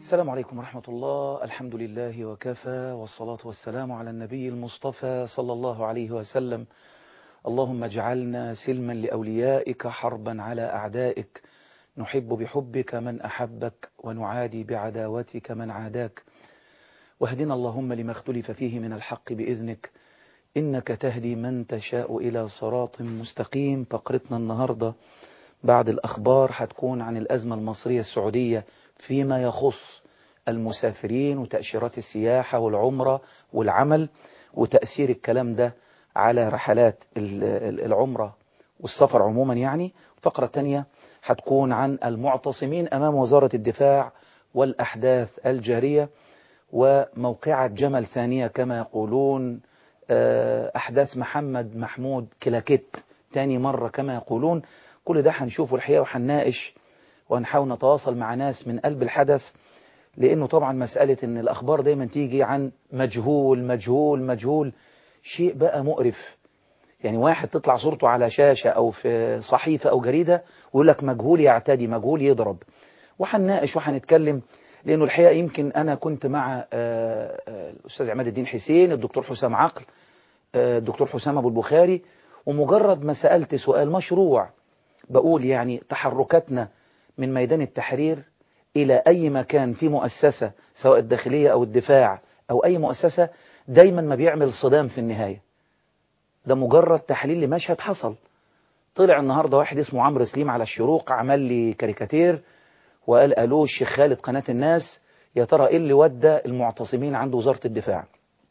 السلام عليكم ورحمة الله الحمد لله وكفى والصلاة والسلام على النبي المصطفى صلى الله عليه وسلم اللهم اجعلنا سلما لأوليائك حربا على أعدائك نحب بحبك من أحبك ونعادي بعداوتك من عاداك واهدنا اللهم لما اختلف فيه من الحق بإذنك إنك تهدي من تشاء إلى صراط مستقيم فقرتنا النهاردة بعد الأخبار هتكون عن الأزمة المصرية السعودية فيما يخص المسافرين وتأشيرات السياحة والعمرة والعمل وتأثير الكلام ده على رحلات العمرة والسفر عموما يعني فقرة تانية هتكون عن المعتصمين أمام وزارة الدفاع والأحداث الجارية وموقعة جمل ثانية كما يقولون أحداث محمد محمود كلاكيت تاني مرة كما يقولون كل ده هنشوفه الحقيقة وهنناقش وهنحاول نتواصل مع ناس من قلب الحدث لأنه طبعا مسألة أن الأخبار دايما تيجي عن مجهول مجهول مجهول شيء بقى مقرف يعني واحد تطلع صورته على شاشة أو في صحيفة أو جريدة ويقول لك مجهول يعتدي مجهول يضرب وهنناقش وهنتكلم لأنه الحقيقة يمكن أنا كنت مع الأستاذ عماد الدين حسين الدكتور حسام عقل الدكتور حسام أبو البخاري ومجرد ما سألت سؤال مشروع بقول يعني تحركاتنا من ميدان التحرير إلى أي مكان في مؤسسة سواء الداخلية أو الدفاع أو أي مؤسسة دايما ما بيعمل صدام في النهاية ده مجرد تحليل لمشهد حصل طلع النهاردة واحد اسمه عمرو سليم على الشروق عمل لي كاريكاتير وقال ألو الشيخ خالد قناة الناس يا ترى إيه اللي ودى المعتصمين عند وزارة الدفاع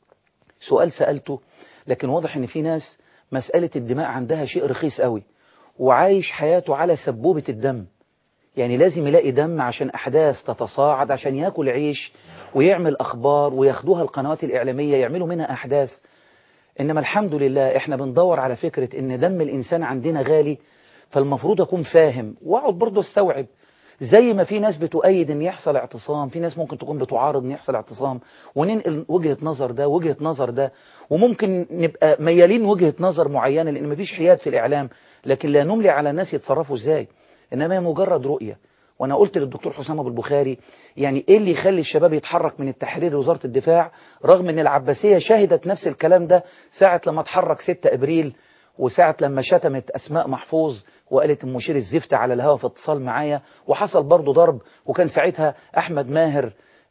سؤال سألته لكن واضح ان في ناس مسألة الدماء عندها شيء رخيص قوي وعايش حياته على سبوبة الدم يعني لازم يلاقي دم عشان أحداث تتصاعد عشان ياكل عيش ويعمل أخبار وياخدوها القنوات الإعلامية يعملوا منها أحداث إنما الحمد لله إحنا بندور على فكرة إن دم الإنسان عندنا غالي فالمفروض أكون فاهم وأقعد برضه استوعب زي ما في ناس بتؤيد ان يحصل اعتصام في ناس ممكن تكون بتعارض ان يحصل اعتصام وننقل وجهة نظر ده وجهة نظر ده وممكن نبقى ميالين وجهة نظر معينة لان مفيش حياد في الاعلام لكن لا نملي على الناس يتصرفوا ازاي انما هي مجرد رؤية وانا قلت للدكتور حسام ابو البخاري يعني ايه اللي يخلي الشباب يتحرك من التحرير لوزارة الدفاع رغم ان العباسية شهدت نفس الكلام ده ساعة لما اتحرك 6 ابريل وساعة لما شتمت أسماء محفوظ وقالت المشير الزفت على الهوا في اتصال معايا وحصل برضه ضرب وكان ساعتها أحمد ماهر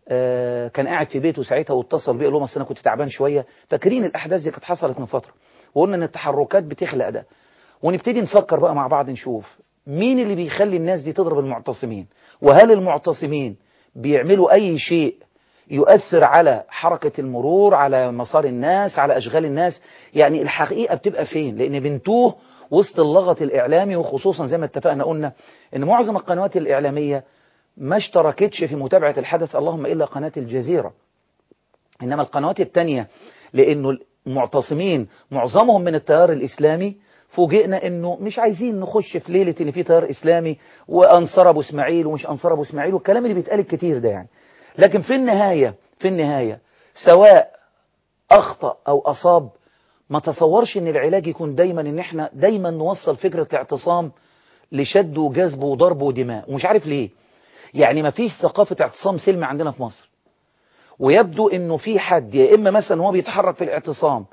آه كان قاعد في بيته ساعتها واتصل بيه قال لهم أنا كنت تعبان شوية فاكرين الأحداث دي كانت حصلت من فترة وقلنا إن التحركات بتخلق ده ونبتدي نفكر بقى مع بعض نشوف مين اللي بيخلي الناس دي تضرب المعتصمين وهل المعتصمين بيعملوا أي شيء يؤثر على حركة المرور على مسار الناس على أشغال الناس يعني الحقيقة بتبقى فين لأن بنتوه وسط اللغط الإعلامي وخصوصا زي ما اتفقنا قلنا أن معظم القنوات الإعلامية ما اشتركتش في متابعة الحدث اللهم إلا قناة الجزيرة إنما القنوات التانية لأنه المعتصمين معظمهم من التيار الإسلامي فوجئنا انه مش عايزين نخش في ليلة ان في تيار اسلامي وانصار ابو اسماعيل ومش انصار ابو اسماعيل والكلام اللي بيتقال كتير ده يعني لكن في النهاية في النهاية سواء أخطأ أو أصاب ما تصورش ان العلاج يكون دايما ان احنا دايما نوصل فكرة الاعتصام لشد وجذب وضرب ودماء ومش عارف ليه يعني ما فيش ثقافة اعتصام سلمي عندنا في مصر ويبدو انه في حد يا اما مثلا هو بيتحرك في الاعتصام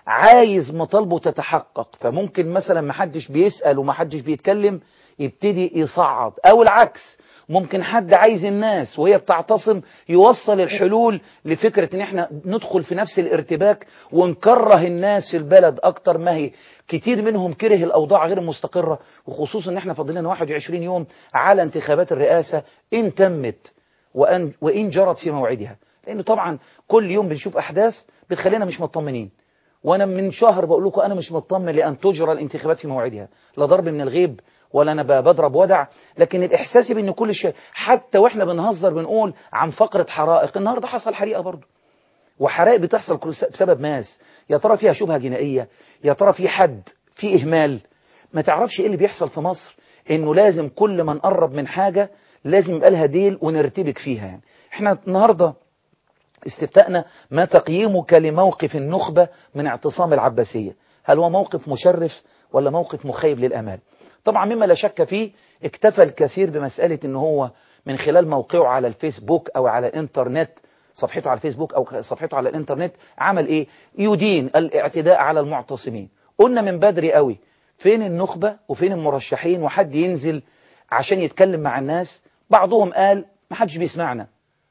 عايز مطالبه تتحقق فممكن مثلا ما حدش بيسأل وما حدش بيتكلم يبتدي يصعد او العكس ممكن حد عايز الناس وهي بتعتصم يوصل الحلول لفكرة ان احنا ندخل في نفس الارتباك ونكره الناس في البلد اكتر ما هي كتير منهم كره الاوضاع غير المستقرة وخصوصا ان احنا فاضلنا 21 يوم على انتخابات الرئاسة ان تمت وان, وإن جرت في موعدها لانه طبعا كل يوم بنشوف احداث بتخلينا مش مطمنين وانا من شهر بقول لكم انا مش مطمن لان تجرى الانتخابات في موعدها لا ضرب من الغيب ولا انا بضرب ودع لكن الاحساس بان كل شيء حتى واحنا بنهزر بنقول عن فقرة حرائق النهارده حصل حريقه برضه وحرائق بتحصل بسبب ماس يا ترى فيها شبهه جنائيه يا ترى في حد في اهمال ما تعرفش ايه اللي بيحصل في مصر انه لازم كل ما نقرب من حاجه لازم يبقى لها ديل ونرتبك فيها يعني احنا النهارده استفتاءنا ما تقييمك لموقف النخبة من اعتصام العباسية هل هو موقف مشرف ولا موقف مخيب للأمال طبعا مما لا شك فيه اكتفى الكثير بمسألة ان هو من خلال موقعه على الفيسبوك أو على الإنترنت صفحته على الفيسبوك أو صفحته على الإنترنت عمل إيه يدين الاعتداء على المعتصمين قلنا من بدري قوي فين النخبة وفين المرشحين وحد ينزل عشان يتكلم مع الناس بعضهم قال ما حدش بيسمعنا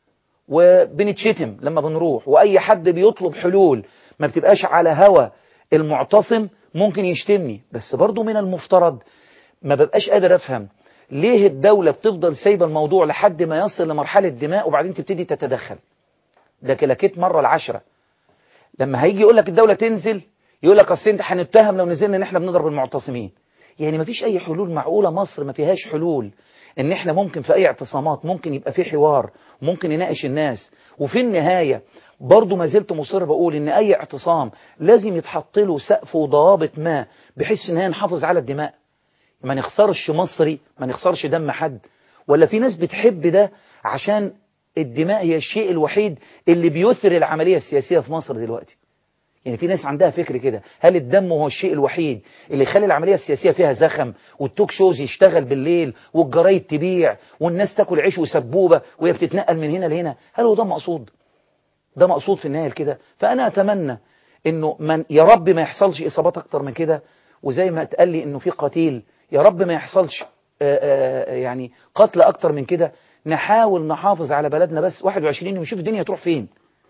وبنتشتم لما بنروح وأي حد بيطلب حلول ما بتبقاش على هوى المعتصم ممكن يشتمني بس برضو من المفترض ما ببقاش قادر أفهم ليه الدولة بتفضل سايبه الموضوع لحد ما يصل لمرحلة دماء وبعدين تبتدي تتدخل ده كلاكيت مرة العشرة لما هيجي يقول لك الدولة تنزل يقول لك اصل انت هنتهم لو نزلنا ان احنا بنضرب المعتصمين يعني ما فيش اي حلول معقولة مصر ما فيهاش حلول ان احنا ممكن في اي اعتصامات ممكن يبقى في حوار ممكن يناقش الناس وفي النهاية برضو ما زلت مصر بقول ان اي اعتصام لازم يتحط له سقف وضوابط ما بحيث ان هي نحافظ على الدماء ما نخسرش مصري ما نخسرش دم حد ولا في ناس بتحب ده عشان الدماء هي الشيء الوحيد اللي بيثر العملية السياسية في مصر دلوقتي يعني في ناس عندها فكر كده هل الدم هو الشيء الوحيد اللي يخلي العملية السياسية فيها زخم والتوك شوز يشتغل بالليل والجرايد تبيع والناس تاكل عيش وسبوبة وهي بتتنقل من هنا لهنا هل هو ده مقصود ده مقصود في النهاية كده فأنا أتمنى إنه من يا رب ما يحصلش إصابات أكتر من كده وزي ما اتقال لي إنه في قتيل يا رب ما يحصلش آآ آآ يعني قتل أكتر من كده نحاول نحافظ على بلدنا بس 21 ونشوف الدنيا تروح فين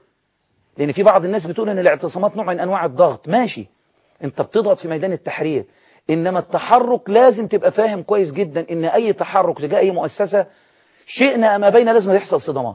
لأن في بعض الناس بتقول إن الاعتصامات نوع من أنواع الضغط ماشي أنت بتضغط في ميدان التحرير إنما التحرك لازم تبقى فاهم كويس جدا إن أي تحرك تجاه أي مؤسسة شئنا أما بين لازم يحصل صدامات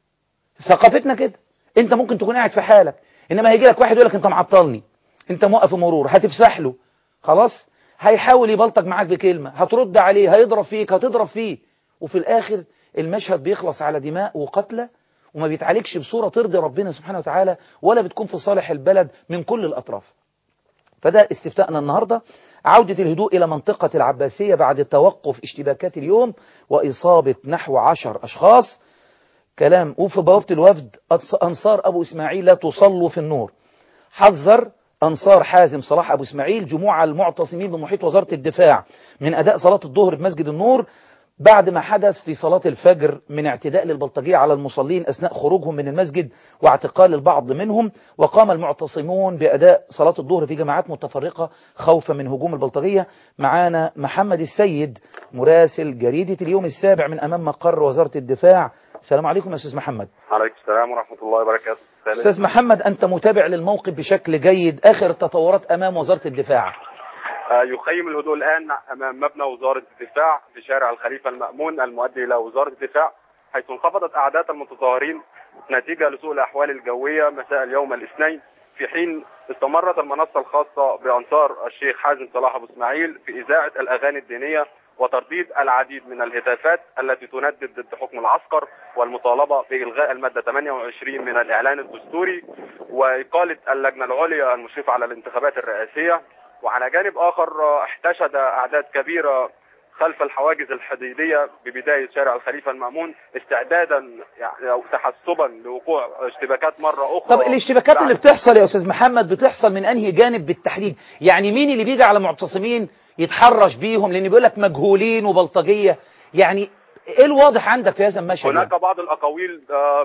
ثقافتنا كده أنت ممكن تكون قاعد في حالك إنما هيجي لك واحد يقول لك أنت معطلني أنت موقف مرور هتفسح له خلاص هيحاول يبلطج معاك بكلمة هترد عليه هيضرب فيك هتضرب فيه وفي الآخر المشهد بيخلص على دماء وقتلى وما بيتعالجش بصورة ترضي ربنا سبحانه وتعالى ولا بتكون في صالح البلد من كل الأطراف فده استفتاءنا النهاردة عودة الهدوء إلى منطقة العباسية بعد توقف اشتباكات اليوم وإصابة نحو عشر أشخاص كلام وفي بوابة الوفد أنصار أبو إسماعيل لا تصلوا في النور حذر أنصار حازم صلاح أبو إسماعيل جموع المعتصمين بمحيط وزارة الدفاع من أداء صلاة الظهر بمسجد النور بعد ما حدث في صلاة الفجر من اعتداء للبلطجية على المصلين أثناء خروجهم من المسجد واعتقال البعض منهم وقام المعتصمون بأداء صلاة الظهر في جماعات متفرقة خوفا من هجوم البلطجية معانا محمد السيد مراسل جريدة اليوم السابع من أمام مقر وزارة الدفاع السلام عليكم يا أستاذ محمد عليكم السلام ورحمة الله وبركاته أستاذ محمد أنت متابع للموقف بشكل جيد آخر التطورات أمام وزارة الدفاع يخيم الهدوء الآن أمام مبنى وزارة الدفاع في شارع الخليفة المأمون المؤدي إلى وزارة الدفاع حيث انخفضت أعداد المتظاهرين نتيجة لسوء الأحوال الجوية مساء اليوم الاثنين في حين استمرت المنصة الخاصة بأنصار الشيخ حازم صلاح أبو إسماعيل في إذاعة الأغاني الدينية وترديد العديد من الهتافات التي تندد ضد حكم العسكر والمطالبة بإلغاء المادة 28 من الإعلان الدستوري وإقالة اللجنة العليا المشرفة على الانتخابات الرئاسية وعلى جانب آخر احتشد أعداد كبيرة خلف الحواجز الحديدية ببداية شارع الخليفة المأمون استعدادا يعني أو تحسبا لوقوع اشتباكات مرة أخرى طب الاشتباكات اللي بتحصل يا أستاذ محمد بتحصل من أنهي جانب بالتحديد يعني مين اللي بيجي على معتصمين يتحرش بيهم لأن بيقول لك مجهولين وبلطجية يعني ايه الواضح عندك في هذا المشهد هناك بعض الاقاويل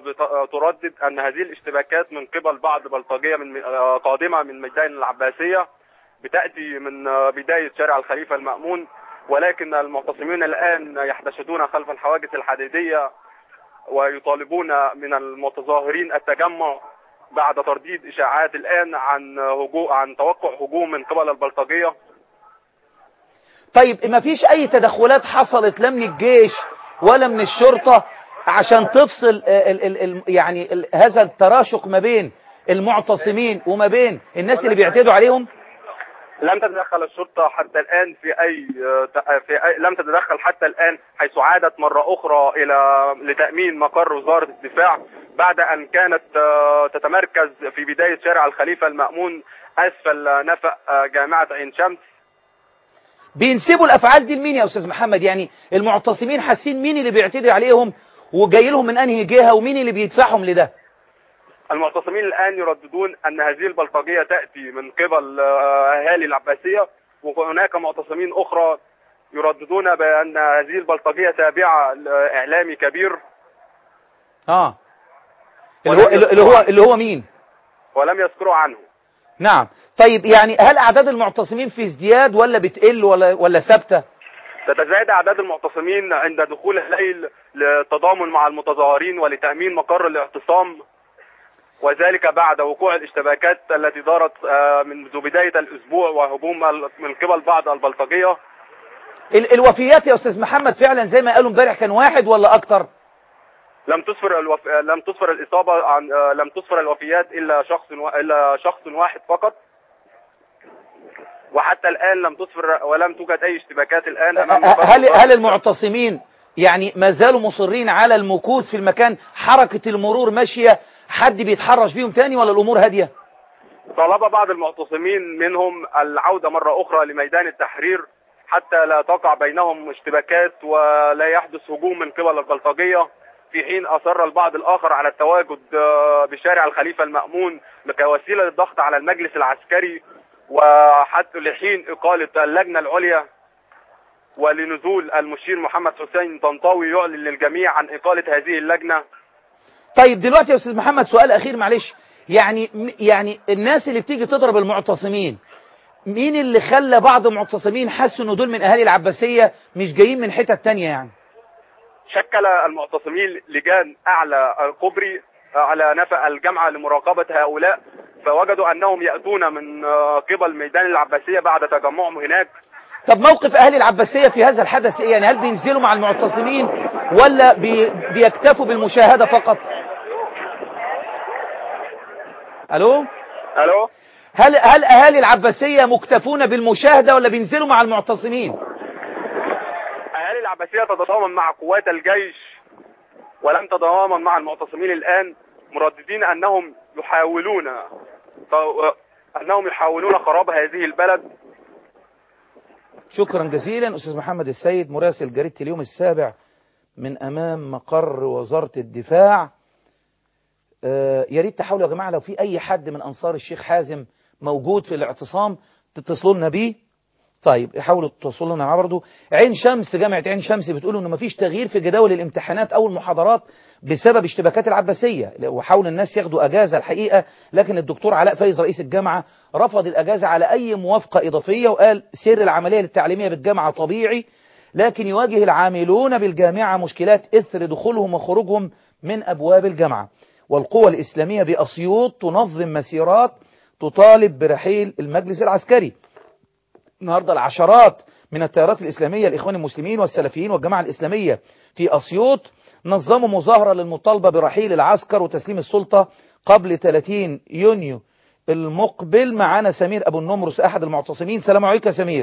تردد ان هذه الاشتباكات من قبل بعض بلطجيه من قادمه من ميدان العباسيه بتاتي من بدايه شارع الخليفه المامون ولكن المعتصمين الان يحتشدون خلف الحواجز الحديديه ويطالبون من المتظاهرين التجمع بعد ترديد اشاعات الان عن هجوم عن توقع هجوم من قبل البلطجيه طيب ما فيش اي تدخلات حصلت لا من الجيش ولا من الشرطة عشان تفصل ال ال ال يعني ال هذا التراشق ما بين المعتصمين وما بين الناس اللي بيعتدوا عليهم لم تتدخل الشرطة حتى الآن في أي, في أي لم تتدخل حتى الآن حيث عادت مرة أخرى إلى لتأمين مقر وزارة الدفاع بعد أن كانت تتمركز في بداية شارع الخليفة المأمون أسفل نفق جامعة عين شمس بينسبوا الافعال دي لمين يا استاذ محمد يعني المعتصمين حاسين مين اللي بيعتدي عليهم وجاي لهم من انهي جهه ومين اللي بيدفعهم لده المعتصمين الان يرددون ان هذه البلطجيه تاتي من قبل اهالي العباسيه وهناك معتصمين اخرى يرددون بأن هذه البلطجية تابعة لإعلامي كبير اه اللي هو اللي هو اللي هو مين ولم يذكروا عنه نعم طيب يعني هل اعداد المعتصمين في ازدياد ولا بتقل ولا ولا ثابته تتزايد أعداد المعتصمين عند دخول الليل للتضامن مع المتظاهرين ولتأمين مقر الاعتصام وذلك بعد وقوع الاشتباكات التي دارت آه، منذ بداية الأسبوع وهجوم ال- من قبل بعض البلطجية ال- الوفيات يا استاذ محمد فعلا زي ما قالوا امبارح كان واحد ولا اكتر لم تسفر الوف... لم تسفر الإصابة عن آه، لم تسفر الوفيات إلا شخص و... إلا شخص واحد فقط وحتى الآن لم تسفر ولم توجد أي اشتباكات الآن أمام مقر هل وزارة هل المعتصمين يعني ما زالوا مصرين على المكوث في المكان حركة المرور ماشية حد بيتحرش بيهم تاني ولا الامور هادية طلب بعض المعتصمين منهم العودة مرة أخرى لميدان التحرير حتى لا تقع بينهم اشتباكات ولا يحدث هجوم من قبل البلطجية في حين أصر البعض الآخر على التواجد آه، بشارع الخليفة المأمون كوسيلة للضغط على المجلس العسكري وحتى لحين إقالة اللجنة العليا ولنزول المشير محمد حسين طنطاوي يعلن للجميع عن إقالة هذه اللجنة طيب دلوقتي يا استاذ محمد سؤال اخير معلش يعني يعني الناس اللي بتيجي تضرب المعتصمين مين اللي خلى بعض المعتصمين حسوا ان دول من اهالي العباسية مش جايين من حتت تانية يعني شكل المعتصمين لجان اعلى الكوبري على نفق الجامعه لمراقبه هؤلاء فوجدوا انهم ياتون من آه، قبل ميدان العباسيه بعد تجمعهم هناك طب موقف اهالي العباسية في هذا الحدث ايه يعني هل بينزلوا مع المعتصمين ولا بي بيكتفوا بالمشاهدة فقط الو الو هل هل اهالي العباسية مكتفون بالمشاهدة ولا بينزلوا مع المعتصمين اهالي العباسيه تتضامن مع قوات الجيش ولم تتضامن مع المعتصمين الان مرددين انهم يحاولون انهم يحاولون خراب هذه البلد شكرا جزيلا أستاذ محمد السيد مراسل جريدة اليوم السابع من أمام مقر وزارة الدفاع آه، يا ريت تحاولوا يا جماعة لو في أي حد من أنصار الشيخ حازم موجود في الاعتصام تتصلوا لنا بيه طيب حاولوا تتصلوا لنا معاه برضه عين شمس جامعة عين شمس بتقول إنه مفيش تغيير في جداول الامتحانات أو المحاضرات بسبب اشتباكات العباسية وحاول الناس ياخدوا أجازة الحقيقة لكن الدكتور علاء فايز رئيس الجامعة رفض الأجازة على أي موافقة إضافية وقال سير العملية التعليمية بالجامعة طبيعي لكن يواجه العاملون بالجامعة مشكلات إثر دخولهم وخروجهم من أبواب الجامعة والقوى الإسلامية بأسيوط تنظم مسيرات تطالب برحيل المجلس العسكري النهاردة العشرات من التيارات الإسلامية الإخوان المسلمين والسلفيين والجماعة الإسلامية في أسيوط نظموا مظاهرة للمطالبة برحيل العسكر وتسليم السلطة قبل 30 يونيو المقبل معانا سمير أبو النمرس أحد المعتصمين سلام عليكم يا سمير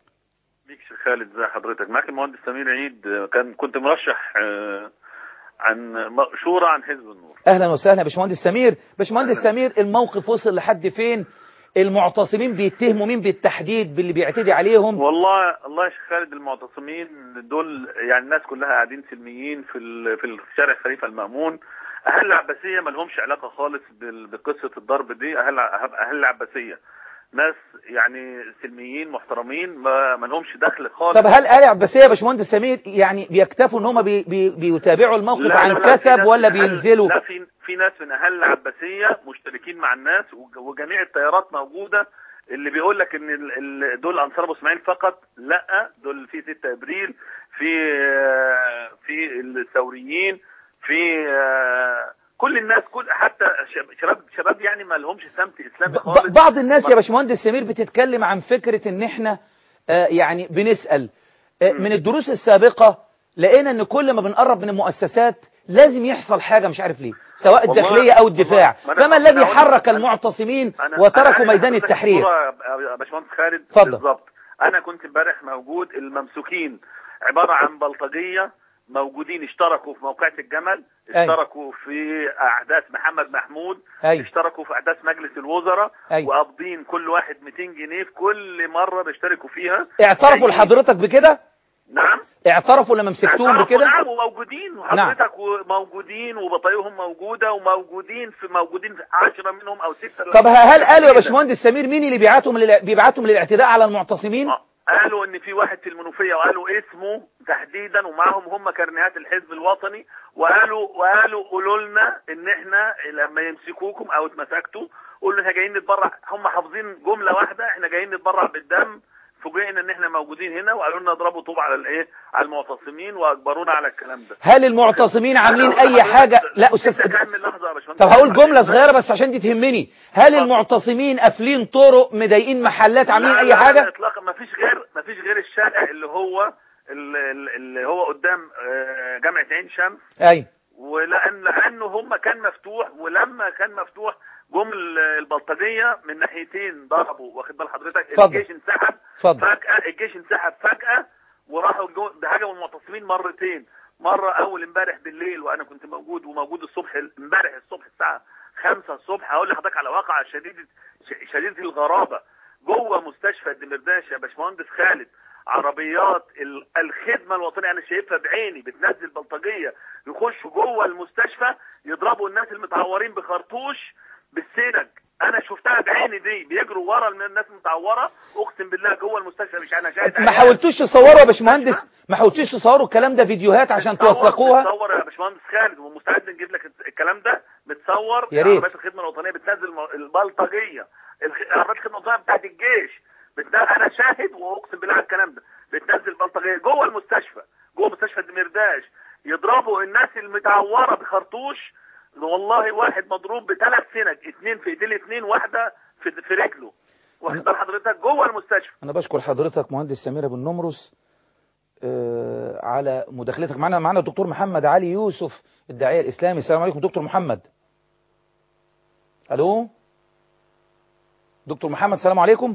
بيك شيخ خالد ازي حضرتك معاك المهندس سمير عيد آه، كان كنت مرشح آه، عن م- شورى عن حزب النور أهلا وسهلا يا باشمهندس سمير باشمهندس سمير الموقف وصل لحد فين المعتصمين بيتهموا مين بالتحديد باللي بيعتدي عليهم والله الله يا شيخ خالد المعتصمين دول يعني الناس كلها قاعدين سلميين في ال- في شارع خليفه المأمون اهل العباسيه ما لهمش علاقه خالص بال- بقصه الضرب دي اهل اهل العباسيه ناس يعني سلميين محترمين ما ما لهمش دخل خالص طب هل آل عباسية يا باشمهندس سمير يعني بيكتفوا ان هم بي بي بيتابعوا الموقف لا عن لا لا، في كتب ناس ولا من أهل- بينزلوا لا في في ناس من اهل العباسيه مشتركين مع الناس وج- وجميع التيارات موجوده اللي بيقول لك ان ال- ال- دول انصار ابو اسماعيل فقط لا دول في 6 ابريل في آه، في الثوريين في آه، كل الناس كل حتى شب- شباب شباب يعني ما لهمش سمت اسلامي ب- خالص بعض الناس يا باشمهندس سمير بتتكلم عن فكرة ان احنا آه، يعني بنسأل آه، من الدروس السابقة لقينا ان كل ما بنقرب من المؤسسات لازم يحصل حاجة مش عارف ليه سواء والله- الداخلية او الدفاع والله- ما أنا- فما ما الذي أنا أقول لك- حرك أنا- المعتصمين أنا- أنا وتركوا عارف ميدان حضرتك التحرير الصورة يا باشمهندس خالد اتفضل. بالظبط انا كنت امبارح موجود الممسوكين عباره عن بلطجيه موجودين اشتركوا في موقعة الجمل أيوة. اشتركوا في احداث محمد محمود أيوة. اشتركوا في احداث مجلس الوزراء أيوة. وقابضين كل واحد 200 جنيه في كل مره بيشتركوا فيها اعترفوا جايين- لحضرتك بكده نعم اعترفوا لما مسكتوهم اعترفوا بكده نعم وموجودين وحضرتك وموجودين وبطايقهم موجوده وموجودين في موجودين في 10 منهم او 6 طب هل قالوا يا باشمهندس سمير مين اللي بيبعتهم للع- بيبعتهم للاعتداء على المعتصمين آه، قالوا ان في واحد في المنوفيه وقالوا اسمه تحديدا ومعهم هم كرنيهات الحزب الوطني وقالوا وقالوا قولوا لنا ان احنا لما يمسكوكم او اتمسكتوا قولوا احنا جايين نتبرع هم حافظين جمله واحده احنا جايين نتبرع بالدم فوجئنا ان احنا موجودين هنا وقالوا لنا اضربوا طوب على الايه على المعتصمين واجبرونا على الكلام ده هل المعتصمين عاملين اي حاجة لا استاذ كمل لحظه يا باشمهندس طب هقول جملة صغيرة بس عشان دي تهمني هل المعتصمين قافلين طرق مضايقين محلات عاملين لا اي لا حاجة لا اطلاقا ما فيش غير ما فيش غير الشارع اللي هو اللي, اللي هو قدام آه، جامعه عين شمس ايوه ولان لانه هم كان مفتوح ولما كان مفتوح جم ال- البلطجيه من ناحيتين ضربوا واخد بال حضرتك اتفضل. الجيش انسحب اتفضل. فجاه الجيش انسحب فجاه وراحوا جو- ده هاجموا المعتصمين مرتين مره اول امبارح بالليل وانا كنت موجود وموجود الصبح امبارح الصبح الساعه 5 الصبح هقول لحضرتك على واقعه شديده ش- شديده الغرابه جوه مستشفى الدمرداش يا باشمهندس خالد عربيات ال- الخدمه الوطنيه انا شايفها بعيني بتنزل بلطجيه يخشوا جوه المستشفى يضربوا الناس المتعورين بخرطوش بالسنج انا شفتها بعيني دي بيجروا ورا الناس المتعوره اقسم بالله جوه المستشفى مش انا شاهد ما عليها. حاولتوش تصوروا يا باشمهندس ما حاولتوش تصوروا الكلام ده فيديوهات عشان متصور- توثقوها متصور يا باشمهندس خالد ومستعد نجيب لك الكلام ده متصور يا ريت. عربيات الخدمه الوطنيه بتنزل م- البلطجيه الخ- عربيات الخدمه الوطنيه بتاعت الجيش بتنزل انا شاهد واقسم بالله على الكلام ده بتنزل بلطجيه جوه المستشفى جوه مستشفى الدمرداش يضربوا الناس المتعوره بخرطوش والله واحد مضروب بثلاث سنج اثنين في ايديه الاثنين واحده في في رجله واخد بال حضرتك جوه المستشفى انا بشكر حضرتك مهندس سمير بن نمرس آه، على مداخلتك معنا معنا الدكتور محمد علي يوسف الداعيه الاسلامي السلام عليكم دكتور محمد الو دكتور محمد السلام عليكم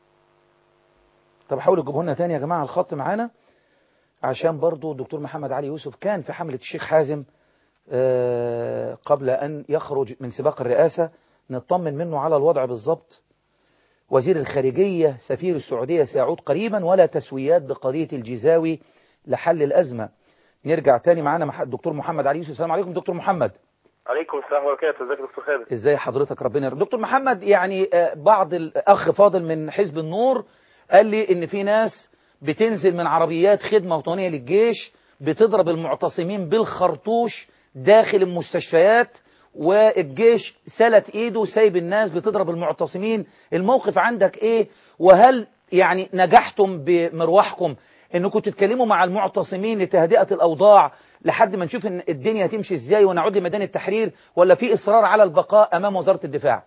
طب حاولوا تجيبوا لنا تاني يا جماعه الخط معانا عشان برضو الدكتور محمد علي يوسف كان في حمله الشيخ حازم آه، قبل ان يخرج من سباق الرئاسه نطمن منه على الوضع بالظبط وزير الخارجية سفير السعودية سيعود قريبا ولا تسويات بقضية الجزاوي لحل الأزمة نرجع تاني معانا مع الدكتور محمد علي يوسف السلام عليكم دكتور محمد عليكم السلام وبركاته ازيك يا دكتور خالد ازاي حضرتك ربنا يرضى دكتور محمد يعني آه، بعض الأخ فاضل من حزب النور قال لي إن في ناس بتنزل من عربيات خدمة وطنية للجيش بتضرب المعتصمين بالخرطوش داخل المستشفيات والجيش سلت ايده وسايب الناس بتضرب المعتصمين الموقف عندك ايه وهل يعني نجحتم بمروحكم انكم تتكلموا مع المعتصمين لتهدئة الاوضاع لحد ما نشوف ان الدنيا هتمشي ازاي ونعود لميدان التحرير ولا في اصرار على البقاء امام وزارة الدفاع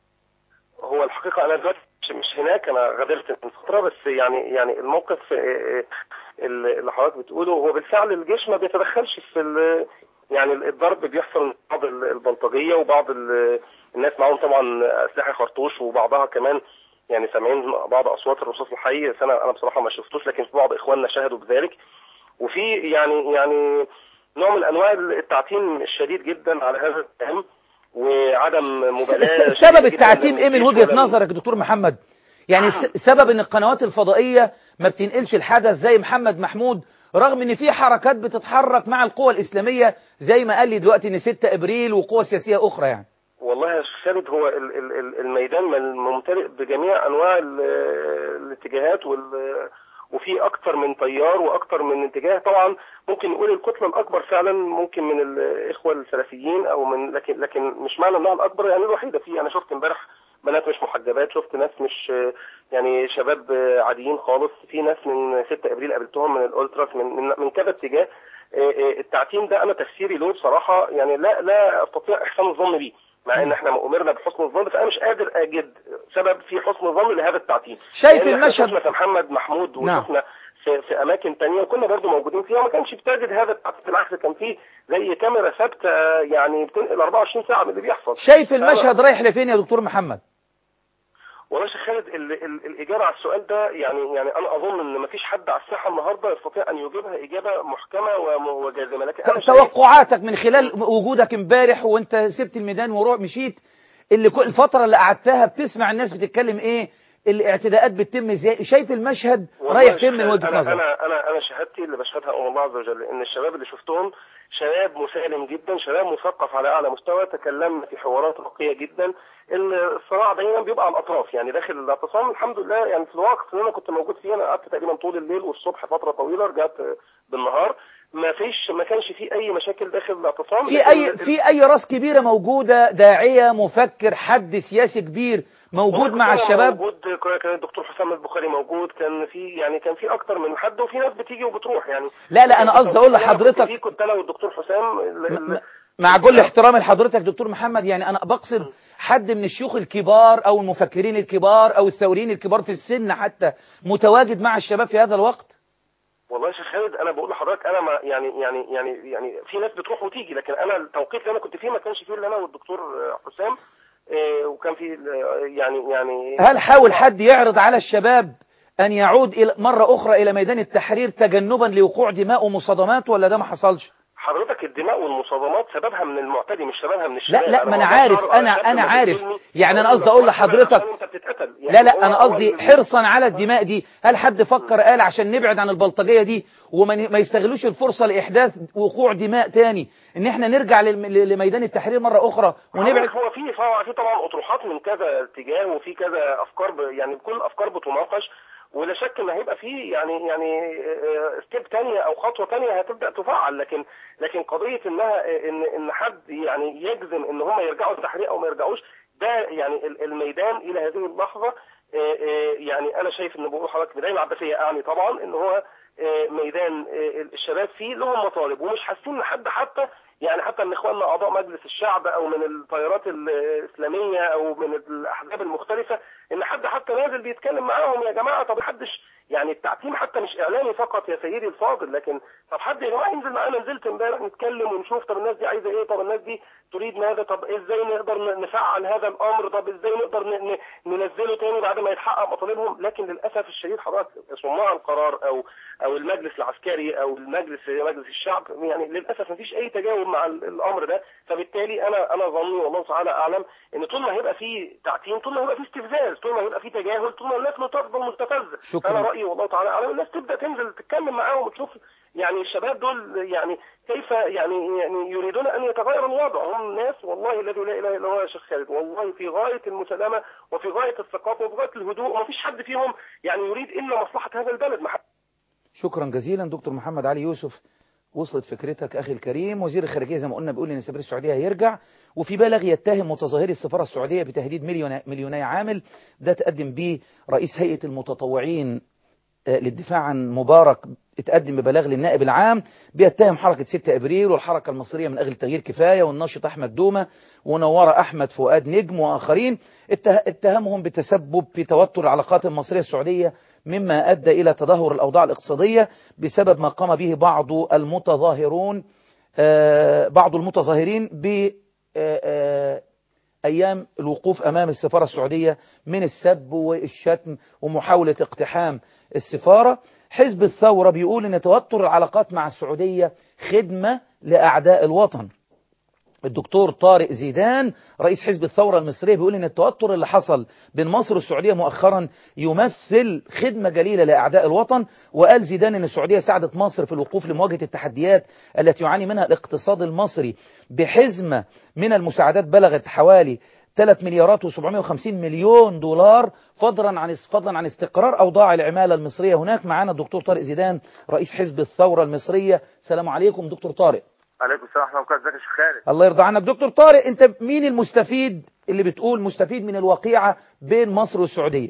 هو الحقيقه انا دلوقتي مش- مش هناك انا غادرت من فتره بس يعني يعني الموقف آه، آه، اللي حضرتك بتقوله هو بالفعل الجيش ما بيتدخلش في ال- يعني الضرب بيحصل من بعض ال- البلطجيه وبعض ال- الناس معاهم طبعا اسلحه خرطوش وبعضها كمان يعني سامعين بعض اصوات الرصاص الحي بس انا انا بصراحه ما شفتوش لكن في بعض اخواننا شاهدوا بذلك وفي يعني يعني نوع من انواع التعتيم الشديد جدا على هذا الكلام وعدم مبالاه س- سبب شديدة جداً التعتيم ايه من للجيش وجهة ولا- نظرك يا دكتور محمد يعني س- سبب ان القنوات الفضائية ما بتنقلش الحدث زي محمد محمود رغم ان في حركات بتتحرك مع القوى الاسلامية زي ما قال لي دلوقتي ان 6 ابريل وقوى سياسية اخرى يعني والله يا شيخ خالد هو ال- ال- ال- الميدان مل- ممتلئ بجميع انواع ال- الاتجاهات وال وفي اكتر من تيار واكتر من اتجاه طبعا ممكن نقول الكتله الاكبر فعلا ممكن من الاخوه السلفيين او من لكن لكن مش معنى انها الاكبر يعني الوحيده في انا شفت امبارح بنات مش محجبات شفت ناس مش يعني شباب عاديين خالص في ناس من 6 ابريل قابلتهم من الالتراس من من, من كذا اتجاه التعتيم ده انا تفسيري له بصراحه يعني لا لا استطيع احسان الظن بيه مع ان احنا امرنا بحسن الظن فانا مش قادر اجد سبب في حسن الظن لهذا التعتيم شايف لأن إحنا المشهد شفنا في محمد محمود نعم. وشفنا في, في اماكن تانية وكنا برضو موجودين فيها وما كانش بتجد هذا التعتيم بالعكس كان فيه زي كاميرا ثابته يعني بتنقل 24 ساعه من اللي بيحصل شايف المشهد رايح لفين يا دكتور محمد والله يا شيخ خالد ال ال الاجابه على السؤال ده يعني يعني انا اظن ان ما فيش حد على الساحه النهارده يستطيع ان يجيبها اجابه محكمه وم- وجازمه لكن انا ت- شايف توقعاتك من خلال وجودك امبارح وانت سبت الميدان وروح مشيت اللي كل الفترة اللي قعدتها بتسمع الناس بتتكلم ايه الاعتداءات بتتم ازاي شايف المشهد والله رايح يا فين شيخ من خالد، وجهة انا نظرك انا انا انا شهادتي اللي بشهدها امام الله عز وجل ان الشباب اللي شفتهم شباب مسالم جدا شباب مثقف على اعلى مستوى تكلمنا في حوارات راقيه جدا الصراع دايما بيبقى على الاطراف يعني داخل الاعتصام الحمد لله يعني في الوقت اللي انا كنت موجود فيه انا قعدت تقريبا طول الليل والصبح فتره طويله رجعت بالنهار ما فيش ما كانش في اي مشاكل داخل الاعتصام في اي في اي راس كبيره موجوده داعيه مفكر حد سياسي كبير موجود مع الشباب موجود كان الدكتور حسام البخاري موجود كان في يعني كان في اكتر من حد وفي ناس بتيجي وبتروح يعني لا لا انا قصدي اقول لحضرتك كنت انا والدكتور حسام ال- ال- مع كل احترامي لحضرتك دكتور محمد يعني انا بقصد حد من الشيوخ الكبار او المفكرين الكبار او الثوريين الكبار في السن حتى متواجد مع الشباب في هذا الوقت والله يا شيخ خالد انا بقول لحضرتك انا ما يعني يعني يعني يعني في ناس بتروح وتيجي لكن انا التوقيت اللي انا كنت فيه ما كانش فيه الا انا والدكتور حسام آه، وكان في آه، يعني يعني هل حاول حد يعرض على الشباب أن يعود إلى مرة أخرى إلى ميدان التحرير تجنبا لوقوع دماء ومصادمات ولا ده ما حصلش حضرتك الدماء والمصادمات سببها من المعتدي مش سببها من الشباب لا لا ما أنا ما عارف بقدرش أنا أعرف أنا شاب عارف بيقتلني، يعني أنا أقول قصدي أقول له لحضرتك عشان أنت بتتقتل يعني لا لا هو- أنا هو قصدي ال- حرصا على الدماء دي هل حد فكر قال عشان نبعد عن البلطجية دي وما ن- ما يستغلوش الفرصة لإحداث وقوع دماء تاني إن إحنا نرجع للم- ل- لميدان التحرير مرة أخرى ونبعد هو في طبعا في طبعا اطروحات من كذا اتجاه وفي كذا افكار ب... يعني كل الافكار بتناقش ولا شك ان هيبقى في يعني يعني ستيب تانية او خطوه تانية هتبدا تفعل لكن لكن قضيه انها آه، ان ان حد يعني يجزم ان هم يرجعوا التحرير او ما يرجعوش ده يعني ال- الميدان الى هذه اللحظه آه، آه، يعني انا شايف ان بقول لحضرتك ميدان العباسيه اعني طبعا ان هو آه، ميدان آه، الشباب فيه لهم مطالب ومش حاسين ان حد حتى يعني حتى من اخواننا اعضاء مجلس الشعب او من التيارات الاسلاميه او من الاحزاب المختلفه ان حد حتى نازل بيتكلم معاهم يا جماعه طب محدش يعني التعتيم حتى مش اعلامي فقط يا سيدي الفاضل لكن طب حد يا جماعه ينزل معانا نزلت امبارح نتكلم ونشوف طب الناس دي عايزه ايه طب الناس دي تريد ماذا طب ازاي نقدر نفعل هذا الامر طب ازاي نقدر ن- ن- ننزله تاني بعد ما يتحقق مطالبهم لكن للاسف الشديد حضرتك صناع القرار او او المجلس العسكري او المجلس مجلس الشعب يعني للاسف مفيش اي تجاوب مع ال- الامر ده فبالتالي انا انا ظني والله تعالى اعلم ان طول ما هيبقى في تعتيم طول ما هيبقى في استفزاز طول ما هيبقى في تجاهل طول ما الناس تفضل مستفزه شكراً. انا رايي والله تعالى اعلم الناس تبدا تنزل تتكلم معاهم وتشوف يعني الشباب دول يعني كيف يعني يعني يريدون ان يتغير الوضع هم ناس والله الذي لا اله الا هو يا شيخ خالد والله في غايه المسالمه وفي غايه الثقافه وفي غايه الهدوء وما فيش حد فيهم يعني يريد الا مصلحه هذا البلد ما شكرا جزيلا دكتور محمد علي يوسف وصلت فكرتك أخي الكريم وزير الخارجية زي ما قلنا بيقول إن سفير السعودية هيرجع وفي بلغ يتهم متظاهري السفارة السعودية بتهديد مليون مليوني عامل ده تقدم به رئيس هيئة المتطوعين آه، للدفاع عن مبارك اتقدم ببلاغ للنائب العام بيتهم حركة 6 أبريل والحركة المصرية من أجل التغيير كفاية والناشط أحمد دومة ونورة أحمد فؤاد نجم وآخرين اتها- اتهمهم بتسبب في توتر العلاقات المصرية السعودية مما أدى إلى تدهور الأوضاع الاقتصادية بسبب ما قام به بعض المتظاهرون آه، بعض المتظاهرين ب آه، آه، أيام الوقوف أمام السفارة السعودية من السب والشتم ومحاولة اقتحام السفارة حزب الثورة بيقول أن توتر العلاقات مع السعودية خدمة لأعداء الوطن الدكتور طارق زيدان رئيس حزب الثورة المصرية بيقول ان التوتر اللي حصل بين مصر والسعودية مؤخرا يمثل خدمة جليلة لأعداء الوطن وقال زيدان ان السعودية ساعدت مصر في الوقوف لمواجهة التحديات التي يعاني منها الاقتصاد المصري بحزمة من المساعدات بلغت حوالي 3 مليارات و750 مليون دولار فضلا عن فضلا عن استقرار اوضاع العماله المصريه هناك معانا الدكتور طارق زيدان رئيس حزب الثوره المصريه السلام عليكم دكتور طارق عليكم السلام ورحمه الله وبركاته ازيك يا شيخ خالد الله يرضى عنك دكتور طارق انت مين المستفيد اللي بتقول مستفيد من الوقيعة بين مصر والسعودية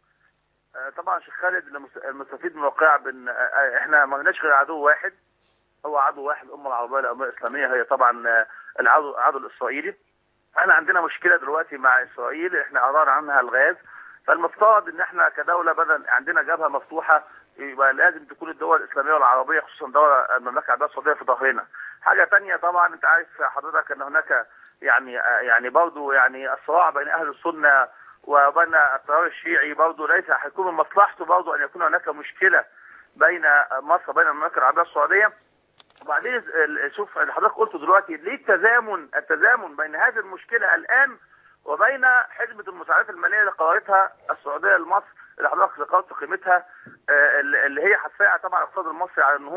آه، طبعا شيخ خالد المس- المستفيد من الواقع بن آه، احنا ما لناش غير عدو واحد هو عدو واحد الامه العربيه الامه الاسلاميه هي طبعا آه، العدو العدو الاسرائيلي احنا عندنا مشكله دلوقتي مع اسرائيل احنا اعرضنا عنها الغاز فالمفترض ان احنا كدوله بدل عندنا جبهه مفتوحه يبقى لازم تكون الدول الاسلاميه والعربيه خصوصا دوله المملكه العربيه السعوديه في ظهرنا. حاجه تانية طبعا انت عارف حضرتك ان هناك يعني آه، يعني برضه يعني الصراع بين اهل السنه وبين التيار الشيعي برضه ليس هيكون من مصلحته برضه ان يكون هناك مشكله بين مصر وبين المملكه العربيه السعوديه وبعدين ال- شوف اللي حضرتك قلته دلوقتي ليه التزامن التزامن بين هذه المشكله الان وبين حزمه المساعدات الماليه اللي قررتها السعوديه لمصر اللي حضرتك ذكرت قيمتها آه، اللي اللي هي هتساعد طبعا الاقتصاد المصري على النهوض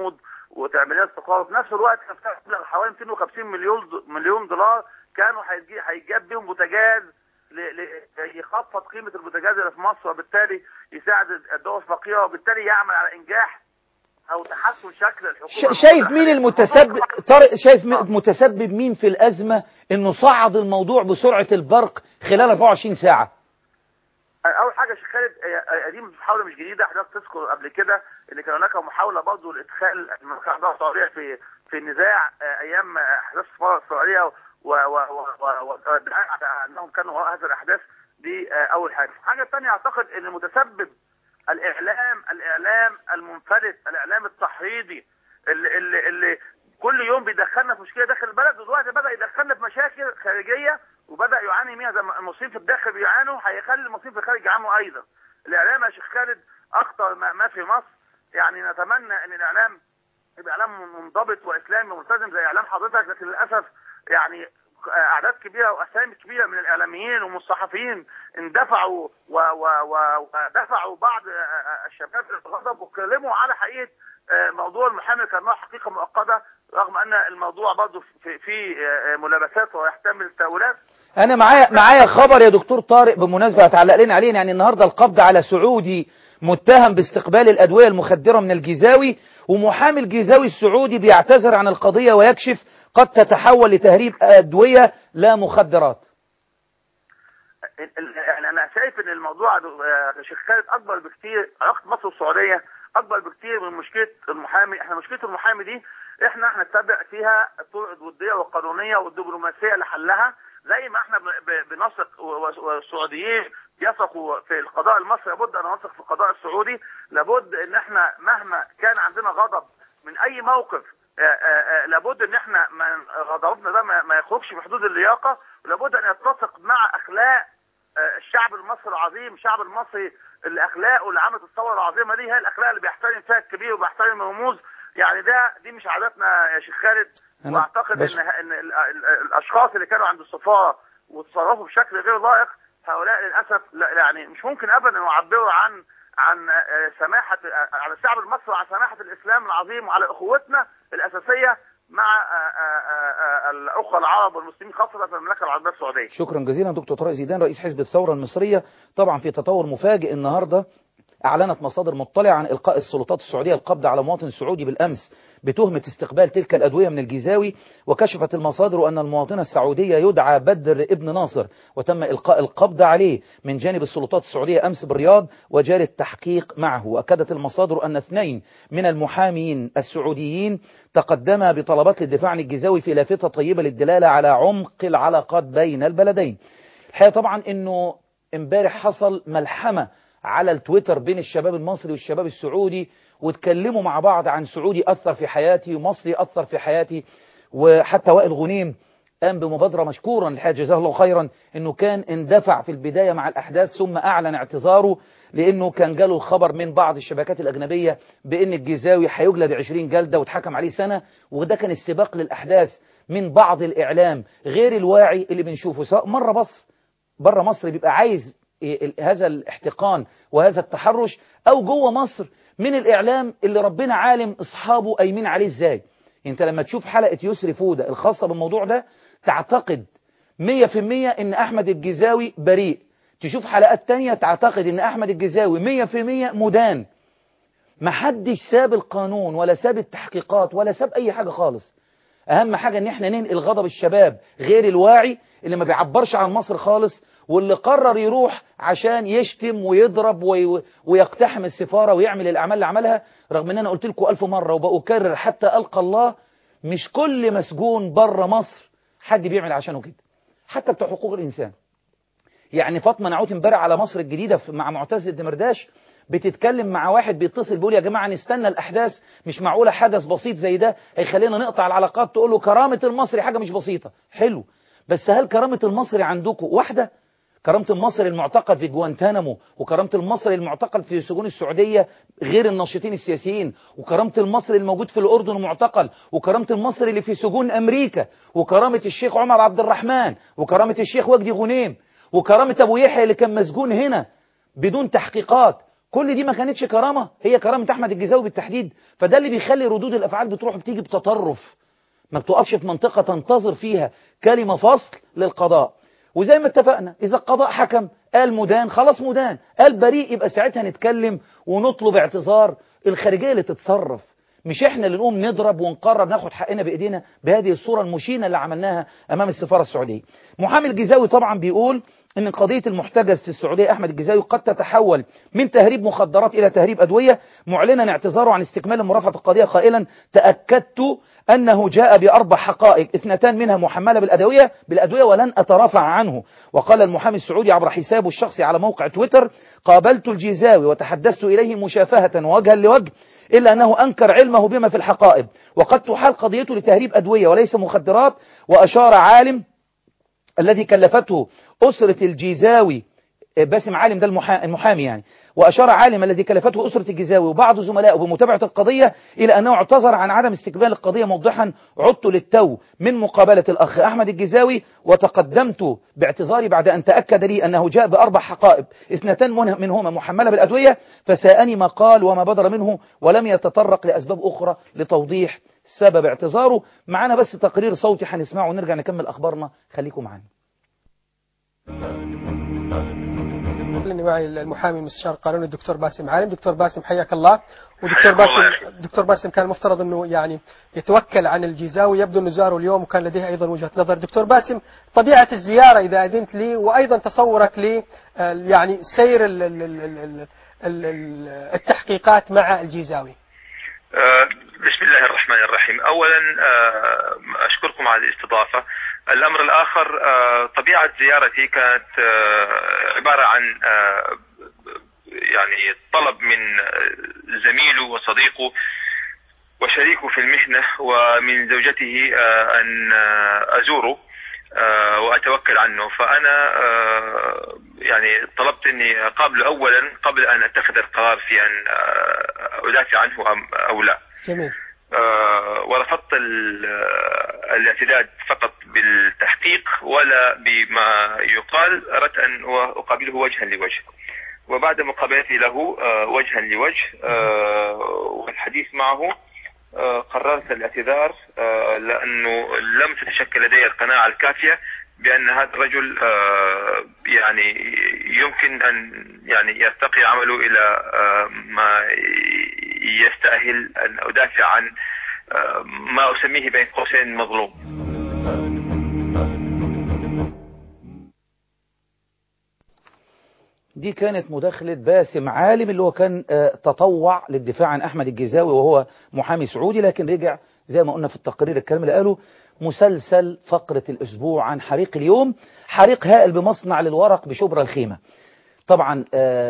وتعمل لنا استقرار وفي نفس الوقت كان في مبلغ حوالي 250 مليون د- مليون دولار كانوا هيجي هيجاب بيهم بوتاجاز ل- ل- يخفض قيمه البوتاجاز اللي في مصر وبالتالي يساعد الدول الفقيره وبالتالي يعمل على انجاح او تحسن شكل الحكومه ش- شايف مين المتسبب طارق شايف م- متسبب مين في الأزمة انه صعد الموضوع بسرعة البرق خلال 24 ساعة اول حاجه يا شيخ خالد هي- هي دي محاوله مش جديده حضرتك تذكر قبل كده ان كان هناك محاوله برضه لادخال المملكه العربيه السعوديه في في النزاع آه، ايام آه، احداث الثوره السعوديه و- و- و- و- والدعاء على انهم كانوا وراء هذه الاحداث دي آه، اول حاجه الحاجه الثانيه اعتقد ان المتسبب الاعلام الاعلام المنفلت الاعلام التحريضي اللي, اللي, اللي كل يوم بيدخلنا في مشكله داخل البلد ودلوقتي بدا يدخلنا في مشاكل خارجيه وبدا يعاني منها زي ما المصريين في الداخل بيعانوا هيخلي المصريين في الخارج يعانوا ايضا. الاعلام يا شيخ خالد اخطر ما, ما في مصر يعني نتمنى ان الاعلام يبقى اعلام منضبط واسلامي وملتزم زي اعلام حضرتك لكن للاسف يعني اعداد كبيره واسامي كبيره من الاعلاميين والصحفيين اندفعوا و- و- و- ودفعوا بعض الشباب للغضب واتكلموا على حقيقه موضوع المحامي كانه حقيقه مؤقته رغم ان الموضوع برضه في, في ملابسات ويحتمل تاويلات انا معايا معايا خبر يا دكتور طارق بمناسبه هتعلق لنا عليه يعني النهارده القبض على سعودي متهم باستقبال الادويه المخدره من الجيزاوي ومحامي الجيزاوي السعودي بيعتذر عن القضيه ويكشف قد تتحول لتهريب ادويه لا مخدرات يعني انا شايف ان الموضوع يا شيخ خالد اكبر بكتير علاقه مصر والسعوديه اكبر بكتير من مشكله المحامي احنا مشكله المحامي دي احنا هنتبع فيها الطرق الوديه والقانونيه والدبلوماسيه لحلها زي ما احنا بنثق والسعوديين يثقوا في القضاء المصري لابد ان نثق في القضاء السعودي لابد ان احنا مهما كان عندنا غضب من اي موقف لابد ان احنا غضبنا ده ما يخرجش في حدود اللياقه ولابد ان يتسق مع اخلاق الشعب المصري العظيم الشعب المصري الاخلاق اللي عملت الثوره العظيمه دي هي الاخلاق اللي بيحترم فيها الكبير وبيحترم الرموز يعني ده دي مش عاداتنا يا شيخ خالد واعتقد ان ان الاشخاص اللي كانوا عند السفاره وتصرفوا بشكل غير لائق هؤلاء للاسف لا يعني مش ممكن ابدا يعبروا عن عن سماحه على الشعب المصري وعن سماحه الاسلام العظيم وعلى اخوتنا الاساسيه مع الاخوه العرب والمسلمين خاصه في المملكه العربيه السعوديه. شكرا جزيلا دكتور طارق زيدان رئيس حزب الثوره المصريه طبعا في تطور مفاجئ النهارده أعلنت مصادر مطلعة عن إلقاء السلطات السعودية القبض على مواطن سعودي بالأمس بتهمة استقبال تلك الأدوية من الجيزاوي وكشفت المصادر أن المواطنة السعودية يدعى بدر ابن ناصر وتم إلقاء القبض عليه من جانب السلطات السعودية أمس بالرياض وجاري التحقيق معه وأكدت المصادر أن اثنين من المحامين السعوديين تقدما بطلبات للدفاع عن الجيزاوي في لافتة طيبة للدلالة على عمق العلاقات بين البلدين الحقيقة طبعا أنه امبارح حصل ملحمة على التويتر بين الشباب المصري والشباب السعودي واتكلموا مع بعض عن سعودي أثر في حياتي ومصري أثر في حياتي وحتى وائل غنيم قام بمبادرة مشكورا الحاج جزاه الله خيرا انه كان اندفع في البداية مع الاحداث ثم اعلن اعتذاره لانه كان جاله الخبر من بعض الشبكات الاجنبية بان الجزاوي هيجلد 20 جلدة واتحكم عليه سنة وده كان استباق للاحداث من بعض الاعلام غير الواعي اللي بنشوفه سواء مرة بص بره مصر بيبقى عايز هذا الاحتقان وهذا التحرش او جوه مصر من الاعلام اللي ربنا عالم اصحابه قايمين عليه ازاي انت لما تشوف حلقة يسري فودة الخاصة بالموضوع ده تعتقد 100% ان احمد الجزاوي بريء تشوف حلقات تانية تعتقد ان احمد الجزاوي 100% مدان محدش ساب القانون ولا ساب التحقيقات ولا ساب اي حاجة خالص اهم حاجة ان احنا ننقل غضب الشباب غير الواعي اللي ما بيعبرش عن مصر خالص واللي قرر يروح عشان يشتم ويضرب وي... ويقتحم السفارة ويعمل الأعمال اللي عملها رغم ان انا قلت لكم ألف مرة وبأكرر حتى ألقى الله مش كل مسجون بره مصر حد بيعمل عشانه كده حتى بتوع حقوق الإنسان يعني فاطمة نعوت امبارح على مصر الجديدة مع معتز الدمرداش بتتكلم مع واحد بيتصل بيقول يا جماعة نستنى الأحداث مش معقولة حدث بسيط زي ده هيخلينا نقطع العلاقات تقول له كرامة المصري حاجة مش بسيطة حلو بس هل كرامة المصري عندكم واحدة كرامة المصري المعتقل في جوانتانامو وكرامة المصري المعتقل في سجون السعودية غير الناشطين السياسيين وكرامة المصري الموجود في الأردن معتقل وكرامة المصري اللي في سجون أمريكا وكرامة الشيخ عمر عبد الرحمن وكرامة الشيخ وجدي غنيم وكرامة أبو يحيى اللي كان مسجون هنا بدون تحقيقات كل دي ما كانتش كرامة هي كرامة أحمد الجزاوي بالتحديد فده اللي بيخلي ردود الأفعال بتروح بتيجي بتطرف ما بتقفش في منطقة تنتظر فيها كلمة فصل للقضاء وزي ما اتفقنا إذا القضاء حكم قال مدان خلاص مدان قال بريء يبقى ساعتها نتكلم ونطلب اعتذار الخارجية اللي تتصرف مش احنا اللي نقوم نضرب ونقرر ناخد حقنا بايدينا بهذه الصورة المشينة اللي عملناها امام السفارة السعودية محامي الجزاوي طبعا بيقول ان قضية المحتجز في السعودية احمد الجزاوي قد تتحول من تهريب مخدرات الى تهريب ادوية معلنا اعتذاره عن استكمال مرافعة القضية قائلا تأكدت انه جاء باربع حقائق اثنتان منها محملة بالادوية بالادوية ولن اترافع عنه وقال المحامي السعودي عبر حسابه الشخصي على موقع تويتر قابلت الجزاوي وتحدثت اليه مشافهة وجها لوجه إلا أنه أنكر علمه بما في الحقائب وقد تحال قضيته لتهريب أدوية وليس مخدرات وأشار عالم الذي كلفته أسرة الجيزاوي باسم عالم ده المحامي يعني وأشار عالم الذي كلفته أسرة الجزاوي وبعض زملائه بمتابعة القضية إلى أنه اعتذر عن عدم استقبال القضية موضحا عدت للتو من مقابلة الأخ أحمد الجزاوي وتقدمت باعتذاري بعد أن تأكد لي أنه جاء بأربع حقائب اثنتان منهما محملة بالأدوية فساءني ما قال وما بدر منه ولم يتطرق لأسباب أخرى لتوضيح سبب اعتذاره معنا بس تقرير صوتي هنسمعه ونرجع نكمل أخبارنا خليكم معنا لاني معي المحامي المستشار القانوني الدكتور باسم عالم دكتور باسم حياك الله ودكتور باسم دكتور باسم كان المفترض انه يعني يتوكل عن الجيزاوي يبدو انه زاره اليوم وكان لديه ايضا وجهه نظر دكتور باسم طبيعه الزياره اذا اذنت لي وايضا تصورك ل يعني سير ال ال ال ال التحقيقات مع الجيزاوي بسم الله الرحمن الرحيم اولا اشكركم على الاستضافه الأمر الآخر طبيعة زيارتي كانت عبارة عن يعني طلب من زميله وصديقه وشريكه في المهنة ومن زوجته أن أزوره وأتوكل عنه فأنا يعني طلبت أني قابله أولا قبل أن أتخذ القرار في أن أدافع عنه أو لا جميل ورفضت الاعتداد فقط بالتحقيق ولا بما يقال أردت أن أقابله وجها لوجه وبعد مقابلتي له وجها لوجه والحديث معه قررت الاعتذار لأنه لم تتشكل لدي القناعة الكافية بأن هذا الرجل يعني يمكن أن يعني يرتقي عمله إلى ما يستأهل أن أدافع عن ما أسميه بين قوسين مظلوم دي كانت مداخلة باسم عالم اللي هو كان تطوع للدفاع عن أحمد الجزاوي وهو محامي سعودي لكن رجع زي ما قلنا في التقرير الكلام اللي قاله مسلسل فقرة الأسبوع عن حريق اليوم حريق هائل بمصنع للورق بشبرا الخيمة طبعا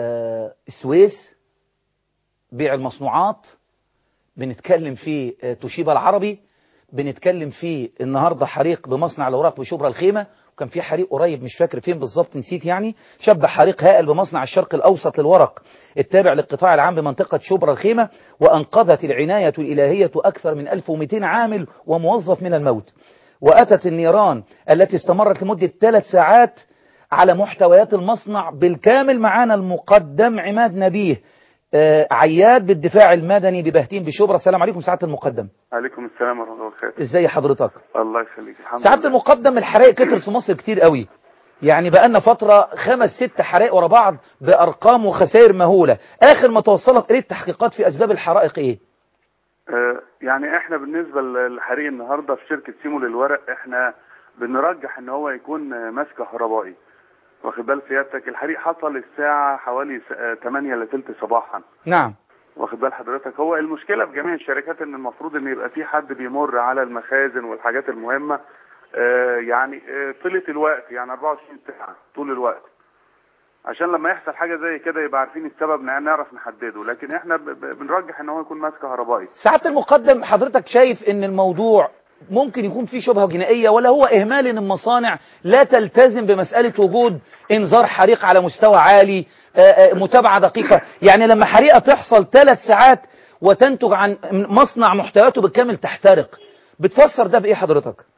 السويس بيع المصنوعات بنتكلم في توشيبا العربي بنتكلم في النهاردة حريق بمصنع الأوراق بشبرا الخيمة وكان في حريق قريب مش فاكر فين بالظبط نسيت يعني شبه حريق هائل بمصنع الشرق الأوسط للورق التابع للقطاع العام بمنطقة شبرا الخيمة وأنقذت العناية الإلهية أكثر من 1200 عامل وموظف من الموت وأتت النيران التي استمرت لمدة ثلاث ساعات على محتويات المصنع بالكامل معانا المقدم عماد نبيه آه عياد بالدفاع المدني ببهتين بشبرا السلام عليكم سعادة المقدم عليكم السلام ورحمة الله وبركاته ازاي حضرتك الله يخليك الحمد سعادة لله المقدم الحرائق كترت في مصر كتير قوي يعني بقالنا فترة خمس ست حرائق ورا بعض بأرقام وخسائر مهولة آخر ما توصلت إليه التحقيقات في أسباب الحرائق إيه؟ آه يعني احنا بالنسبة للحريق النهاردة في شركة سيمو للورق احنا بنرجح ان هو يكون ماس كهربائي واخد بال سيادتك الحريق حصل الساعة حوالي 8 الا تلت صباحا نعم واخد بال حضرتك هو المشكلة في جميع الشركات ان المفروض ان يبقى في حد بيمر على المخازن والحاجات المهمة آه يعني آه طيلة الوقت يعني 24 ساعة طول الوقت عشان لما يحصل حاجة زي كده يبقى عارفين السبب نعرف نحدده لكن احنا بنرجح ان هو يكون ماس كهربائي سعادة المقدم حضرتك شايف ان الموضوع ممكن يكون فيه شبهة جنائية ولا هو إهمال إن المصانع لا تلتزم بمسألة وجود إنذار حريق على مستوى عالي متابعة دقيقة يعني لما حريقة تحصل ثلاث ساعات وتنتج عن مصنع محتوياته بالكامل تحترق بتفسر ده بإيه حضرتك؟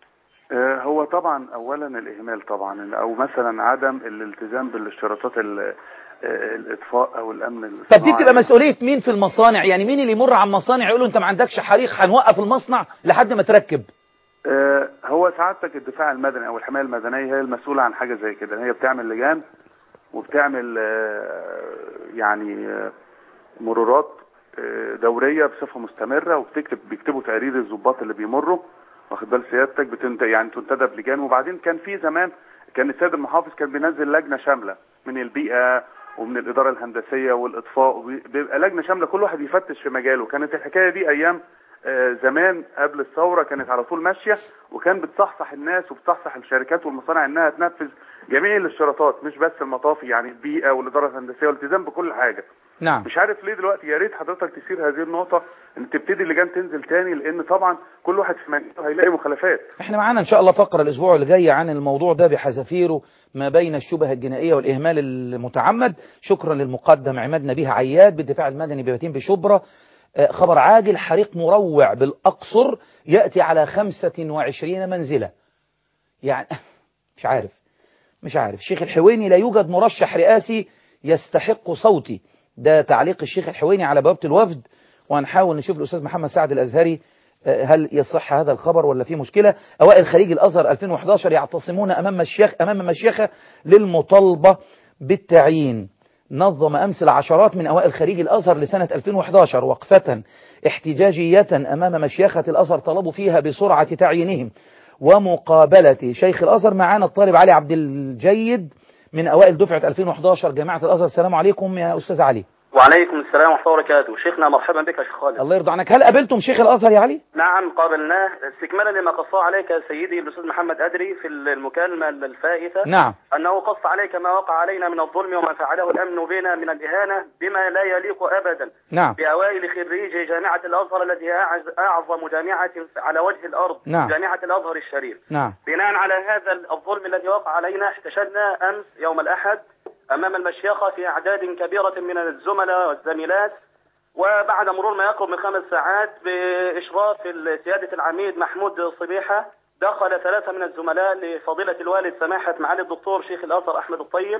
آه، هو طبعا اولا الاهمال طبعا او مثلا عدم الالتزام بالاشتراطات ال- آه، الاطفاء او الامن طب دي الصناعي. بتبقى مسؤولية مين في المصانع يعني مين اللي يمر على المصانع يقول له انت ما عندكش حريق هنوقف المصنع لحد ما تركب آه، هو سعادتك الدفاع المدني او الحمايه المدنيه هي المسؤوله عن حاجه زي كده هي بتعمل لجان وبتعمل آه، يعني آه، مرورات آه، دوريه بصفه مستمره وبتكتب بيكتبوا تقارير الضباط اللي بيمروا واخد بال سيادتك بتنت يعني تنتدب لجان وبعدين كان في زمان كان السيد المحافظ كان بينزل لجنه شامله من البيئه ومن الاداره الهندسيه والاطفاء وبي- بيبقى لجنه شامله كل واحد يفتش في مجاله كانت الحكايه دي ايام آه، زمان قبل الثوره كانت على طول ماشيه وكان بتصحصح الناس وبتصحصح الشركات والمصانع انها تنفذ جميع الاشتراطات مش بس المطافي يعني البيئه والاداره الهندسيه والالتزام بكل حاجه نعم مش عارف ليه دلوقتي يا ريت حضرتك تثير هذه النقطه ان تبتدي اللجان تنزل تاني لان طبعا كل واحد في مجاله هيلاقي مخالفات احنا معانا ان شاء الله فقرة الاسبوع اللي جاي عن الموضوع ده بحذافيره ما بين الشبه الجنائية والاهمال المتعمد شكرا للمقدم عماد نبيه عياد بالدفاع المدني ببتين بشبرا آه، خبر عاجل حريق مروع بالاقصر يأتي على 25 منزلة يعني مش عارف مش عارف الشيخ الحويني لا يوجد مرشح رئاسي يستحق صوتي ده تعليق الشيخ الحويني على بوابة الوفد وهنحاول نشوف الأستاذ محمد سعد الأزهري آه، هل يصح هذا الخبر ولا في مشكلة أوائل خليج الأزهر 2011 يعتصمون أمام مشيخ أمام مشيخة للمطالبة بالتعيين نظم أمس العشرات من أوائل خريج الأزهر لسنة 2011 وقفة احتجاجية أمام مشيخة الأزهر طلبوا فيها بسرعة تعيينهم ومقابلة شيخ الأزهر معانا الطالب علي عبد الجيد من أوائل دفعة 2011 جامعة الأزهر السلام عليكم يا أستاذ علي وعليكم السلام ورحمة الله وبركاته شيخنا مرحبا بك يا شيخ خالد الله يرضى عنك هل قابلتم شيخ الأزهر يا علي؟ نعم قابلناه استكمالا لما قصه عليك سيدي الأستاذ محمد أدري في المكالمة الفائتة نعم أنه قص عليك ما وقع علينا من الظلم وما فعله الأمن بنا من الإهانة بما لا يليق أبدا نعم بأوائل خريجي جامعة الأزهر التي هي أعز- أعظم جامعة على وجه الأرض نعم. جامعة الأزهر الشريف نعم بناء على هذا الظلم الذي وقع علينا احتشدنا أمس يوم الأحد أمام المشيخة في أعداد كبيرة من الزملاء والزميلات وبعد مرور ما يقرب من خمس ساعات بإشراف سيادة العميد محمود صبيحة دخل ثلاثة من الزملاء لفضيلة الوالد سماحة معالي الدكتور شيخ الأزهر أحمد الطيب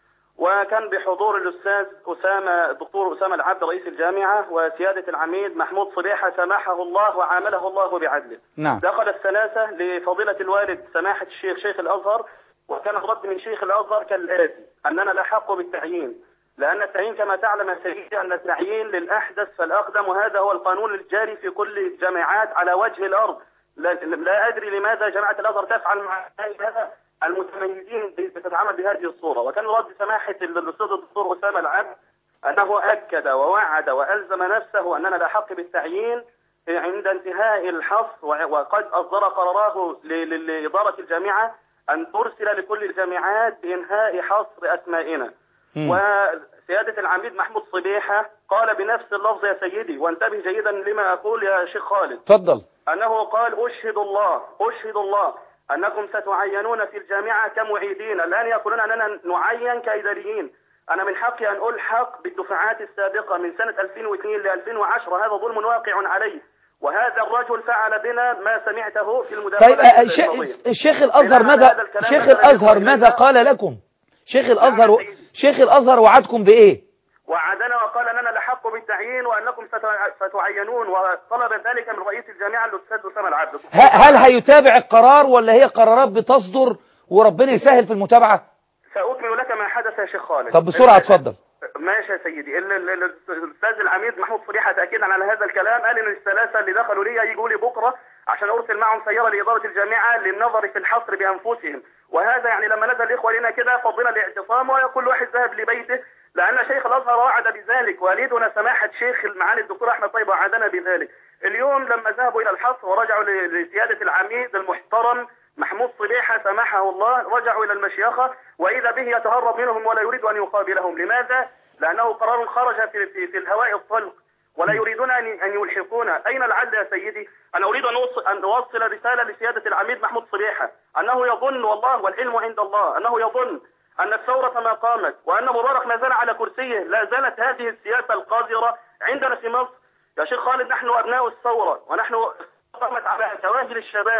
وكان بحضور الأستاذ أسامة الدكتور أسامة العبد رئيس الجامعة وسيادة العميد محمود صبيحة سماحه الله وعامله الله بعدله نعم دخل الثلاثة لفضيلة الوالد سماحة الشيخ شيخ الأزهر وكان الرد من شيخ الأزهر كالآتي أننا لا بالتعيين لأن التعيين كما تعلم يا سيدي أن التعيين للأحدث فالأقدم وهذا هو القانون الجاري في كل الجامعات على وجه الأرض لا, لا أدري لماذا جامعة الأزهر تفعل مع هذا المتميزين بتتعامل بهذه الصورة وكان رد سماحة الأستاذ الدكتور أسامة العبد أنه أكد ووعد وألزم نفسه أننا لا حق بالتعيين عند انتهاء الحصر وقد أصدر قراره ل- ل- لإدارة الجامعة أن ترسل لكل الجامعات بإنهاء حصر أسمائنا مم. وسيادة العميد محمود صبيحة قال بنفس اللفظ يا سيدي وانتبه جيدا لما أقول يا شيخ خالد تفضل أنه قال أشهد الله أشهد الله أنكم ستعينون في الجامعة كمعيدين الآن يقولون أننا نعين كإداريين أنا من حقي أن ألحق بالدفعات السابقة من سنة 2002 ل 2010 هذا ظلم واقع علي وهذا الرجل فعل بنا ما سمعته في المداخلة طيب آه، الماضية. شيخ- الشيخ الأزهر بناء على ماذا هذا الكلام شيخ الذي الأزهر يقول ماذا لنا- قال لكم شيخ الأزهر نعم سيدي. شيخ الأزهر وعدكم بإيه وعدنا وقال أننا لحق بالتعيين وأنكم ستع- ستعينون وطلب ذلك من رئيس الجامعة الأستاذ أسامة العبد ه- هل هيتابع القرار ولا هي قرارات بتصدر وربنا يسهل في المتابعة سأكمل لك ما حدث يا شيخ خالد طب بسرعة اتفضل ماشي يا سيدي ال- ال- ال- الاستاذ العميد محمود صريحه تاكيدا على هذا الكلام قال ان الثلاثه اللي دخلوا لي يجوا لي بكره عشان ارسل معهم سياره لاداره الجامعه للنظر في الحصر بانفسهم وهذا يعني لما نزل الاخوه لنا كده فضلنا الاعتصام وكل واحد ذهب لبيته لان شيخ الازهر وعد بذلك والدنا سماحه شيخ معالي الدكتور احمد طيب وعدنا بذلك اليوم لما ذهبوا الى الحصر ورجعوا ل- لسياده العميد المحترم محمود صبيحه سمحه الله رجعوا الى المشيخه واذا به يتهرب منهم ولا يريد ان يقابلهم لماذا؟ لأنه قرار خرج في, في, في الهواء الطلق ولا يريدون أن أن يلحقونا أين العدل يا سيدي أنا أريد أن أوصل, أن أوصل رسالة لسيادة العميد محمود صبيحة أنه يظن والله والعلم عند الله أنه يظن أن الثورة ما قامت وأن مبارك ما زال على كرسيه لا زالت هذه السياسة القذرة عندنا في مصر يا شيخ خالد نحن أبناء الثورة ونحن قامت على سواهل الشباب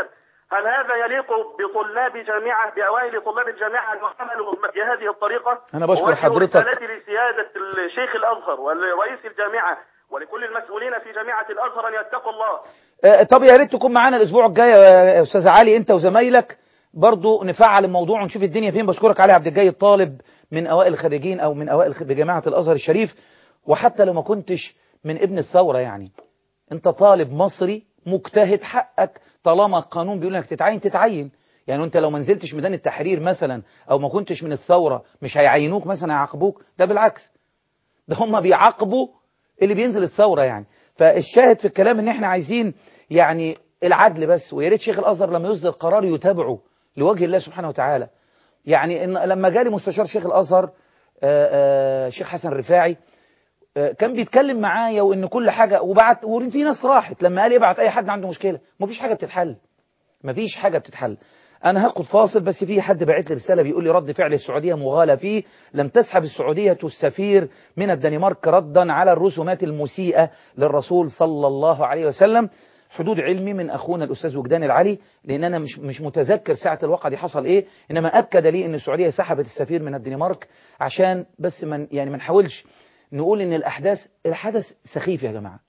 هل هذا يليق بطلاب جامعة بأوائل طلاب الجامعة أن يعملوا بهذه الطريقة؟ أنا بشكر أوجه حضرتك. رسالتي لسيادة الشيخ الأزهر ولرئيس الجامعة ولكل المسؤولين في جامعة الأزهر أن يتقوا الله آه، طب يا ريت تكون معانا الاسبوع الجاي يا استاذ علي انت وزمايلك برضو نفعل الموضوع ونشوف الدنيا فين بشكرك علي عبد الجاي الطالب من اوائل الخريجين او من اوائل بجامعه الازهر الشريف وحتى لو ما كنتش من ابن الثوره يعني انت طالب مصري مجتهد حقك طالما القانون بيقول انك تتعين تتعين يعني انت لو ما نزلتش ميدان التحرير مثلا او ما كنتش من الثوره مش هيعينوك مثلا هيعاقبوك ده بالعكس ده هم بيعاقبوا اللي بينزل الثوره يعني فالشاهد في الكلام ان احنا عايزين يعني العدل بس ويا ريت شيخ الازهر لما يصدر قرار يتابعه لوجه الله سبحانه وتعالى يعني إن لما جالي مستشار شيخ الازهر آه، آه، شيخ حسن رفاعي آه، كان بيتكلم معايا وان كل حاجه وبعت وفي ناس راحت لما قال يبعت اي حد عنده مشكله مفيش حاجه بتتحل مفيش حاجه بتتحل انا هاخد فاصل بس في حد بعت لي رساله بيقول لي رد فعل السعوديه مغالى فيه لم تسحب السعوديه السفير من الدنمارك ردا على الرسومات المسيئه للرسول صلى الله عليه وسلم حدود علمي من اخونا الاستاذ وجدان العلي لان انا مش مش متذكر ساعه الواقعه دي حصل ايه انما اكد لي ان السعوديه سحبت السفير من الدنمارك عشان بس من يعني ما نحاولش نقول ان الاحداث الحدث سخيف يا جماعه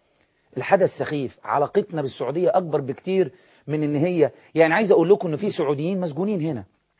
الحدث سخيف علاقتنا بالسعوديه اكبر بكتير من ان هي يعني عايز اقول لكم ان في سعوديين مسجونين هنا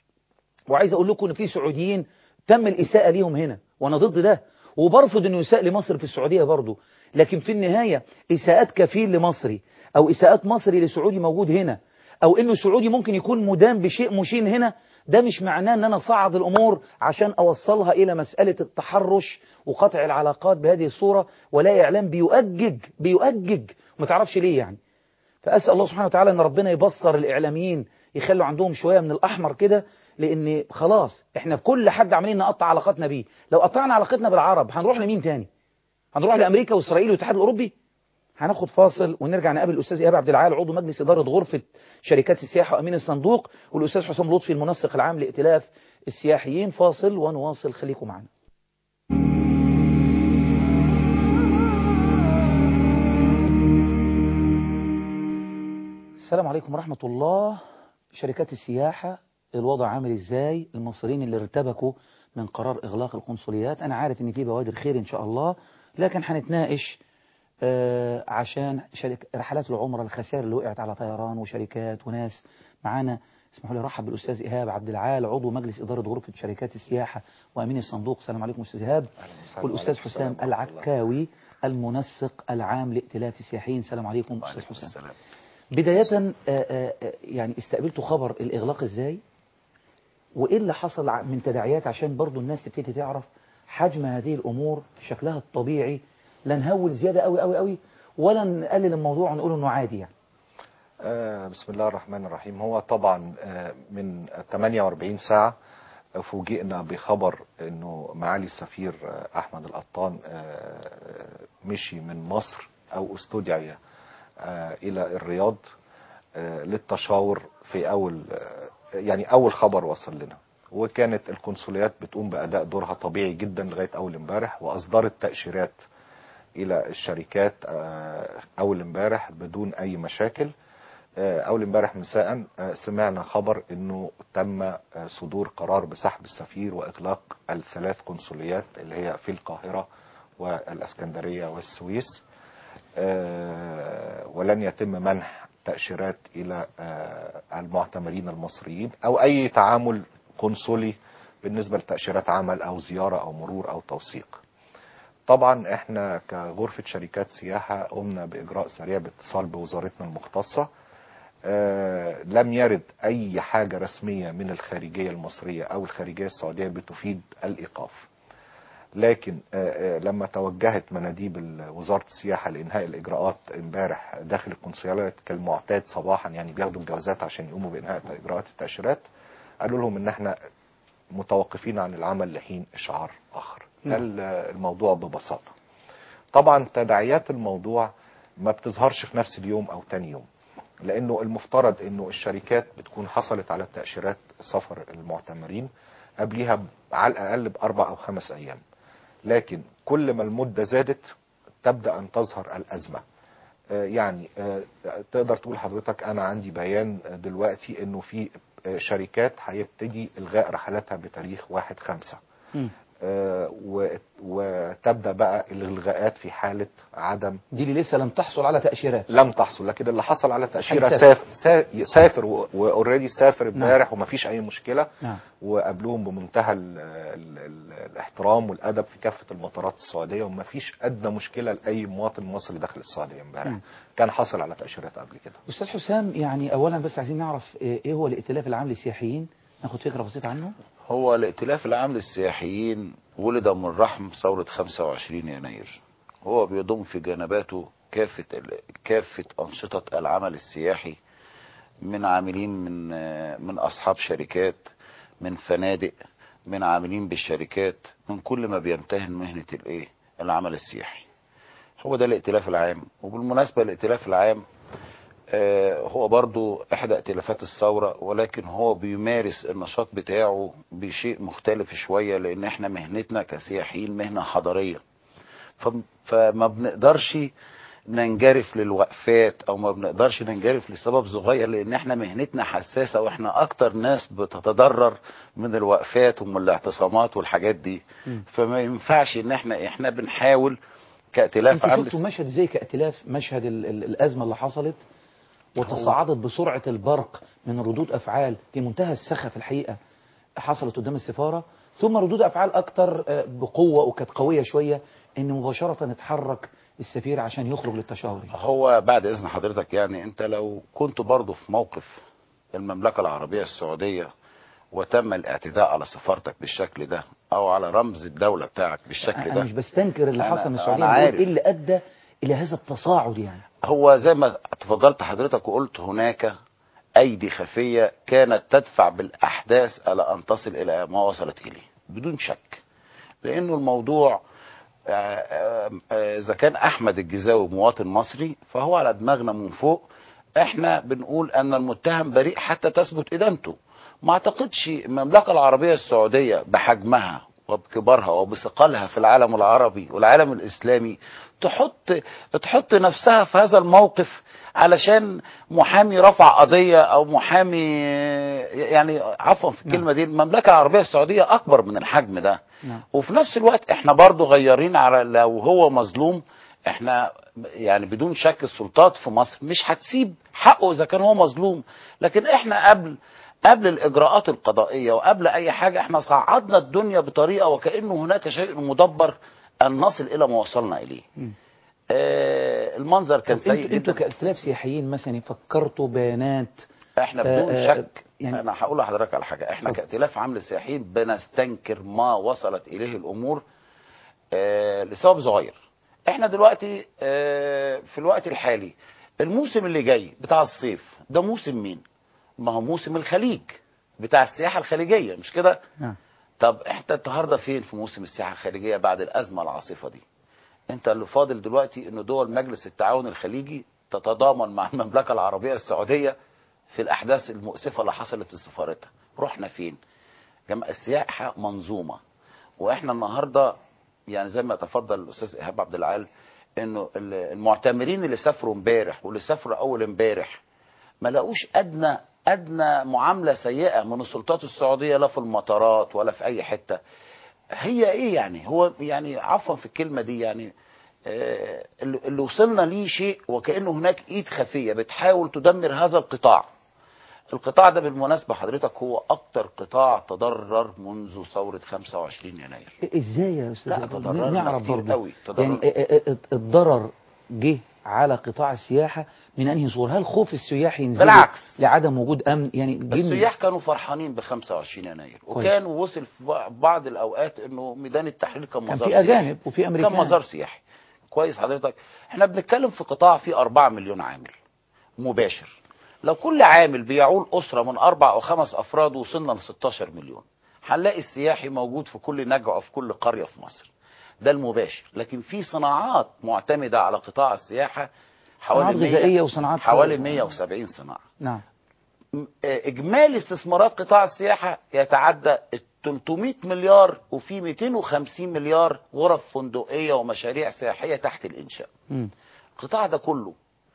وعايز اقول لكم ان في سعوديين تم الاساءه ليهم هنا وانا ضد ده وبرفض انه يساء لمصر في السعوديه برضه لكن في النهايه اساءات كفيل لمصري او اساءات مصري لسعودي موجود هنا او انه سعودي ممكن يكون مدان بشيء مشين هنا ده مش معناه ان انا صعد الامور عشان اوصلها الى مساله التحرش وقطع العلاقات بهذه الصوره ولا اعلام بيؤجج بيؤجج ما تعرفش ليه يعني فأسأل الله سبحانه وتعالى أن ربنا يبصر الإعلاميين يخلوا عندهم شوية من الأحمر كده لأن خلاص إحنا كل حد عمالين نقطع علاقاتنا بيه لو قطعنا علاقتنا بالعرب هنروح لمين تاني هنروح لأمريكا وإسرائيل والاتحاد الأوروبي هناخد فاصل ونرجع نقابل الأستاذ إيهاب عبد العال عضو مجلس إدارة غرفة شركات السياحة وأمين الصندوق والأستاذ حسام لطفي المنسق العام لائتلاف السياحيين فاصل ونواصل خليكم معنا السلام عليكم ورحمة الله شركات السياحة الوضع عامل ازاي المصريين اللي ارتبكوا من قرار اغلاق القنصليات انا عارف ان في بوادر خير ان شاء الله لكن هنتناقش آه عشان شركة رحلات العمرة الخسائر اللي وقعت على طيران وشركات وناس معانا اسمحوا لي ارحب بالاستاذ ايهاب عبد العال عضو مجلس اداره غرفه شركات السياحه وامين الصندوق السلام عليكم استاذ ايهاب والاستاذ حسام العكاوي المنسق العام لائتلاف السياحيين السلام عليكم استاذ حسام بداية آه، آه، آه، يعني استقبلتوا خبر الإغلاق إزاي وإيه اللي حصل ع- من تداعيات عشان برضو الناس تبتدي تعرف حجم هذه الأمور شكلها الطبيعي لا نهول زيادة قوي قوي قوي ولا نقلل الموضوع ونقول إنه عادي يعني آه، بسم الله الرحمن الرحيم هو طبعا آه، من 48 ساعة فوجئنا بخبر انه معالي السفير آه، احمد القطان آه، مشي من مصر او استدعي آه، الى الرياض آه، للتشاور في اول آه، يعني اول خبر وصل لنا وكانت القنصليات بتقوم باداء دورها طبيعي جدا لغايه اول امبارح واصدرت تاشيرات الى الشركات آه، اول امبارح بدون اي مشاكل آه، اول امبارح مساء آه، سمعنا خبر انه تم آه، صدور قرار بسحب السفير واغلاق الثلاث قنصليات اللي هي في القاهره والاسكندريه والسويس آه، ولن يتم منح تاشيرات الى آه، المعتمرين المصريين او اي تعامل قنصلي بالنسبه لتاشيرات عمل او زياره او مرور او توثيق طبعا احنا كغرفة شركات سياحة قمنا باجراء سريع باتصال بوزارتنا المختصة آه لم يرد اي حاجة رسمية من الخارجية المصرية او الخارجية السعودية بتفيد الايقاف لكن آه آه لما توجهت مناديب ال- وزارة السياحة لانهاء الاجراءات امبارح داخل القنصليات كالمعتاد صباحا يعني بياخدوا الجوازات عشان يقوموا بانهاء اجراءات التاشيرات قالوا لهم ان احنا متوقفين عن العمل لحين اشعار اخر ده ال- الموضوع ببساطه طبعا تداعيات الموضوع ما بتظهرش في نفس اليوم او تاني يوم لانه المفترض انه الشركات بتكون حصلت على تاشيرات سفر المعتمرين قبليها ب- على الاقل باربع او خمس ايام لكن كل ما المده زادت تبدا ان تظهر الازمه آه، يعني آه، تقدر تقول حضرتك انا عندي بيان دلوقتي انه في آه، شركات هيبتدي الغاء رحلاتها بتاريخ واحد خمسة مم. آه، و- وتبدا بقى الالغاءات في حاله عدم دي اللي لسه لم تحصل على تأشيرات لم تحصل لكن اللي حصل على تاشيره هيسافر. سافر سا- سافر واوريدي سافر امبارح ومفيش اي مشكله نعم وقابلوهم بمنتهى ال ال ال الاحترام والادب في كافه المطارات السعوديه ومفيش ادنى مشكله لاي مواطن مصري داخل السعوديه امبارح مم. كان حصل على تاشيرات قبل كده أستاذ حسام يعني أولا بس عايزين نعرف إيه إيه هو الائتلاف العام للسياحيين ناخد فكرة بسيطة عنه هو الائتلاف العام للسياحيين ولد من رحم ثورة 25 يناير هو بيضم في جنباته كافة ال- كافة أنشطة العمل السياحي من عاملين من آه، من أصحاب شركات من فنادق من عاملين بالشركات من كل ما بيمتهن مهنة الإيه العمل السياحي هو ده الائتلاف العام وبالمناسبة الائتلاف العام آه، هو برضو احدى ائتلافات الثورة ولكن هو بيمارس النشاط بتاعه بشيء مختلف شوية لان احنا مهنتنا كسياحيين مهنة حضارية فم- فما بنقدرش ننجرف للوقفات او ما بنقدرش ننجرف لسبب صغير لان احنا مهنتنا حساسة واحنا اكتر ناس بتتضرر من الوقفات ومن الاعتصامات والحاجات دي مم. فما ينفعش ان احنا احنا بنحاول كائتلاف انتوا عام شفتوا مشهد زي كائتلاف مشهد ال ال الأزمة اللي حصلت وتصاعدت بسرعة البرق من ردود أفعال في منتهى السخف الحقيقة حصلت قدام السفارة ثم ردود أفعال أكتر آه، بقوة وكانت قوية شوية إن مباشرة اتحرك السفير عشان يخرج للتشاور هو بعد اذن حضرتك يعني انت لو كنت برضه في موقف المملكة العربية السعودية وتم الاعتداء على سفارتك بالشكل ده او على رمز الدولة بتاعك بالشكل أنا ده مش بستنكر اللي أنا- حصل من أنا السعودية أنا عارف. بقول إيه اللي أدى إلى هذا التصاعد يعني هو زي ما تفضلت حضرتك وقلت هناك ايدي خفية كانت تدفع بالاحداث الى ان تصل الى ما وصلت اليه بدون شك لانه الموضوع آه، آه، آه، اذا كان احمد الجزاوي مواطن مصري فهو على دماغنا من فوق احنا بنقول ان المتهم بريء حتى تثبت ادانته ما اعتقدش المملكه العربيه السعوديه بحجمها وبكبرها وبثقلها في العالم العربي والعالم الاسلامي تحط تحط نفسها في هذا الموقف علشان محامي رفع قضيه او محامي يعني عفوا في الكلمه دي المملكه العربيه السعوديه اكبر من الحجم ده نعم. وفي نفس الوقت احنا برضو غيرين على لو هو مظلوم احنا يعني بدون شك السلطات في مصر مش هتسيب حقه اذا كان هو مظلوم لكن احنا قبل قبل الاجراءات القضائيه وقبل اي حاجه احنا صعدنا الدنيا بطريقه وكانه هناك شيء مدبر ان نصل الى ما وصلنا اليه. مم. آه المنظر كان طب سيء انتوا انتوا جدا كائتلاف سياحيين مثلا فكرتوا بيانات احنا بدون آه، آه، شك يعني- انا هقول لحضرتك على حاجه احنا اتفضل. كائتلاف عام للسياحيين بنستنكر ما وصلت اليه الامور آه لسبب صغير احنا دلوقتي آه في الوقت الحالي الموسم اللي جاي بتاع الصيف ده موسم مين ما هو موسم الخليج بتاع السياحه الخليجيه مش كده نعم طب انت النهارده فين في موسم السياحه الخليجيه بعد الازمه العاصفه دي انت اللي فاضل دلوقتي ان دول مجلس التعاون الخليجي تتضامن مع المملكه العربيه السعوديه في الاحداث المؤسفه اللي حصلت في سفارتها رحنا فين جماعة السياحه منظومه واحنا النهارده يعني زي ما تفضل الاستاذ ايهاب عبد العال انه ال- المعتمرين اللي سافروا امبارح واللي سافروا اول امبارح ما لاقوش ادنى ادنى معامله سيئه من السلطات السعوديه لا في المطارات ولا في اي حته هي ايه يعني هو يعني عفوا في الكلمه دي يعني آه، اللي اللي وصلنا ليه شيء وكانه هناك ايد خفيه بتحاول تدمر هذا القطاع القطاع ده بالمناسبه حضرتك هو اكتر قطاع تضرر منذ ثوره 25 يناير ازاي يا استاذ لا، إيهاب؟ تضررنا نعرف كتير برضه. قوي، تضررنا. يعني ا- ا- ا- الضرر جه على قطاع السياحه من انهي صور هل خوف السياح ينزلوا بالعكس. لعدم وجود امن يعني جه من- السياح كانوا فرحانين ب 25 يناير وكان وصل في بعض الاوقات انه ميدان التحرير كان كان مزار في سياحي. اجانب وفي امريكان كان مزار سياحي كويس حضرتك احنا بنتكلم في قطاع فيه 4 مليون عامل مباشر لو كل عامل بيعول اسره من اربع او خمس افراد وصلنا ل 16 مليون هنلاقي السياحي موجود في كل نجعه في كل قريه في مصر ده المباشر لكن في صناعات معتمده على قطاع السياحه صناعات حوالي 100 غذائيه وصناعات حوالي 170 صناعه نعم اجمالي استثمارات قطاع السياحه يتعدى ال 300 مليار وفي 250 مليار غرف فندقيه ومشاريع سياحيه تحت الانشاء مم. القطاع ده كله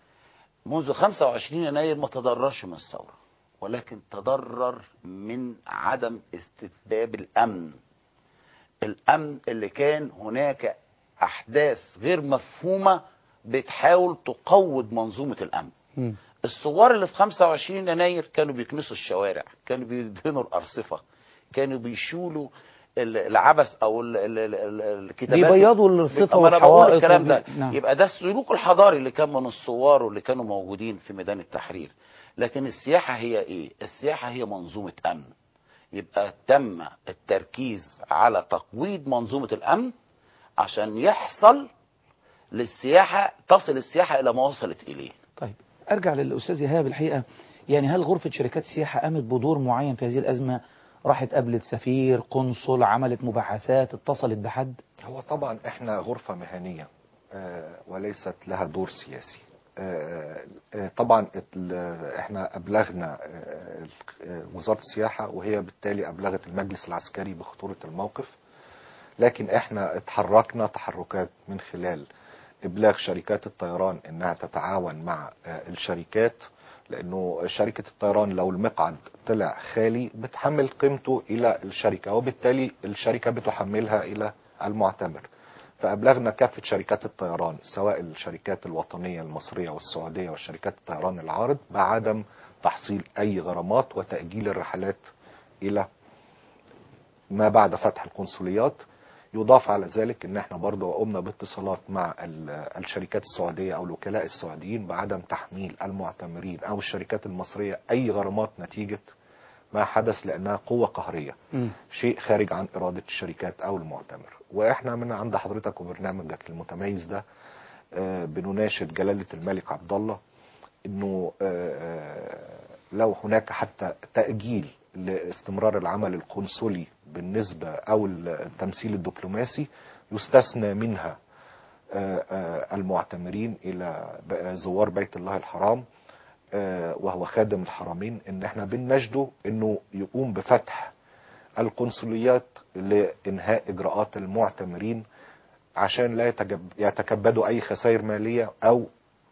منذ 25 يناير ما تضررش من الثورة ولكن تضرر من عدم استتباب الأمن الأمن اللي كان هناك أحداث غير مفهومة بتحاول تقوض منظومة الأمن مم. الثوار اللي في 25 يناير كانوا بيكنسوا الشوارع كانوا بيدهنوا الأرصفة كانوا بيشولوا ال- العبث او ال- ال- ال- ال- الكتابات بيبيضوا الرصفة ما أنا بقول والحوائط الكلام ده وبي- نعم. يبقى ده السلوك الحضاري اللي كان من الثوار واللي كانوا موجودين في ميدان التحرير لكن السياحة هي ايه السياحة هي منظومة امن يبقى تم التركيز على تقويض منظومة الامن عشان يحصل للسياحة تصل السياحة الى ما وصلت اليه طيب ارجع للاستاذ ايهاب الحقيقه يعني هل غرفه شركات السياحه قامت بدور معين في هذه الازمه راحت قابلت سفير قنصل عملت مباحثات اتصلت بحد هو طبعا احنا غرفة مهنية آه، وليست لها دور سياسي آه، آه، طبعا ال- احنا ابلغنا آه، آه، وزارة السياحة وهي بالتالي ابلغت المجلس العسكري بخطورة الموقف لكن احنا اتحركنا تحركات من خلال ابلاغ شركات الطيران انها تتعاون مع آه، الشركات لانه شركة الطيران لو المقعد طلع خالي بتحمل قيمته الى الشركة وبالتالي الشركة بتحملها الى المعتمر فأبلغنا كافة شركات الطيران سواء الشركات الوطنية المصرية والسعودية والشركات الطيران العارض بعدم تحصيل أي غرامات وتأجيل الرحلات إلى ما بعد فتح القنصليات يضاف على ذلك ان احنا برضه قمنا باتصالات مع ال- الشركات السعودية او الوكلاء السعوديين بعدم تحميل المعتمرين او الشركات المصرية اي غرامات نتيجة ما حدث لانها قوة قهرية شيء خارج عن إرادة الشركات أو المعتمر وإحنا من عند حضرتك وبرنامجك المتميز ده آه، بنناشد جلالة الملك عبد الله إنه آه، آه، لو هناك حتى تأجيل لاستمرار العمل القنصلي بالنسبة أو التمثيل الدبلوماسي يستثنى منها آه، آه، المعتمرين إلى ب- زوار بيت الله الحرام آه، وهو خادم الحرمين ان احنا بنناشده انه يقوم بفتح القنصليات لانهاء اجراءات المعتمرين عشان لا يتجب- يتكبدوا اي خسائر ماليه او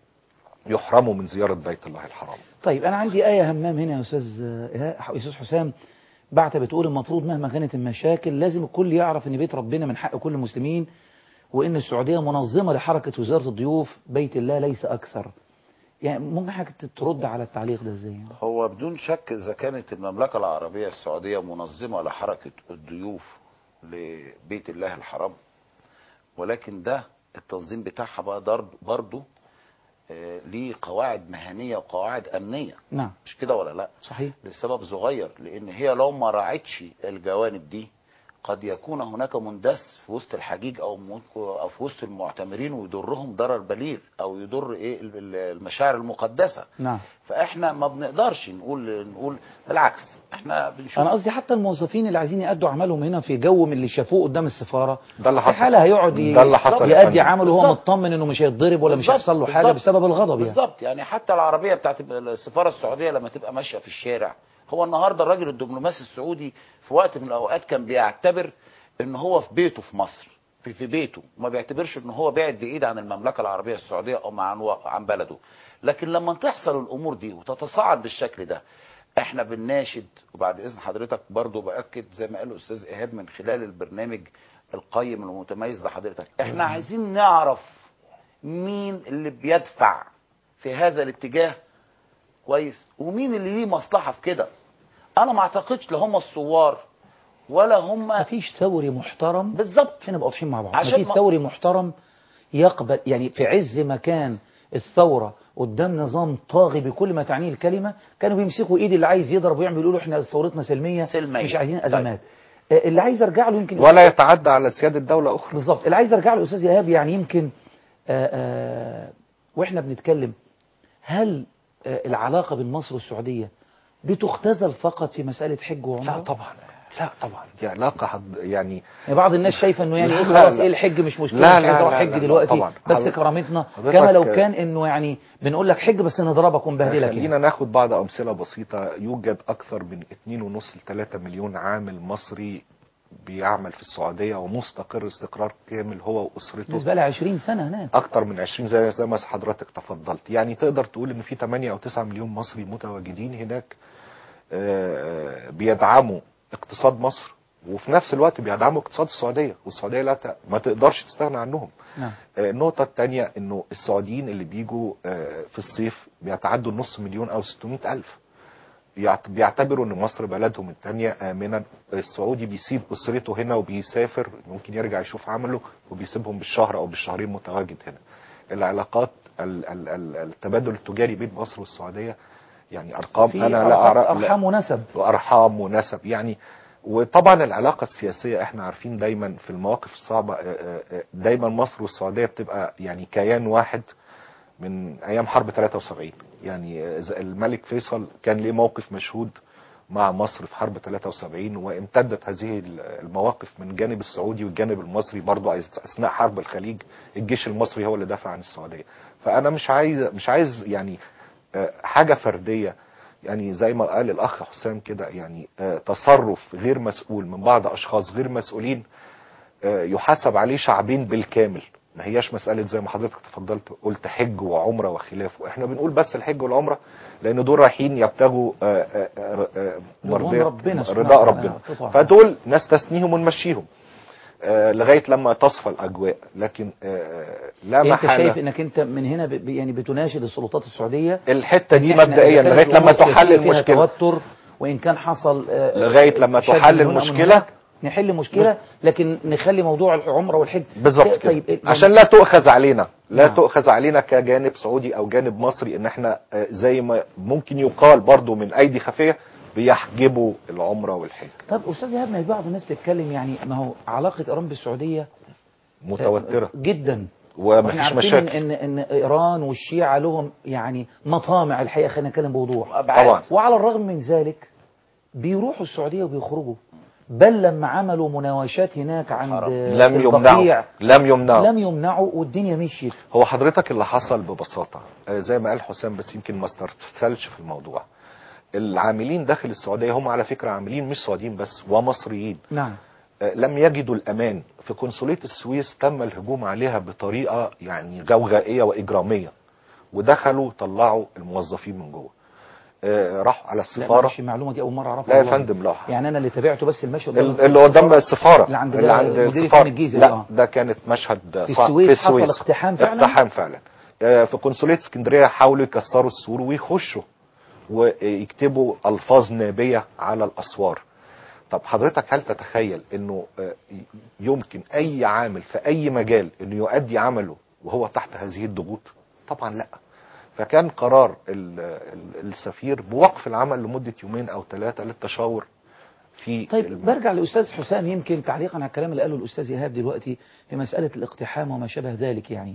يحرموا من زياره بيت الله الحرام. طيب انا عندي ايه همام هنا يا استاذ إيهاب- استاذ حسام بعت بتقول المفروض مهما كانت المشاكل لازم الكل يعرف ان بيت ربنا من حق كل المسلمين وان السعوديه منظمه لحركه وزاره الضيوف بيت الله ليس اكثر يعني ممكن حضرتك ترد على التعليق ده ازاي يعني؟ هو بدون شك إذا كانت المملكة العربية السعودية منظمة لحركة الضيوف لبيت الله الحرام ولكن ده التنظيم بتاعها بقى ضرب برضه آه، ليه قواعد مهنية وقواعد أمنية نعم مش كده ولا لا صحيح لسبب صغير لأن هي لو ما راعتش الجوانب دي قد يكون هناك مندس في وسط الحجيج او م- او في وسط المعتمرين ويضرهم ضرر بليغ او يضر ايه ال- ال- المشاعر المقدسه نعم فاحنا ما بنقدرش نقول نقول بالعكس احنا بنشوف انا قصدي حتى الموظفين اللي عايزين يأدوا اعمالهم هنا في جو من اللي شافوه قدام السفاره ده اللي حصل. استحاله هيقعد ي- ده اللي حصل يا يأدي فندم. عمله وهو بالظبط. مطمن انه مش هيتضرب ولا مش بالظبط، هيحصل له حاجه بالظبط. بسبب الغضب يعني بالظبط يعني حتى العربيه بتاعت السفاره السعوديه لما تبقى ماشيه في الشارع هو النهارده الراجل الدبلوماسي السعودي في وقت من الاوقات كان بيعتبر ان هو في بيته في مصر في في بيته ما بيعتبرش ان هو بعد بعيد عن المملكه العربيه السعوديه او عن و- عن بلده لكن لما تحصل الامور دي وتتصاعد بالشكل ده احنا بنناشد وبعد اذن حضرتك برضو باكد زي ما قال الاستاذ ايهاب من خلال البرنامج القيم المتميز لحضرتك احنا عايزين نعرف مين اللي بيدفع في هذا الاتجاه كويس ومين اللي ليه مصلحه في كده انا ما اعتقدش لا هم الثوار ولا هم مفيش ثوري محترم بالظبط عشان نبقى واضحين مع بعض عشان مفيش ما- ثوري محترم يقبل يعني في عز ما كان الثوره قدام نظام طاغي بكل ما تعنيه الكلمه كانوا بيمسكوا ايد اللي عايز يضرب ويعمل يقولوا احنا ثورتنا سلميه, سلمية. مش عايزين طيب. ازمات آه، اللي عايز ارجع له يمكن ولا يتعدى على سياده دوله اخرى. بالظبط اللي عايز ارجع له استاذ ايهاب يعني يمكن آآ آآ واحنا بنتكلم هل آه، العلاقه بين مصر والسعوديه بتختزل فقط في مساله حج وعمره؟ لا طبعا لا طبعا دي علاقه حد يعني يعني بعض الناس شايفه انه يعني لا، ايه لا، خلاص لا. ايه الحج مش مشكله لا، مش عايز لا، اروح لا، حج لا، لا، دلوقتي طبعا. بس حضرتك- كرامتنا حضرتك- كما لو كان انه يعني بنقول لك حج بس نضربك ونبهدلك يعني. خلينا ناخد بعض امثله بسيطه يوجد اكثر من 2.5 ل 3 مليون عامل مصري بيعمل في السعوديه ومستقر استقرار كامل هو واسرته بالنسبه لها 20 سنه هناك اكتر من 20 زي زي ما حضرتك تفضلت يعني تقدر تقول ان في 8 او 9 مليون مصري متواجدين هناك آه، بيدعموا اقتصاد مصر وفي نفس الوقت بيدعموا اقتصاد السعوديه والسعوديه لا ت- ما تقدرش تستغنى عنهم نعم آه، النقطة الثانية انه السعوديين اللي بيجوا آه، في الصيف بيتعدوا النص مليون او 600 الف بيعت- بيعتبروا ان مصر بلدهم الثانية امنا السعودي بيسيب اسرته هنا وبيسافر ممكن يرجع يشوف عمله وبيسيبهم بالشهر او بالشهرين متواجد هنا العلاقات ال- ال- ال- التبادل التجاري بين مصر والسعودية يعني ارقام في انا لا علاقات اعرف لا- ارحام ونسب وارحام ونسب يعني وطبعا العلاقه السياسيه احنا عارفين دايما في المواقف الصعبه آه، آه، آه، دايما مصر والسعوديه بتبقى يعني كيان واحد من ايام حرب 73 يعني آه، زي الملك فيصل كان ليه موقف مشهود مع مصر في حرب 73 وامتدت هذه المواقف من الجانب السعودي والجانب المصري برضو اثناء حرب الخليج الجيش المصري هو اللي دافع عن السعوديه فانا مش عايز مش عايز يعني آه، حاجه فرديه يعني زي ما قال الاخ حسام كده يعني آه، تصرف غير مسؤول من بعض اشخاص غير مسؤولين آه، يحاسب عليه شعبين بالكامل ما هياش مسألة زي ما حضرتك تفضلت قلت حج وعمرة وخلافه احنا بنقول بس الحج والعمرة لان دول رايحين يبتغوا آه، آه، آه، آه، رضوان ربنا سبحانه رضاء وتعالى. ربنا قطع. فدول ناس تسنيهم ونمشيهم آه، لغاية لما تصفى الأجواء لكن آه، لا انت شايف محالة انك انت من هنا ب... ب- يعني بتناشد السلطات السعوديه الحتة دي إن إحنا مبدئيا إذا كانت لغاية لما الأمور تحل السياسية فيها المشكلة توتر وان كان حصل آه، لغاية لما شد تحل من هنا ومن المشكلة هناك، نحل مشكله لكن نخلي موضوع العمره والحج بالظبط كده طيب يعني عشان لا تؤخذ علينا لا نعم. تؤخذ علينا كجانب سعودي او جانب مصري ان احنا آه، زي ما ممكن يقال برضو من ايدي خفيه بيحجبوا العمره والحج طب استاذ ايهاب ما بعض الناس تتكلم يعني ما هو علاقه ايران بالسعوديه متوتره جدا ومفيش واحنا عارفين مشاكل ان ان ايران والشيعه لهم يعني مطامع الحقيقه خلينا نتكلم بوضوح طبعا وعلى الرغم من ذلك بيروحوا السعوديه وبيخرجوا بل لما عملوا مناوشات هناك عند لم البقيع يمنعوا لم يمنعوا لم يمنعوا والدنيا مشيت هو حضرتك اللي حصل ببساطه آه، زي ما قال حسام بس يمكن ما استرسلش في الموضوع العاملين داخل السعوديه هم على فكره عاملين مش سعوديين بس ومصريين نعم آه، لم يجدوا الامان في قنصليه السويس تم الهجوم عليها بطريقه يعني غوغائيه واجراميه ودخلوا طلعوا الموظفين من جوه آه، راحوا على لا السفاره معلش المعلومه دي اول مره اعرفها لا يا والله. فندم لا يعني انا اللي تابعته بس المشهد ال- اللي قدام السفاره اللي عند اللي عند مدير السفاره الجيزة لا آه. ده كانت مشهد في صعب السويس في حصل السويس اقتحام فعلا؟ اقتحام فعلا آه، في قنصليه اسكندريه حاولوا يكسروا السور ويخشوا ويكتبوا الفاظ نابيه على الاسوار طب حضرتك هل تتخيل انه آه، يمكن اي عامل في اي مجال انه يؤدي عمله وهو تحت هذه الضغوط طبعا لا فكان قرار ال- ال- السفير بوقف العمل لمده يومين او ثلاثه للتشاور في طيب الم- برجع لاستاذ حسام يمكن تعليقا على الكلام اللي قاله الاستاذ ايهاب دلوقتي في مساله الاقتحام وما شابه ذلك يعني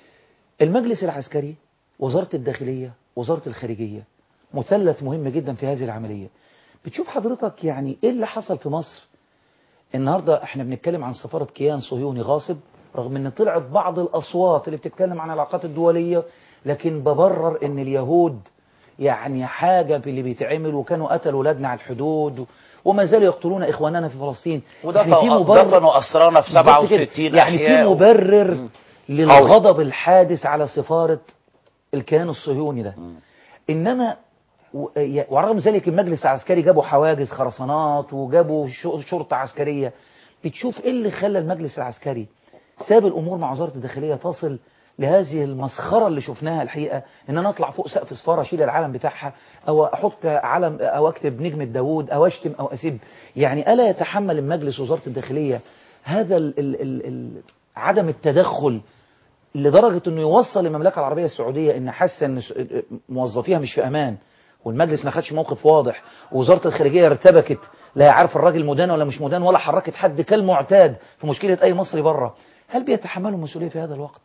المجلس العسكري وزاره الداخليه وزاره الخارجيه مثلث مهم جدا في هذه العمليه بتشوف حضرتك يعني ايه اللي حصل في مصر النهارده احنا بنتكلم عن سفاره كيان صهيوني غاصب رغم ان طلعت بعض الاصوات اللي بتتكلم عن العلاقات الدوليه لكن ببرر ان اليهود يعني حاجه في اللي بيتعمل وكانوا قتلوا ولادنا على الحدود وما زالوا يقتلون اخواننا في فلسطين يعني في ودفنوا مبرر دفنوا اسرانا في بالظبط كده. 67 يعني في أحياء. مبرر للغضب الحادث على سفاره الكيان الصهيوني ده انما و- ي- ورغم ذلك المجلس العسكري جابوا حواجز خرسانات وجابوا ش- شرطة عسكرية بتشوف ايه اللي خلى المجلس العسكري ساب الامور مع وزارة الداخلية تصل لهذه المسخرة اللي شفناها الحقيقة ان انا اطلع فوق سقف سفارة اشيل العلم بتاعها او احط علم او اكتب نجمة داوود او اشتم او اسب يعني الا يتحمل المجلس وزارة الداخلية هذا ال ال ال ال عدم التدخل لدرجة انه يوصل المملكة العربية السعودية ان حاسة ان س- موظفيها مش في امان والمجلس ما خدش موقف واضح ووزارة الخارجية ارتبكت لا عارف الراجل مدان ولا مش مدان ولا حركت حد كالمعتاد في مشكلة اي مصري بره هل بيتحملوا المسؤولية في هذا الوقت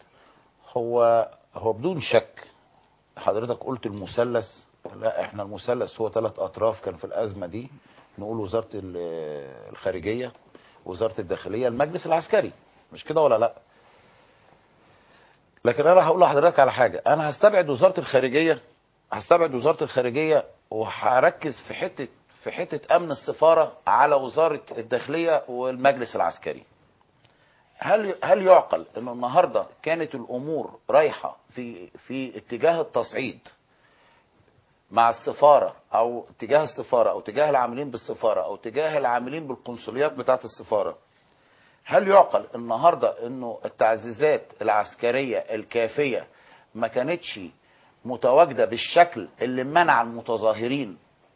هو هو بدون شك حضرتك قلت المثلث لا احنا المثلث هو ثلاث اطراف كان في الازمه دي نقول وزاره ال- الخارجيه وزاره الداخليه المجلس العسكري مش كده ولا لا لكن انا هقول لحضرتك على حاجه انا هستبعد وزاره الخارجيه هستبعد وزاره الخارجيه وهركز في حته في حته امن السفاره على وزاره الداخليه والمجلس العسكري هل هل يعقل انه النهارده كانت الامور رايحه في في اتجاه التصعيد مع السفاره او تجاه السفاره او تجاه العاملين بالسفاره او تجاه العاملين بالقنصليات بتاعه السفاره هل يعقل النهارده انه التعزيزات العسكريه الكافيه ما كانتش متواجده بالشكل اللي منع المتظاهرين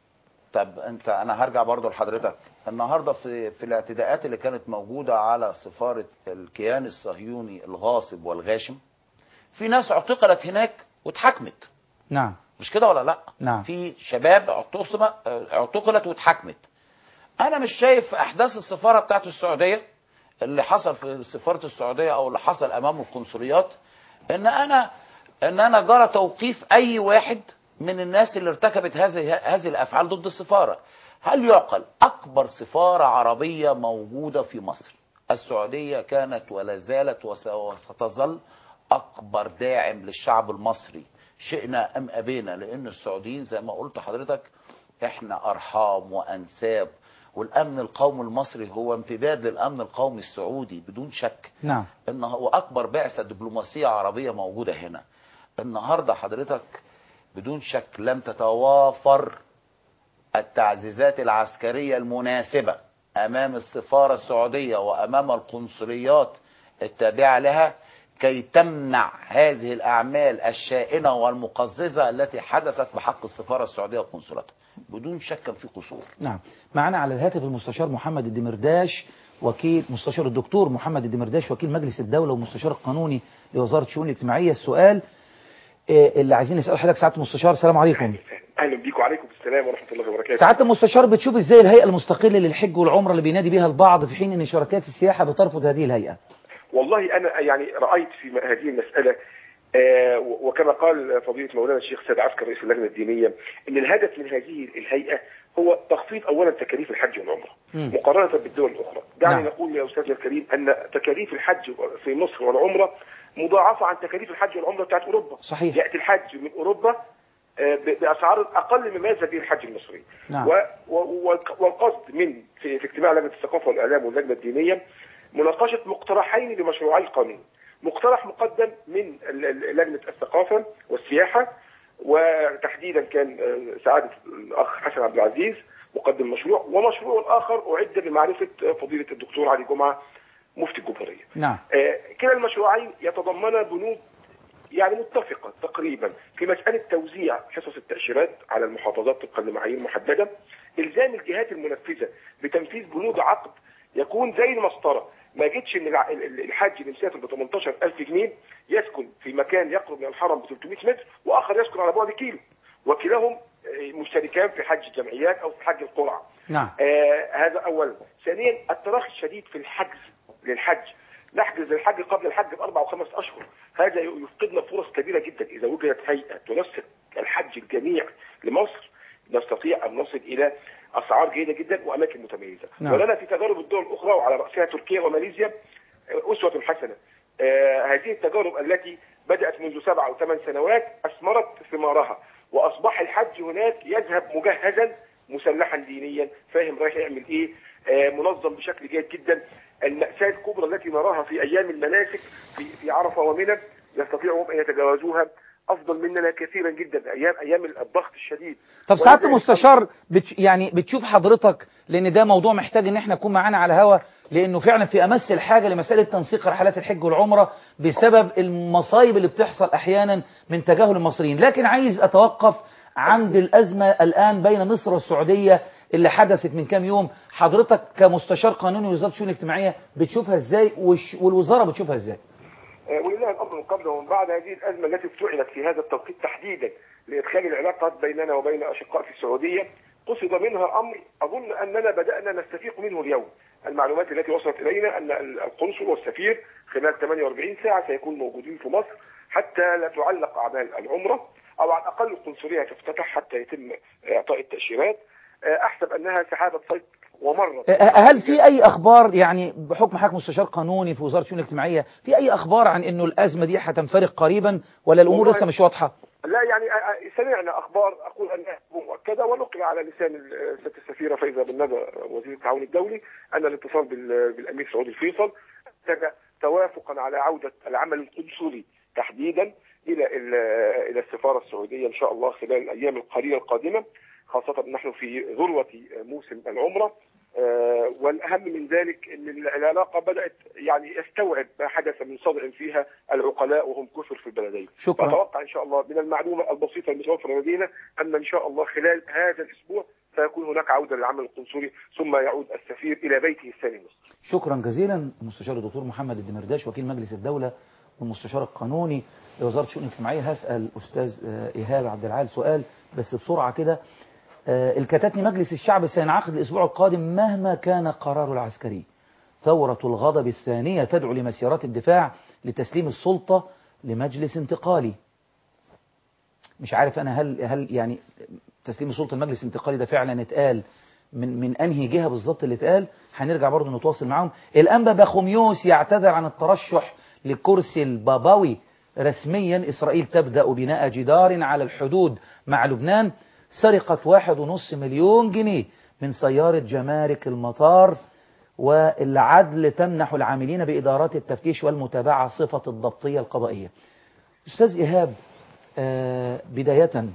طب انت انا هرجع برضو لحضرتك النهارده في في الاعتداءات اللي كانت موجوده على سفاره الكيان الصهيوني الغاصب والغاشم في ناس اعتقلت هناك واتحاكمت نعم مش كده ولا لا نعم. في شباب اعتصم اعتقلت واتحاكمت انا مش شايف في احداث السفاره بتاعت السعوديه اللي حصل في سفاره السعوديه او اللي حصل امام القنصليات ان انا ان انا جرى توقيف اي واحد من الناس اللي ارتكبت هذه هذه الافعال ضد السفاره هل يعقل اكبر سفاره عربيه موجوده في مصر السعوديه كانت ولا زالت وس- وستظل اكبر داعم للشعب المصري شئنا ام ابينا لان السعوديين زي ما قلت حضرتك احنا ارحام وانساب والامن القومي المصري هو امتداد للامن القومي السعودي بدون شك نعم ان هو اكبر بعثه دبلوماسيه عربيه موجوده هنا النهارده حضرتك بدون شك لم تتوافر التعزيزات العسكريه المناسبه امام السفاره السعوديه وامام القنصليات التابعه لها كي تمنع هذه الاعمال الشائنه والمقززه التي حدثت بحق السفاره السعوديه وقنصلاتها بدون شك كان في قصور نعم معنا على الهاتف المستشار محمد الدمرداش وكيل مستشار الدكتور محمد الدمرداش وكيل مجلس الدولة ومستشار القانوني لوزارة الشؤون الاجتماعية السؤال آه، اللي عايزين نسأل حضرتك سعادة المستشار السلام عليكم اهلا بيكم وعليكم السلام ورحمه الله وبركاته سعادة المستشار بتشوف ازاي الهيئة المستقلة للحج والعمرة اللي بينادي بها البعض في حين ان شركات السياحة بترفض هذه الهيئة والله انا يعني رايت في م- هذه المساله آه، و- وكما قال فضيله مولانا الشيخ سيد عسكر رئيس اللجنه الدينيه ان الهدف من هذه الهيئه هو تخفيض اولا تكاليف الحج والعمره مم. مقارنه بالدول الاخرى دعني نعم. نقول يا استاذنا الكريم ان تكاليف الحج في مصر والعمره مضاعفه عن تكاليف الحج والعمره بتاعت اوروبا صحيح. ياتي الحج من اوروبا آه، ب- باسعار اقل مما يذهب به الحج المصري نعم. و- و- والق- والقصد من في, في اجتماع لجنه الثقافه والاعلام واللجنه الدينيه مناقشه مقترحين لمشروعي القانون مقترح مقدم من ال- ال- لجنه الثقافه والسياحه وتحديدا كان آه، سعاده الاخ حسن عبد العزيز مقدم المشروع ومشروع الاخر اعد لمعرفه آه، فضيله الدكتور علي جمعه مفتي الجمهوريه نعم آه، كلا المشروعين يتضمن بنود يعني متفقة تقريبا في مسألة توزيع حصص التأشيرات على المحافظات طبقا لمعايير محددة إلزام الجهات المنفذة بتنفيذ بنود عقد يكون زي المسطرة ما جتش ان الع- ال- ال- الحاج اللي مسافر ب 18000 جنيه يسكن في مكان يقرب من الحرم ب 300 متر واخر يسكن على بعد كيلو وكلاهم آه، مشتركان في حج الجمعيات او في حج القرعه نعم آه هذا اولا ثانيا التراخي الشديد في الحجز للحج نحجز الحج قبل الحج باربع وخمس اشهر هذا يفقدنا فرص كبيره جدا اذا وجدت هيئه تنسق الحج الجميع لمصر نستطيع ان نصل الى اسعار جيده جدا واماكن متميزه نعم. ولنا في تجارب الدول الاخرى وعلى راسها تركيا وماليزيا آه، اسوه حسنه آه، هذه التجارب التي بدات منذ سبع او ثمان سنوات اثمرت ثمارها واصبح الحج هناك يذهب مجهزا مسلحا دينيا فاهم رايح يعمل ايه آه، منظم بشكل جيد جدا المأساة الكبرى التي نراها في أيام المناسك في, في عرفة ومنى يستطيعوا أن يتجاوزوها أفضل مننا كثيرا جدا أيام أيام الضغط الشديد طب سعادة ولذلك- المستشار بتش يعني بتشوف حضرتك لان ده موضوع محتاج ان احنا نكون معانا على الهوا لانه فعلا في امس الحاجه لمساله تنسيق رحلات الحج والعمره بسبب المصايب اللي بتحصل احيانا من تجاهل المصريين لكن عايز اتوقف عند الازمه الان بين مصر والسعوديه اللي حدثت من كام يوم حضرتك كمستشار قانوني وزاره الشؤون الاجتماعيه بتشوفها ازاي والش- والوزاره بتشوفها ازاي آه، ولله الامر من قبل ومن بعد هذه الازمه التي افتعلت في هذا التوقيت تحديدا لادخال العلاقات بيننا وبين اشقاء في السعوديه قصد منها امر اظن اننا بدانا نستفيق منه اليوم المعلومات التي وصلت الينا ان القنصل والسفير خلال 48 ساعه سيكون موجودين في مصر حتى لا تعلق اعمال العمره او على الاقل القنصليه تفتتح حتى يتم اعطاء التاشيرات آه، احسب انها سحابه صيد ومرت هل في اي اخبار يعني بحكم حضرتك مستشار قانوني في وزاره الشؤون الاجتماعيه في اي اخبار عن انه الازمه دي هتنفرج قريبا ولا الامور والله- لسه مش واضحه لا يعني آه، آه، سمعنا اخبار اقول انها مؤكده مؤكده ونقل على لسان ال- سياده السفيره فايزه بن ندى وزير التعاون الدولي ان الاتصال بال- بالامير سعود الفيصل كان توافقا على عوده العمل القنصلي تحديدا الى ال- الى السفاره السعوديه ان شاء الله خلال الايام القليله القادمه خاصه نحن في ذروه موسم العمره آه، والاهم من ذلك ان العلاقه بدات يعني يستوعب ما حدث من صدع فيها العقلاء وهم كثر في البلدين. شكرا. اتوقع ان شاء الله من المعلومه البسيطه المتوفره لدينا ان ان شاء الله خلال هذا الاسبوع سيكون هناك عوده للعمل القنصلي ثم يعود السفير الى بيته الثاني مصر. شكرا جزيلا المستشار الدكتور محمد الدمرداش وكيل مجلس الدولة والمستشار القانوني لوزارة الشؤون الاجتماعية هسأل أستاذ آه، إيهاب عبد العال سؤال بس بسرعة كده آه، الكتاتني مجلس الشعب سينعقد الأسبوع القادم مهما كان قراره العسكري ثورة الغضب الثانية تدعو لمسيرات الدفاع لتسليم السلطة لمجلس انتقالي مش عارف أنا هل هل يعني تسليم السلطة المجلس الانتقالي ده فعلا اتقال من من انهي جهه بالظبط اللي اتقال هنرجع برضه نتواصل معاهم الانبا بخوميوس يعتذر عن الترشح لكرسي البابوي رسميا اسرائيل تبدا بناء جدار على الحدود مع لبنان سرقه واحد ونص مليون جنيه من سياره جمارك المطار والعدل تمنح العاملين بادارات التفتيش والمتابعه صفه الضبطيه القضائيه استاذ ايهاب آه، بدايه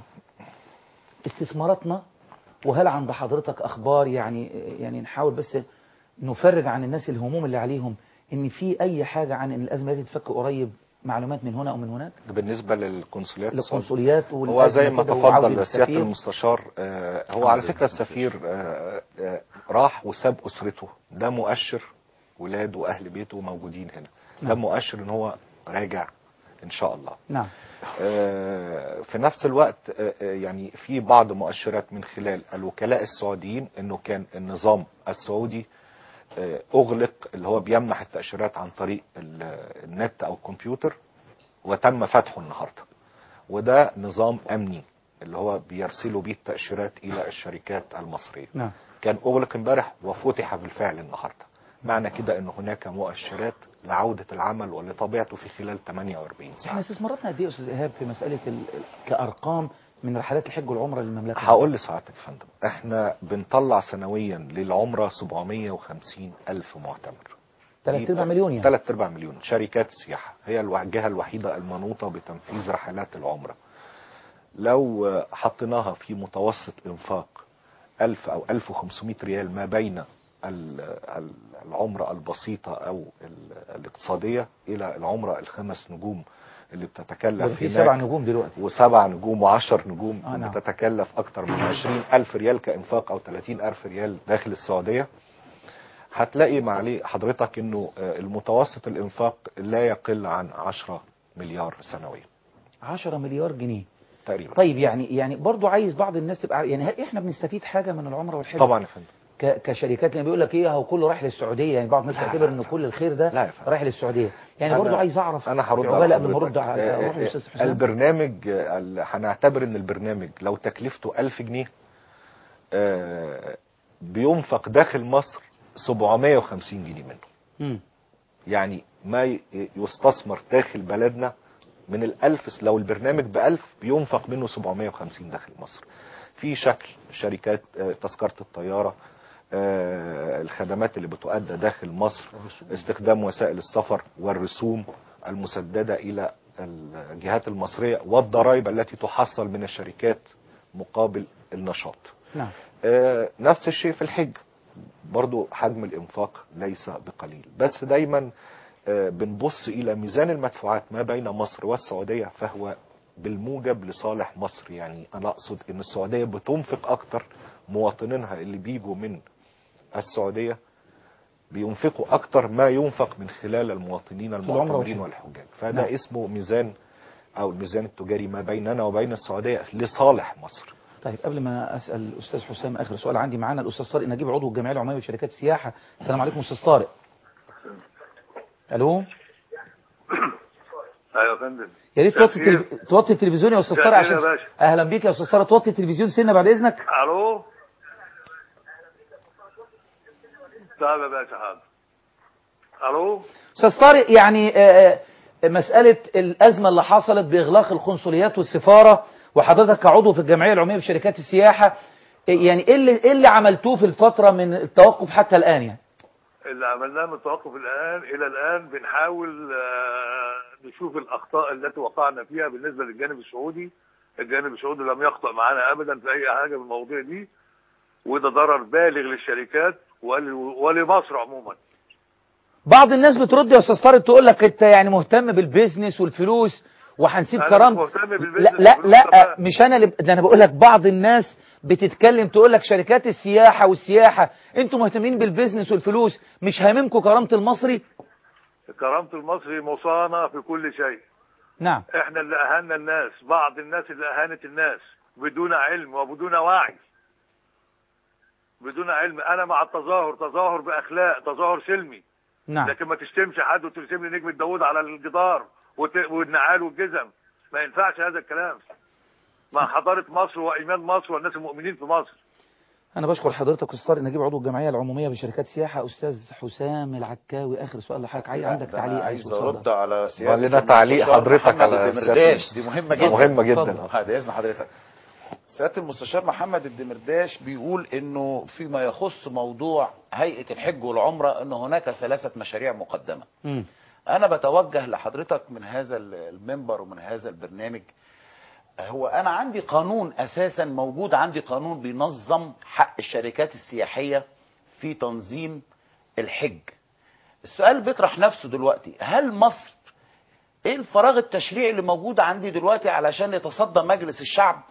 استثماراتنا وهل عند حضرتك اخبار يعني يعني نحاول بس نفرج عن الناس الهموم اللي عليهم ان في اي حاجه عن ان الازمه دي تتفك قريب معلومات من هنا او من هناك بالنسبه للقنصليات السعودية. للقنصليات هو زي ما كده وعودة تفضل سياده السفير. المستشار آه، هو على فكره السفير آه، آه، راح وساب اسرته ده مؤشر ولاده واهل بيته موجودين هنا ده نعم. مؤشر ان هو راجع ان شاء الله نعم آه، في نفس الوقت آه، آه، يعني في بعض مؤشرات من خلال الوكلاء السعوديين انه كان النظام السعودي آه، اغلق اللي هو بيمنح التاشيرات عن طريق ال- النت او الكمبيوتر وتم فتحه النهارده وده نظام امني اللي هو بيرسلوا بيه التاشيرات الى الشركات المصريه نعم كان اغلق امبارح وفتح بالفعل النهارده معنى كده ان هناك مؤشرات لعوده العمل ولطبيعته في خلال 48 ساعه احنا استثماراتنا قد ايه يا استاذ ايهاب في مساله ال... كارقام من رحلات الحج والعمره للمملكه هقول لسعادتك يا فندم احنا بنطلع سنويا للعمره 750 الف معتمر ثلاث ارباع مليون يعني ثلاث ارباع مليون شركات السياحه هي الوع- الجهه الوحيده المنوطه بتنفيذ رحلات العمره لو آه، حطيناها في متوسط انفاق 1000 او 1500 ريال ما بين ال- ال- العمره البسيطه او ال- الاقتصاديه الى العمره الخمس نجوم اللي بتتكلف في هناك سبع نجوم دلوقتي وسبع نجوم وعشر نجوم آه، نعم. بتتكلف أكتر من عشرين ألف ريال كإنفاق أو تلاتين ألف ريال داخل السعودية هتلاقي معلي حضرتك أنه آه، المتوسط الإنفاق لا يقل عن عشرة مليار سنويا 10 مليار جنيه تقريبا طيب يعني يعني برضو عايز بعض الناس تبقى يعني هل احنا بنستفيد حاجه من العمره والحج طبعا يا فندم ك- كشركات لما بيقول لك ايه هو كله رايح للسعوديه يعني بعض الناس لا، تعتبر لا، ان كل الخير ده لا يا فندم. رايح للسعوديه يعني أنا- برضو عايز اعرف انا هرد في على عقبال قبل ما حضرتك. ارد على آه، اروح آه، للاستاذ حسام البرنامج آه، ال- هنعتبر ان البرنامج لو تكلفته ألف جنيه آه، بينفق داخل مصر 750 جنيه منه مم. يعني ما ي- يستثمر داخل بلدنا من الألف لو البرنامج بألف بينفق منه 750 داخل مصر في شكل شركات آه، تذكرة الطيارة آه، الخدمات اللي بتؤدى داخل مصر استخدام وسائل السفر والرسوم المسددة إلى الجهات المصرية والضرائب التي تحصل من الشركات مقابل النشاط نعم آه، نفس الشيء في الحج برضو حجم الإنفاق ليس بقليل بس دايما آه، بنبص إلى ميزان المدفوعات ما بين مصر والسعودية فهو بالموجب لصالح مصر يعني أنا أقصد أن السعودية بتنفق أكتر مواطنينها اللي بيجوا من السعودية بينفقوا أكتر ما ينفق من خلال المواطنين العمرة المعتمرين والحج. والحجاج فده نعم. اسمه ميزان أو الميزان التجاري ما بيننا وبين السعودية لصالح مصر طيب قبل ما اسال الاستاذ حسام اخر سؤال عندي معانا الاستاذ طارق نجيب عضو الجمعيه العموميه لشركات السياحه السلام عليكم استاذ طارق الو ايوه يا فندم يا ريت توطي تأثير. التلف... توطي التلفزيون يا استاذ طارق تأثير عشان يا باشا. اهلا بيك يا استاذ طارق توطي التلفزيون سنه بعد اذنك الو طيب يا باشا حاضر الو استاذ طارق يعني آه، آه، مساله الازمه اللي حصلت باغلاق القنصليات والسفاره وحضرتك كعضو في الجمعيه العموميه بشركات السياحه إيه يعني ايه اللي ايه اللي عملتوه في الفتره من التوقف حتى الان يعني اللي عملناه من التوقف الان الى الان بنحاول آه، نشوف الاخطاء التي وقعنا فيها بالنسبه للجانب السعودي الجانب السعودي لم يخطئ معنا ابدا في اي حاجه من المواضيع دي وده ضرر بالغ للشركات ول- ولمصر عموما بعض الناس بترد يا استاذ طارق تقول لك انت يعني مهتم بالبيزنس والفلوس وهنسيب أنا كرامتك مش مهتم بالبيزنس لا لا, والفلوس لا طبعاً. مش انا اللي ده انا بقول لك بعض الناس بتتكلم تقول لك شركات السياحه والسياحه انتوا مهتمين بالبيزنس والفلوس مش هاممكم كرامه المصري كرامه المصري مصانه في كل شيء نعم احنا اللي اهنا الناس بعض الناس اللي اهانت الناس بدون علم وبدون وعي بدون علم انا مع التظاهر تظاهر باخلاق تظاهر سلمي نعم لكن ما تشتمش حد وترسم لي نجمة داوود على الجدار وت- والنعال والجزم ما ينفعش هذا الكلام مع حضارة مصر وإيمان مصر والناس المؤمنين في مصر انا بشكر حضرتك استاذ طارق نجيب عضو الجمعيه العموميه بشركات السياحه استاذ حسام العكاوي اخر سؤال لحضرتك عايز عندك ده أنا تعليق عايز اتفضل. ارد على قال لنا سياده تعليق المستشار حضرتك محمد على الدمرداش سيادة- دي مهمه جدا مهمة جدا. اتفضل. بعد اذن حضرتك سياده المستشار محمد الدمرداش بيقول انه فيما يخص موضوع هيئه الحج والعمره ان هناك ثلاثه مشاريع مقدمه مم. انا بتوجه لحضرتك من هذا المنبر ومن هذا البرنامج هو انا عندي قانون اساسا موجود عندي قانون بينظم حق الشركات السياحيه في تنظيم الحج السؤال بيطرح نفسه دلوقتي هل مصر ايه الفراغ التشريعي اللي موجود عندي دلوقتي علشان يتصدى مجلس الشعب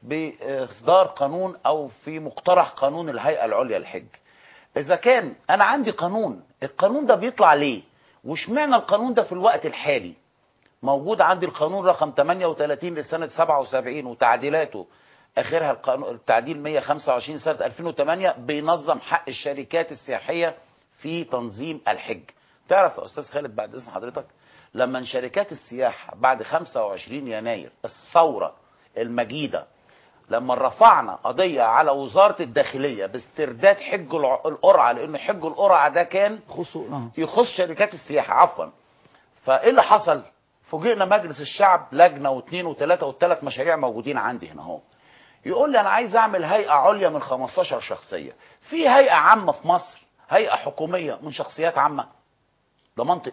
باصدار قانون او في مقترح قانون الهيئه العليا للحج اذا كان انا عندي قانون القانون ده بيطلع ليه واشمعنى القانون ده في الوقت الحالي موجود عندي القانون رقم 38 لسنة 77 وتعديلاته اخرها القانون التعديل 125 سنة 2008 بينظم حق الشركات السياحية في تنظيم الحج تعرف يا استاذ خالد بعد اذن حضرتك لما شركات السياحة بعد 25 يناير الثورة المجيدة لما رفعنا قضية على وزارة الداخلية باسترداد حج الع- القرعة لأن حج القرعة ده كان خصوا اه يخص شركات السياحة عفوا فايه اللي حصل فوجئنا مجلس الشعب لجنة واثنين وثلاثة والثلاث مشاريع موجودين عندي هنا اهو يقول لي انا عايز اعمل هيئة عليا من 15 شخصية في هيئة عامة في مصر هيئة حكومية من شخصيات عامة ده منطق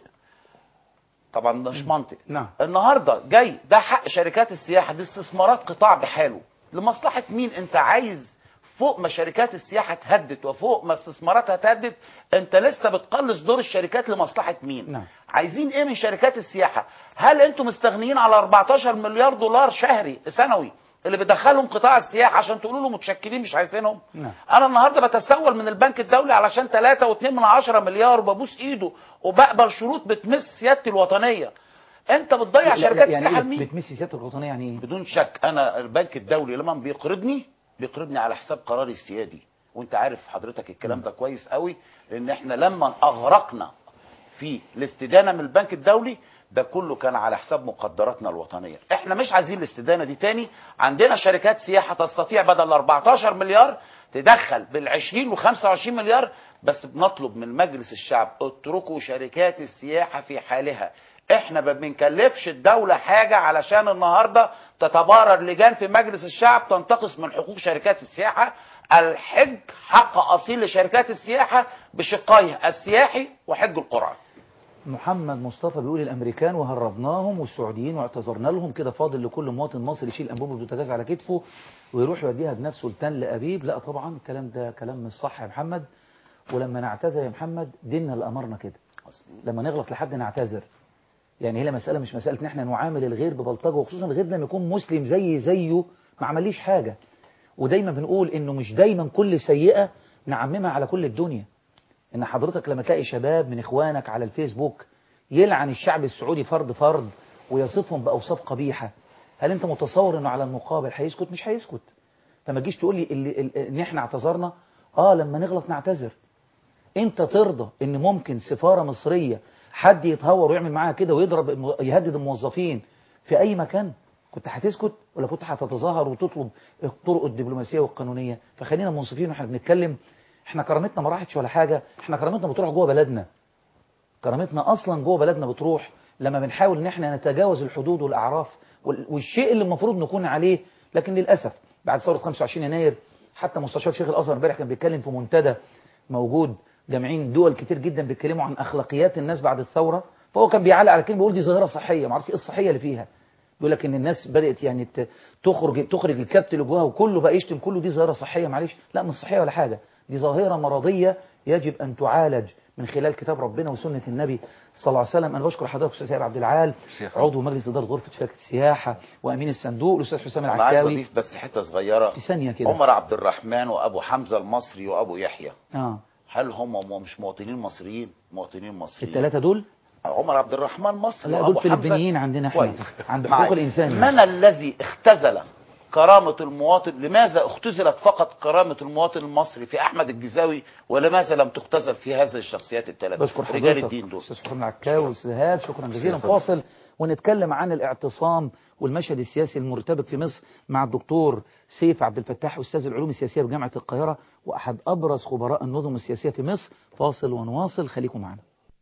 طبعا ده مش منطق نعم النهارده جاي ده حق شركات السياحه دي استثمارات قطاع بحاله لمصلحه مين انت عايز فوق ما شركات السياحه تهدد وفوق ما استثماراتها تهدد انت لسه بتقلص دور الشركات لمصلحه مين نعم. عايزين ايه من شركات السياحه هل انتم مستغنيين على 14 مليار دولار شهري سنوي اللي بيدخلهم قطاع السياحه عشان تقولوا له متشكلين مش عايزينهم نعم انا النهارده بتسول من البنك الدولي علشان 3.2 من عشرة مليار وببوس ايده وبقبل شروط بتمس سيادتي الوطنيه انت بتضيع لا- شركات يعني السياحه ايه لمين بتمسي سياده الوطنيه يعني ايه بدون شك انا البنك الدولي لما بيقرضني بيقرضني على حساب قراري السيادي وانت عارف حضرتك الكلام ده كويس قوي لان احنا لما اغرقنا في الاستدانه من البنك الدولي ده كله كان على حساب مقدراتنا الوطنيه احنا مش عايزين الاستدانه دي تاني عندنا شركات سياحه تستطيع بدل 14 مليار تدخل بال 20 و 25 مليار بس بنطلب من مجلس الشعب اتركوا شركات السياحه في حالها احنا ما بنكلفش الدولة حاجة علشان النهاردة تتبارر لجان في مجلس الشعب تنتقص من حقوق شركات السياحة الحج حق أصيل لشركات السياحة بشقيه السياحي وحج القرعة محمد مصطفى بيقول الامريكان وهربناهم والسعوديين واعتذرنا لهم كده فاضل لكل مواطن مصري يشيل انبوبه البوتاجاز على كتفه ويروح يوديها بنفسه لتل ابيب لا طبعا الكلام ده كلام مش صح يا محمد ولما نعتذر يا محمد ديننا اللي امرنا كده لما نغلط لحد نعتذر يعني هي مسألة مش مسألة ان احنا نعامل الغير ببلطجة وخصوصا الغير لما يكون مسلم زي زيه ما عمليش حاجة ودايما بنقول انه مش دايما كل سيئة نعممها على كل الدنيا ان حضرتك لما تلاقي شباب من اخوانك على الفيسبوك يلعن الشعب السعودي فرد فرد ويصفهم باوصاف قبيحة هل انت متصور انه على المقابل هيسكت مش هيسكت فما تجيش تقول لي اللي اللي- ان احنا اعتذرنا اه لما نغلط نعتذر انت ترضى ان ممكن سفارة مصرية حد يتهور ويعمل معاها كده ويضرب الم- يهدد الموظفين في اي مكان كنت هتسكت ولا كنت هتتظاهر وتطلب الطرق الدبلوماسية والقانونية فخلينا منصفين واحنا بنتكلم احنا كرامتنا ما راحتش ولا حاجة احنا كرامتنا بتروح جوه بلدنا كرامتنا اصلا جوه بلدنا بتروح لما بنحاول ان احنا نتجاوز الحدود والاعراف وال- والشيء اللي المفروض نكون عليه لكن للاسف بعد ثوره 25 يناير حتى مستشار شيخ الازهر امبارح كان بيتكلم في منتدى موجود جامعين دول كتير جدا بيتكلموا عن اخلاقيات الناس بعد الثوره فهو كان بيعلق على كلمه بيقول دي ظاهره صحيه ما اعرفش ايه الصحيه اللي فيها بيقول لك ان الناس بدات يعني ت- تخرج تخرج الكبت اللي جواها وكله بقى يشتم كله دي ظاهره صحيه معلش لا مش صحيه ولا حاجه دي ظاهره مرضيه يجب ان تعالج من خلال كتاب ربنا وسنه النبي صلى الله عليه وسلم انا بشكر حضرتك استاذ سيد عبد العال عضو مجلس اداره غرفه شركه السياحه وامين الصندوق الاستاذ حسام انا عايز العكاوي اضيف بس حته صغيره في ثانيه كده عمر عبد الرحمن وابو حمزه المصري وابو يحيى اه هل هم م- مش مواطنين مصريين مواطنين مصريين الثلاثه دول عمر عبد الرحمن مصري لا وأبو دول حمزة فلبينيين عندنا احنا كويس. عند معايا. حقوق الانسان من الذي اختزل كرامة المواطن لماذا اختزلت فقط كرامة المواطن المصري في أحمد الجزاوي ولماذا لم تختزل في هذه الشخصيات الثلاثة بشكر رجال حضرتك الدين دول استاذ حسام العكاوي واستاذ هاب شكرا جزيلا شكراً. فاصل ونتكلم عن الاعتصام والمشهد السياسي المرتبك في مصر مع الدكتور سيف عبد الفتاح استاذ العلوم السياسيه بجامعه القاهره واحد ابرز خبراء النظم السياسيه في مصر فاصل ونواصل خليكم معنا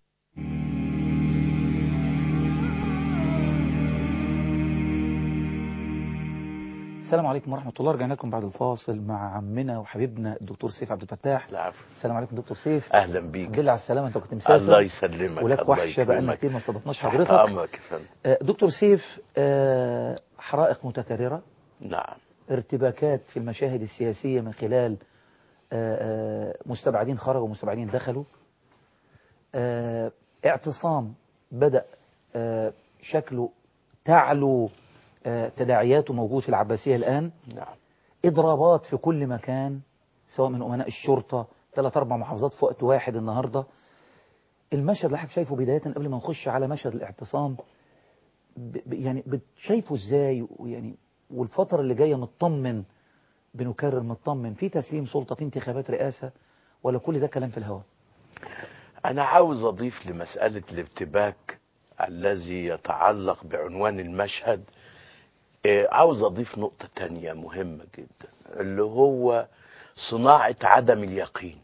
السلام عليكم ورحمة الله رجعنا لكم بعد الفاصل مع عمنا وحبيبنا الدكتور سيف عبد الفتاح العفو السلام عليكم دكتور سيف اهلا بيك الحمد لله على السلامة انت كنت مسافر الله يسلمك ولك الله وحشة بقى يكرمك. كتير ما صدقناش تحت حضرتك امرك يا فندم آه، دكتور سيف آه، حرائق متكررة نعم ارتباكات في المشاهد السياسية من خلال آه، آه، مستبعدين خرجوا ومستبعدين دخلوا آه، اعتصام بدأ آه، شكله تعلو آه، تداعياته موجود في العباسية الآن نعم إضرابات في كل مكان سواء من أمناء الشرطة ثلاث أربع محافظات في وقت واحد النهاردة المشهد اللي حضرتك شايفه بداية قبل ما نخش على مشهد الاعتصام ب- ب- يعني بت- شايفه ازاي ويعني والفترة اللي جاية مطمن بنكرر مطمن في تسليم سلطة في انتخابات رئاسة ولا كل ده كلام في الهواء انا عاوز اضيف لمسألة الارتباك الذي يتعلق بعنوان المشهد آه، عاوز اضيف نقطة تانية مهمة جدا اللي هو صناعة عدم اليقين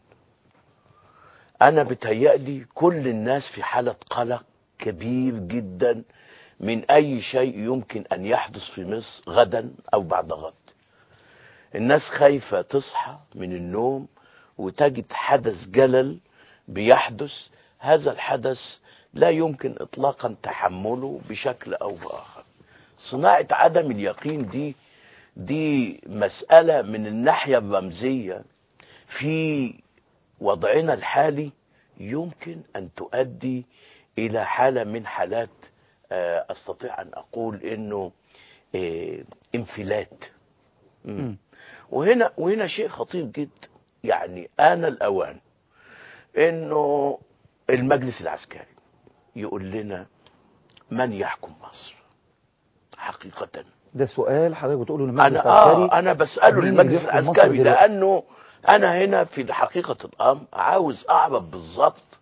انا بتهيألي كل الناس في حالة قلق كبير جدا من اي شيء يمكن ان يحدث في مصر غدا او بعد غد الناس خايفة تصحى من النوم وتجد حدث جلل بيحدث هذا الحدث لا يمكن اطلاقا تحمله بشكل او باخر صناعة عدم اليقين دي دي مسألة من الناحية الرمزية في وضعنا الحالي يمكن أن تؤدي إلى حالة من حالات آه، أستطيع أن أقول إنه آه، انفلات مم. وهنا وهنا شيء خطير جدا يعني آن الأوان إنه المجلس العسكري يقول لنا من يحكم مصر حقيقة ده سؤال حضرتك بتقوله للمجلس انا اه العسكري انا بساله مين اللي للمجلس بيحكم مصر العسكري دلوقتي؟ لانه انا هنا في حقيقه الامر عاوز اعرف بالظبط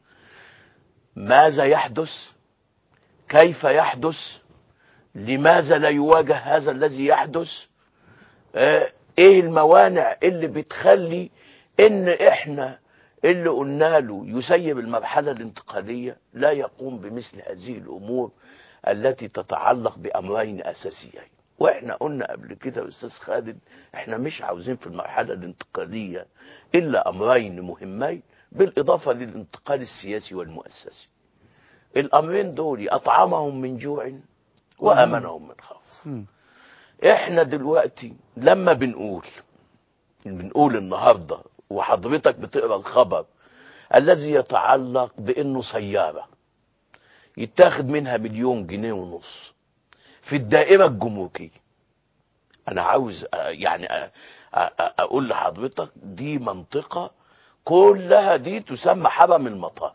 ماذا يحدث كيف يحدث لماذا لا يواجه هذا الذي يحدث آه، ايه الموانع اللي بتخلي ان احنا اللي قلنا له يسيب المرحلة الانتقالية لا يقوم بمثل هذه الامور التي تتعلق بامرين اساسيين واحنا قلنا قبل كده يا استاذ خالد احنا مش عاوزين في المرحلة الانتقالية الا امرين مهمين بالاضافة للانتقال السياسي والمؤسسي الامرين دول اطعمهم من جوع وامنهم من خوف مم. احنا دلوقتي لما بنقول بنقول النهارده وحضرتك بتقرا الخبر الذي يتعلق بانه سياره يتاخد منها مليون جنيه ونص في الدائره الجمركيه انا عاوز أ- يعني أ- أ- اقول لحضرتك دي منطقه كلها دي تسمى حرم المطار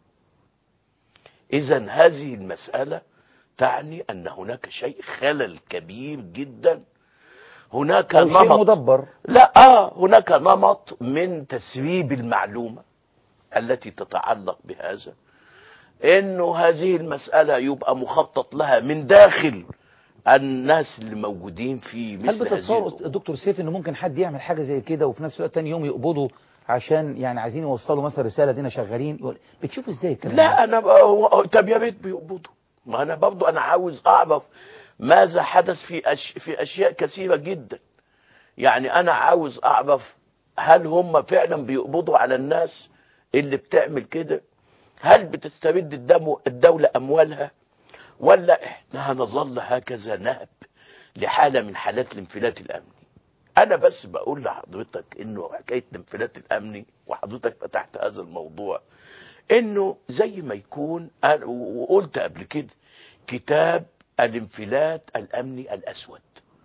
اذا هذه المساله تعني ان هناك شيء خلل كبير جدا هناك أو شيء نمط مدبر لا اه هناك نمط من تسريب المعلومه التي تتعلق بهذا انه هذه المساله يبقى مخطط لها من داخل الناس اللي موجودين في هل مثل هذه بتتصور الأمور. دكتور سيف ان ممكن حد يعمل حاجه زي كده وفي نفس الوقت تاني يوم يقبضوا عشان يعني عايزين يوصلوا مثلا رساله دينا شغالين يقول- بتشوفوا ازاي الكلام ده؟ لا انا بقى هو- طب يا ريت بيقبضوا ما انا برضو انا عاوز اعرف ماذا حدث في أش... في اشياء كثيره جدا يعني انا عاوز اعرف هل هم فعلا بيقبضوا على الناس اللي بتعمل كده هل بتسترد الدم الدوله اموالها ولا احنا هنظل هكذا نهب لحاله من حالات الانفلات الامني انا بس بقول لحضرتك انه حكايه الانفلات الامني وحضرتك فتحت هذا الموضوع انه زي ما يكون أنا- وقلت قبل كده كتاب الانفلات الامني الاسود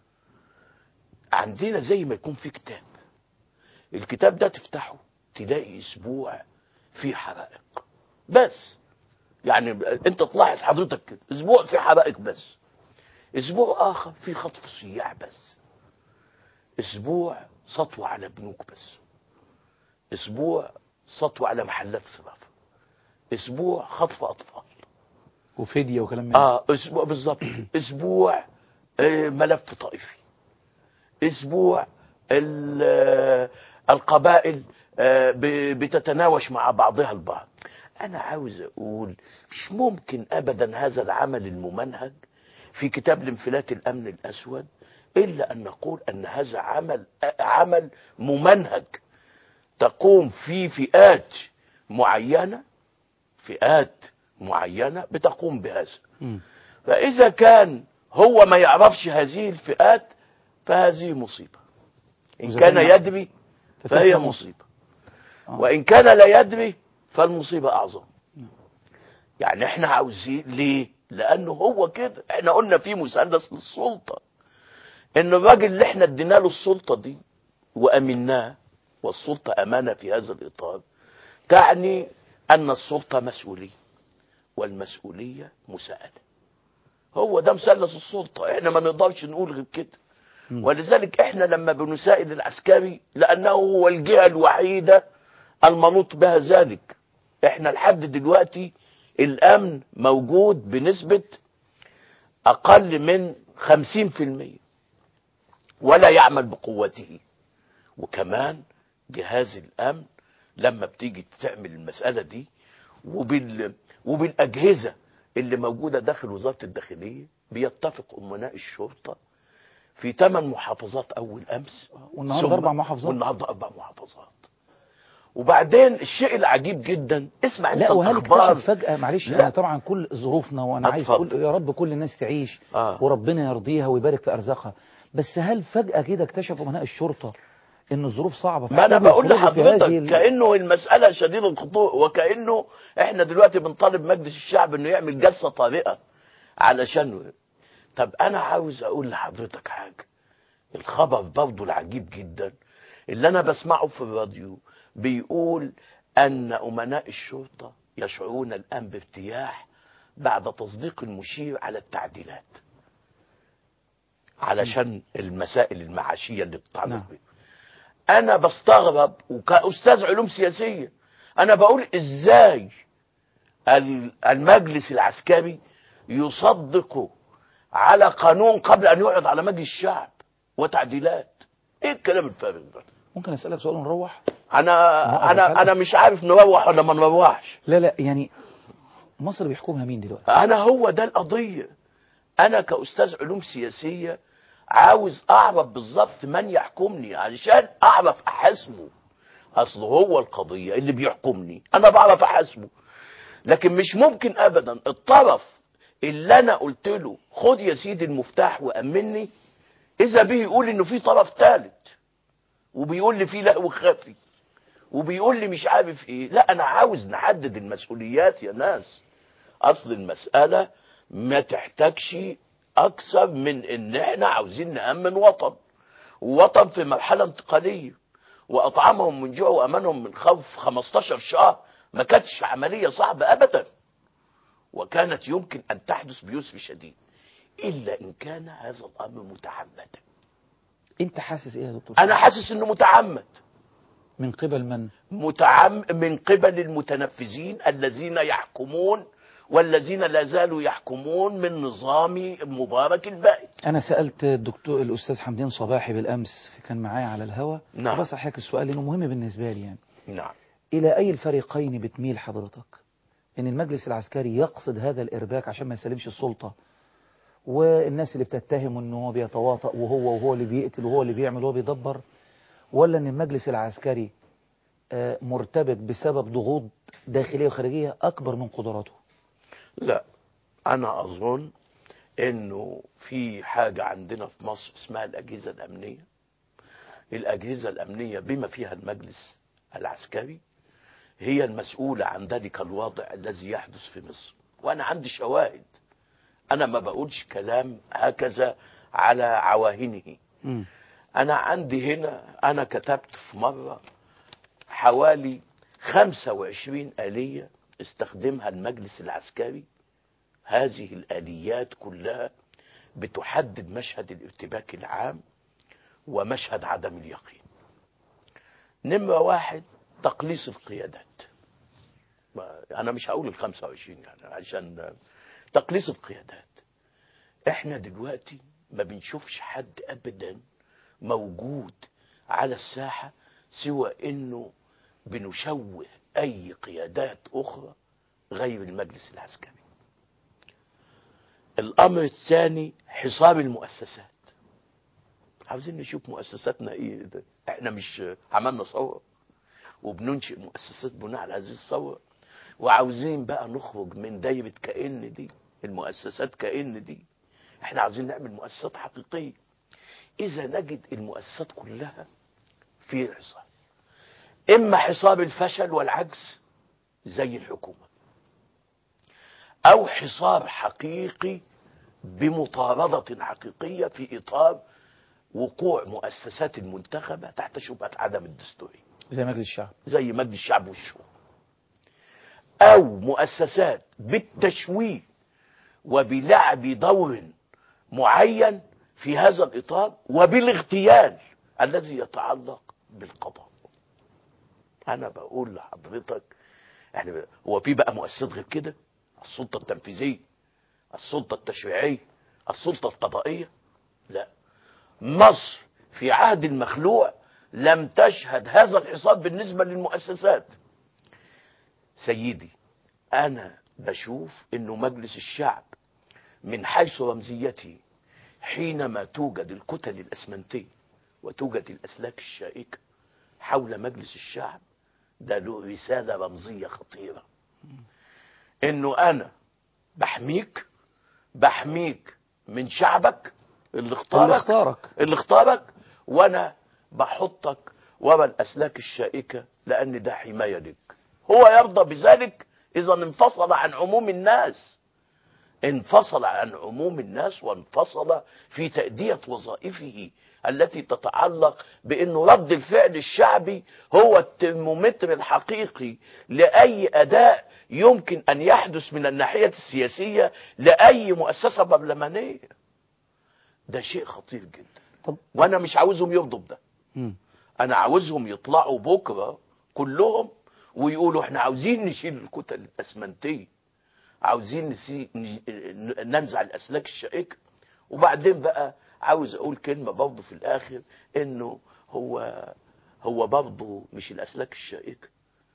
عندنا زي ما يكون في كتاب الكتاب ده تفتحه تلاقي اسبوع فيه حرائق بس يعني انت تلاحظ حضرتك كده اسبوع فيه حرائق بس اسبوع اخر فيه خطف سياح بس اسبوع سطوة على بنوك بس اسبوع سطوة على محلات صرافة اسبوع خطف اطفال وفدية وكلام من ده. اه اسبوع بالظبط اسبوع آه، ملف طائفي اسبوع ال- آه، القبائل آه، ب- بتتناوش مع بعضها البعض انا عاوز اقول مش ممكن ابدا هذا العمل الممنهج في كتاب الانفلات الامن الاسود الا ان نقول ان هذا عمل آه، عمل ممنهج تقوم فيه فئات معينه فئات معينه بتقوم بهذا مم. فإذا كان هو ما يعرفش هذه الفئات فهذه مصيبة إن وإذا كان كان- يدري فهي فتلك مصيبة آه. وإن كان لا يدري فالمصيبة أعظم يعني احنا عاوزين ليه لأنه هو كده احنا قلنا في مثلث للسلطة إن الراجل اللي احنا ادينا له السلطة دي وأمناه والسلطة أمانة في هذا الإطار تعني أن السلطة مسؤولية والمسؤولية مساءلة هو ده مثلث السلطة احنا ما نقدرش نقول غير كده مم. ولذلك احنا لما بنسائل العسكري لانه هو الجهة الوحيدة المنوط بها ذلك احنا لحد دلوقتي الامن موجود بنسبة اقل من خمسين في المية ولا يعمل بقوته وكمان جهاز الامن لما بتيجي تعمل المسألة دي وبال وبالاجهزة اللي موجودة داخل وزارة الداخلية بيتفق امناء الشرطة في ثمان محافظات اول امس والنهارده ثم- أربع محافظات. والنهارده اربع محافظات وبعدين الشيء العجيب جدا اسمع انت لا وهل الاخبار اكتشف فجأة معلش لا. أنا طبعا كل ظروفنا وأنا عايز اتفضل. كل يا رب كل الناس تعيش آه. وربنا يرضيها ويبارك في أرزاقها بس هل فجأة كده اكتشفوا أمناء الشرطة إن الظروف صعبة ما انا فابتدوا بقول يخرجوا في لحضرتك هذه ال- كانه المساله شديده الخطوره وكانه احنا دلوقتي بنطالب مجلس الشعب انه يعمل جلسه طارئه علشان طب انا عاوز اقول لحضرتك حاجه الخبر برضه العجيب جدا اللي انا بسمعه في الراديو بيقول ان امناء الشرطه يشعرون الان بارتياح بعد تصديق المشير على التعديلات علشان المسائل المعاشيه اللي بتتعلق نعم. بيها انا بستغرب وكاستاذ علوم سياسيه انا بقول ازاي ال- المجلس العسكري يصدق على قانون قبل ان يعرض على مجلس الشعب وتعديلات ايه الكلام الفارغ ده ممكن أسألك سؤال ونروح انا نوقف انا الحلقة؟ انا مش عارف نروح ولا ما نروحش لا لا يعني مصر بيحكمها مين دلوقتي انا هو ده القضيه انا كاستاذ علوم سياسيه عاوز اعرف بالظبط من يحكمني علشان اعرف احاسبه اصل هو القضيه اللي بيحكمني انا بعرف احاسبه لكن مش ممكن ابدا الطرف اللي انا قلت له خد يا سيدي المفتاح وامني اذا به يقول انه في طرف ثالث وبيقول لي في لهو خفي وبيقول لي مش عارف ايه لا انا عاوز نحدد المسؤوليات يا ناس اصل المسألة ما تحتاجش اكثر من ان احنا عاوزين نأمن وطن ووطن في مرحلة انتقالية واطعمهم من جوع وامنهم من خوف 15 شهر ما كانتش عملية صعبة ابدا وكانت يمكن ان تحدث بيسر شديد الا ان كان هذا الامر متعمدا أنت حاسس إيه يا دكتور انا حاسس انه متعمد من قبل من متعم من قبل المتنفذين الذين يحكمون والذين لا زالوا يحكمون من نظام مبارك البائد أنا سألت الدكتور الأستاذ حمدين صباحي بالأمس كان معايا على الهوا نعم. بس أحياك السؤال لأنه مهم بالنسبة لي يعني نعم إلى أي الفريقين بتميل حضرتك إن المجلس العسكري يقصد هذا الإرباك عشان ما يسلمش السلطة والناس اللي بتتهم انه هو بيتواطأ وهو وهو اللي بيقتل وهو اللي بيعمل وهو بيدبر ولا ان المجلس العسكري آه، مرتبك بسبب ضغوط داخلية وخارجية اكبر من قدراته لا انا اظن انه في حاجة عندنا في مصر اسمها الاجهزة الامنية الاجهزة الامنية بما فيها المجلس العسكري هي المسؤولة عن ذلك الوضع الذي يحدث في مصر وانا عندي شواهد انا ما بقولش كلام هكذا على عواهنه انا عندي هنا انا كتبت في مرة حوالي 25 آلية استخدمها المجلس العسكري هذه الآليات كلها بتحدد مشهد الارتباك العام ومشهد عدم اليقين نمرة واحد تقليص القيادات ما- أنا مش هقول ال 25 يعني عشان تقليص القيادات احنا دلوقتي ما بنشوفش حد أبدا موجود على الساحة سوى انه بنشوه اي قيادات اخرى غير المجلس العسكري الامر الثاني حصار المؤسسات عاوزين نشوف مؤسساتنا ايه ده احنا مش عملنا ثوره وبننشئ مؤسسات بناء على هذه الثوره وعاوزين بقى نخرج من دايره كأن دي المؤسسات كأن دي احنا عاوزين نعمل مؤسسات حقيقيه اذا نجد المؤسسات كلها في حصار اما حصار الفشل والعجز زي الحكومه او حصار حقيقي بمطارده حقيقيه في اطار وقوع مؤسسات المنتخبه تحت شبهه عدم الدستوريه زي مجلس الشعب زي مجلس الشعب والشورى او مؤسسات بالتشويه وبلعب دور معين في هذا الاطار وبالاغتيال الذي يتعلق بالقضاء انا بقول لحضرتك يعني هو في بقى مؤسسات غير كده السلطه التنفيذيه السلطه التشريعيه السلطه القضائيه لا مصر في عهد المخلوع لم تشهد هذا الحصار بالنسبه للمؤسسات سيدي انا بشوف انه مجلس الشعب من حيث رمزيته حينما توجد الكتل الاسمنتيه وتوجد الاسلاك الشائكه حول مجلس الشعب ده له رساله رمزيه خطيره انه انا بحميك بحميك من شعبك اللي اختارك اللي اختارك. اللي اختارك وانا بحطك ورا الاسلاك الشائكه لان ده حمايه لك هو يرضى بذلك اذا انفصل عن عموم الناس انفصل عن عموم الناس وانفصل في تأدية وظائفه التي تتعلق بأنه رد الفعل الشعبي هو الترمومتر الحقيقي لأي أداء يمكن أن يحدث من الناحية السياسية لأي مؤسسة برلمانية ده شيء خطير جدا طب وأنا مش عاوزهم يرضوا بده مم. أنا عاوزهم يطلعوا بكرة كلهم ويقولوا احنا عاوزين نشيل الكتل الأسمنتية عاوزين نسي... ن- ننزع الاسلاك الشائكه وبعدين بقى عاوز اقول كلمه برضه في الاخر انه هو هو برضه مش الاسلاك الشائكه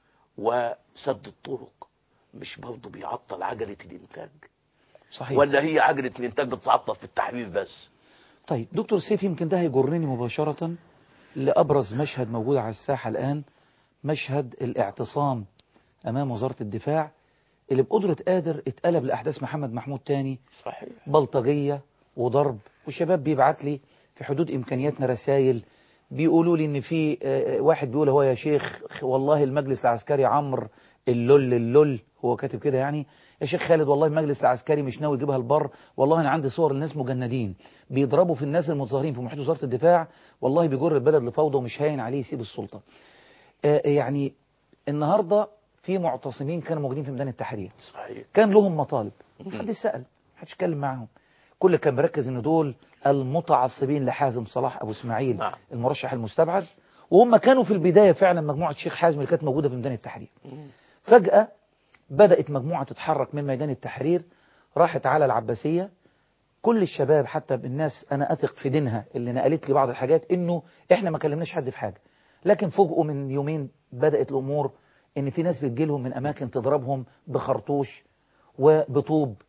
وسد الطرق مش برضه بيعطل عجله الانتاج صحيح ولا هي عجله الانتاج بتتعطل في التحرير بس طيب دكتور سيف يمكن ده هيجرني مباشرة لأبرز مشهد موجود على الساحة الآن مشهد الاعتصام أمام وزارة الدفاع اللي بقدرة قادر اتقلب لأحداث محمد محمود تاني صحيح بلطجية وضرب وشباب بيبعت لي في حدود إمكانياتنا رسائل بيقولوا لي إن في آه، آه، واحد بيقول هو يا شيخ والله المجلس العسكري عمرو اللول اللول هو كاتب كده يعني يا شيخ خالد والله المجلس العسكري مش ناوي يجيبها البر والله انا عندي صور لناس مجندين بيضربوا في الناس المتظاهرين في محيط وزاره الدفاع والله بيجر البلد لفوضى ومش هاين عليه يسيب السلطه آه، يعني النهارده في معتصمين كانوا موجودين في ميدان التحرير صحيح كان لهم مطالب محدش سأل محدش اتكلم معاهم كل كان مركز ان دول المتعصبين لحازم صلاح ابو اسماعيل نعم. المرشح المستبعد وهم كانوا في البداية فعلا مجموعة شيخ حازم اللي كانت موجودة في ميدان التحرير فجأة بدأت مجموعة تتحرك من ميدان التحرير راحت على العباسية كل الشباب حتى الناس أنا أثق في دينها اللي نقلت لي بعض الحاجات إنه إحنا ما كلمناش حد في حاجة لكن فوجئوا من يومين بدأت الأمور إن في ناس بتجيلهم من أماكن تضربهم بخرطوش وبطوب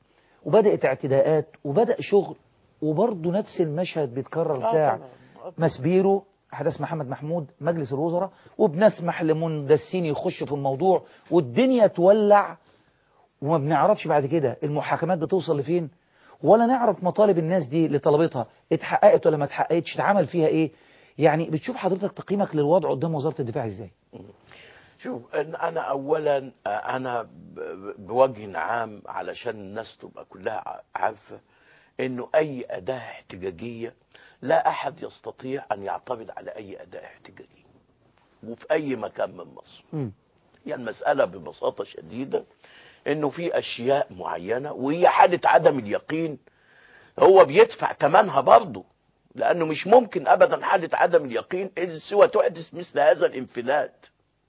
وبدأت اعتداءات وبدأ شغل وبرضه نفس المشهد بيتكرر آه بتاع طبعاً. مسبيرو احداث محمد محمود مجلس الوزراء وبنسمح لمندسين يخشوا في الموضوع والدنيا تولع وما بنعرفش بعد كده المحاكمات بتوصل لفين ولا نعرف مطالب الناس دي اللي طلبتها اتحققت ولا ما اتحققتش اتعمل فيها ايه يعني بتشوف حضرتك تقييمك للوضع قدام وزارة الدفاع ازاي شوف أن- انا اولا آه، انا ب- ب- بوجه عام علشان الناس تبقى كلها ع- عارفه انه اي اداه احتجاجيه لا احد يستطيع ان يعترض على اي اداه احتجاجيه وفي اي مكان من مصر مم. هي المساله ببساطه شديده انه في اشياء معينه وهي حاله عدم اليقين هو بيدفع ثمنها برضه لانه مش ممكن ابدا حاله عدم اليقين إذ سوى تحدث مثل هذا الانفلات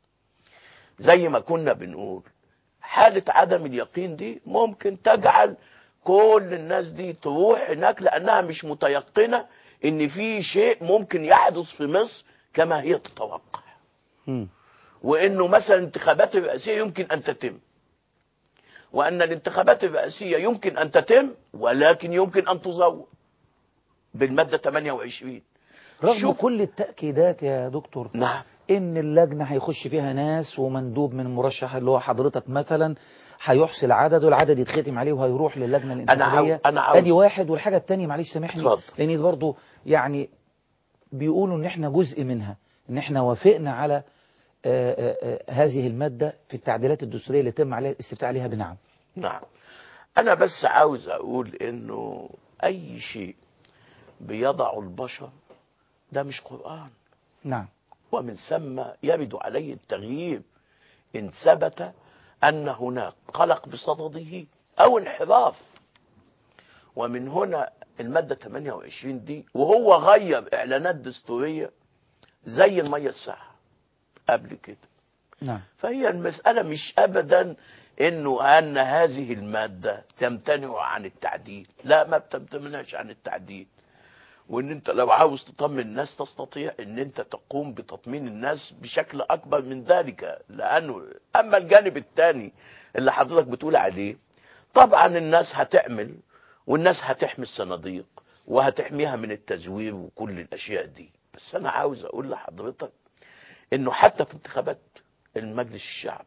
زي ما كنا بنقول حالة عدم اليقين دي ممكن تجعل كل الناس دي تروح هناك لأنها مش متيقنة إن في شيء ممكن يحدث في مصر كما هي تتوقع مم. وإنه مثلا الانتخابات الرئاسية يمكن أن تتم وأن الانتخابات الرئاسية يمكن أن تتم ولكن يمكن أن تزور بالمادة 28 رغم شوف- كل التأكيدات يا دكتور نعم ان اللجنة هيخش فيها ناس ومندوب من المرشح اللي هو حضرتك مثلا هيحصل عدد والعدد يتختم عليه وهيروح للجنة الانتخابية عاو- أنا عاوز- ادي واحد والحاجة التانية معلش سامحني اتفضل. لان دي برضو يعني بيقولوا ان احنا جزء منها ان احنا وافقنا على آه، آه، آه، هذه المادة في التعديلات الدستورية اللي تم عليها الاستفتاء عليها بنعم نعم أنا بس عاوز أقول إنه أي شيء بيضع البشر ده مش قرآن نعم ومن ثم يرد عليه التغيير إن ثبت أن هناك قلق بصدده أو انحراف ومن هنا المادة 28 دي وهو غير إعلانات دستورية زي المية الساعة قبل كده نعم فهي المسألة مش أبدا إنه أن هذه المادة تمتنع عن التعديل لا ما بتمتنعش عن التعديل وإن أنت لو عاوز تطمن الناس تستطيع إن أنت تقوم بتطمين الناس بشكل أكبر من ذلك لأنه أما الجانب الثاني اللي حضرتك بتقول عليه طبعا الناس هتعمل والناس هتحمي الصناديق وهتحميها من التزوير وكل الأشياء دي بس أنا عاوز أقول لحضرتك إنه حتى في انتخابات المجلس الشعب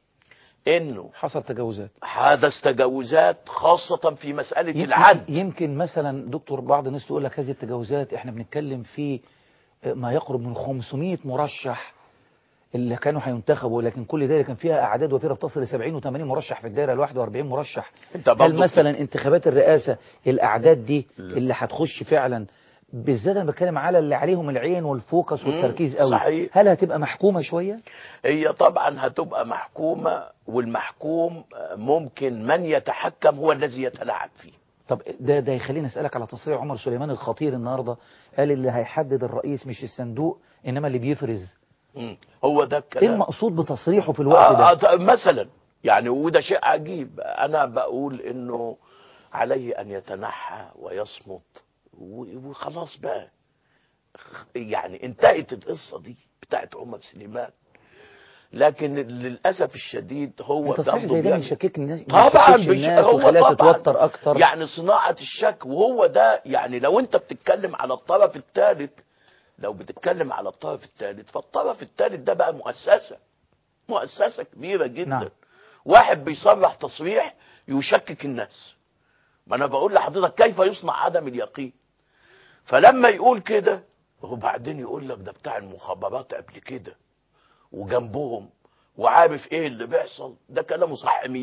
انه حصل تجاوزات حدث تجاوزات خاصة في مسألة يمكن- العد يمكن مثلا دكتور بعض الناس تقول لك هذه التجاوزات احنا بنتكلم في ما يقرب من 500 مرشح اللي كانوا هينتخبوا لكن كل دايره كان فيها اعداد وفيره بتصل ل 70 و80 مرشح في الدايره الواحده 40 مرشح انت هل برضو مثلا انتخابات الرئاسه الاعداد دي اللي هتخش فعلا بالذات انا بتكلم على اللي عليهم العين والفوكس والتركيز قوي صحيح. هل هتبقى محكومه شويه هي طبعا هتبقى محكومة والمحكوم ممكن من يتحكم هو الذي يتلاعب فيه طب ده ده يخليني اسالك على تصريح عمر سليمان الخطير النهارده قال اللي هيحدد الرئيس مش الصندوق انما اللي بيفرز مم. هو ده ايه الكلام المقصود بتصريحه في الوقت آه ده آه مثلا يعني وده شيء عجيب انا بقول انه عليه ان يتنحى ويصمت و- وخلاص بقى خ- يعني انتهت القصة دي بتاعت عمر سليمان لكن للاسف الشديد هو تصريح برضه زي ده بيعمل- بيشككك الناس طبعا بيشككش بيش... الناس هو وخلاها طبعا تتوتر اكتر يعني صناعة الشك وهو ده يعني لو انت بتتكلم على الطرف الثالث لو بتتكلم على الطرف الثالث فالطرف الثالث ده بقى مؤسسة مؤسسة كبيرة جدا نعم. واحد بيصرح تصريح يشكك الناس ما انا بقول لحضرتك كيف يصنع عدم اليقين فلما يقول كده وبعدين يقول لك ده بتاع المخابرات قبل كده وجنبهم وعارف ايه اللي بيحصل ده كلامه صح 100%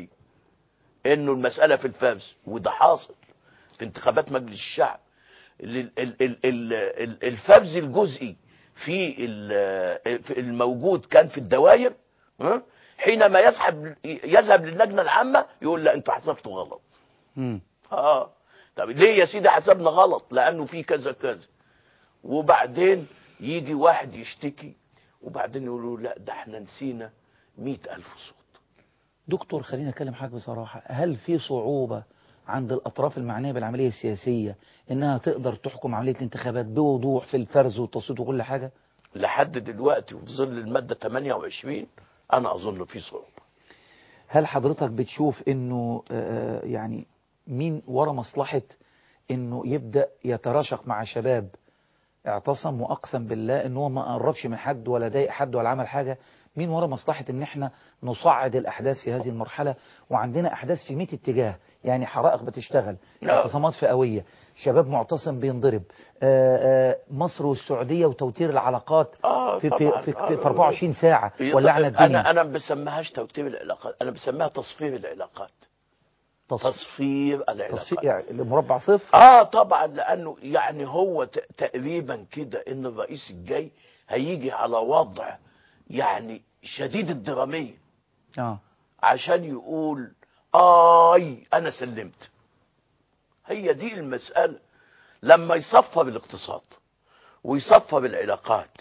انه المسألة في الفرز وده حاصل في انتخابات مجلس الشعب ال- ال- ال- ال- ال- الفرز الجزئي في ال- في الموجود كان في الدوائر ها؟ حينما يسحب يذهب للجنة العامة يقول لا انتوا حسبتوا غلط مم. اه طب ليه يا سيدي حسبنا غلط لانه في كذا كذا وبعدين يجي واحد يشتكي وبعدين يقولوا لا ده احنا نسينا مئة ألف صوت دكتور خليني اكلم حضرتك بصراحه هل في صعوبه عند الاطراف المعنيه بالعمليه السياسيه انها تقدر تحكم عمليه الانتخابات بوضوح في الفرز والتصويت وكل حاجه لحد دلوقتي وفي ظل المادة 28 أنا أظن في صعوبة هل حضرتك بتشوف انه آه، يعني مين ورا مصلحة انه يبدأ يتراشق مع شباب اعتصم واقسم بالله ان هو ما قربش من حد ولا ضايق حد ولا عمل حاجة مين ورا مصلحة ان احنا نصعد الاحداث في هذه المرحلة وعندنا احداث في 100 اتجاه يعني حرائق بتشتغل نعم. اعتصامات فئوية شباب معتصم بينضرب آه، آه، مصر والسعودية وتوتير العلاقات آه في, في, طبعاً. في, آه. في 24 ساعة ولعنا انا الدنيا انا ما بسميهاش توتير العلاقات انا بسميها تصفير العلاقات تص- تصفير العلاقات تصفيق يعني مربع صفر اه طبعا لانه يعني هو ت- تقريبا كده ان الرئيس الجاي هيجي على وضع يعني شديد الدراميه اه عشان يقول اي انا سلمت هي دي المساله لما يصفى بالاقتصاد ويصفى بالعلاقات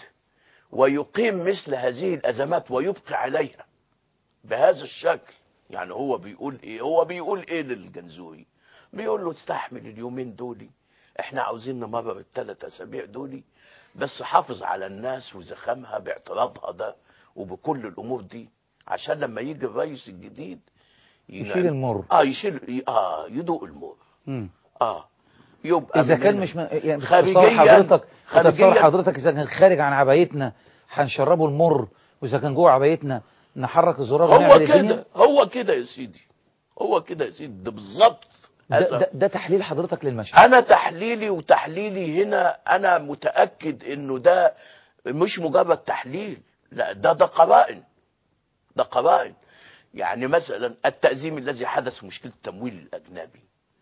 ويقيم مثل هذه الازمات ويبقي عليها بهذا الشكل يعني هو بيقول ايه هو بيقول ايه للجنزوري بيقول له استحمل اليومين دولي احنا عاوزين نمرر الثلاث اسابيع دولي بس حافظ على الناس وزخامها باعتراضها ده وبكل الامور دي عشان لما يجي الرئيس الجديد ين- يشيل المر. اه يشيل اه يدوق المر مم. اه يبقى اذا من كان ال- مش م... يعني خارجياً- بتصور حضرتك بتصور خارجياً- حضرتك اذا كان خارج عن عبايتنا هنشربه المر واذا كان جوه عبايتنا نحرك الزرار هو ونعمل الدنيا كده هو كده يا سيدي هو كده يا سيدي ده بالظبط ده, هذا- ده, ده تحليل حضرتك للمشهد انا تحليلي وتحليلي هنا انا متاكد انه ده مش مجرد تحليل لا ده ده قرائن ده قرائن يعني مثلا التأزيم الذي حدث في مشكله التمويل الاجنبي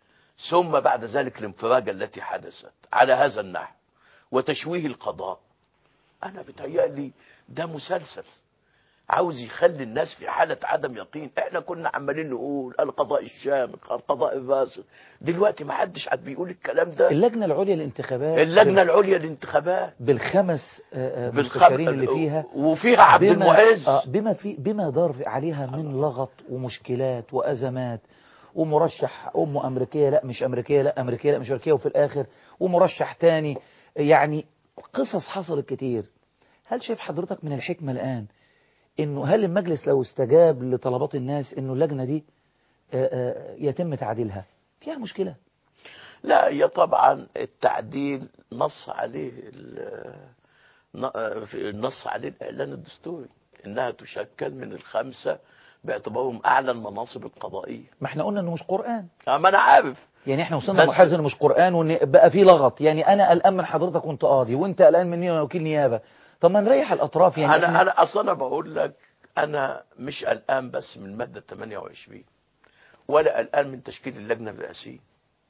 ثم بعد ذلك الانفراجه التي حدثت على هذا النحو وتشويه القضاء انا بتهيألي ده مسلسل عاوز يخلي الناس في حالة عدم يقين احنا كنا عمالين نقول القضاء الشامخ القضاء الراسخ دلوقتي ما حدش عاد بيقول الكلام ده اللجنة العليا للانتخابات اللجنة العليا للانتخابات بالخمس آه، آه، بالخم- مستشارين اللي فيها وفيها عبد بما- المعز. آه، بما في بما دار عليها من لغط ومشكلات وازمات ومرشح امه امريكيه لا مش امريكيه لا امريكيه لا مش امريكيه وفي الاخر ومرشح تاني يعني قصص حصلت كتير هل شايف حضرتك من الحكمه الان انه هل المجلس لو استجاب لطلبات الناس انه اللجنه دي آه، آه، يتم تعديلها فيها مشكله لا هي طبعا التعديل نص عليه ال- ن- في- نص عليه الاعلان الدستوري انها تشكل من الخمسه باعتبارهم اعلى المناصب القضائيه ما احنا قلنا انه مش قران آه، ما انا عارف يعني احنا وصلنا بس- لمرحله انه مش قران وان بقى في لغط يعني انا قلقان من حضرتك وانت قاضي وانت قلقان مني وانا وكيل نيابه طب ما نريح الاطراف يعني انا احنا انا اصلا بقول لك انا مش قلقان بس من الماده 28 ولا قلقان من تشكيل اللجنه الرئاسيه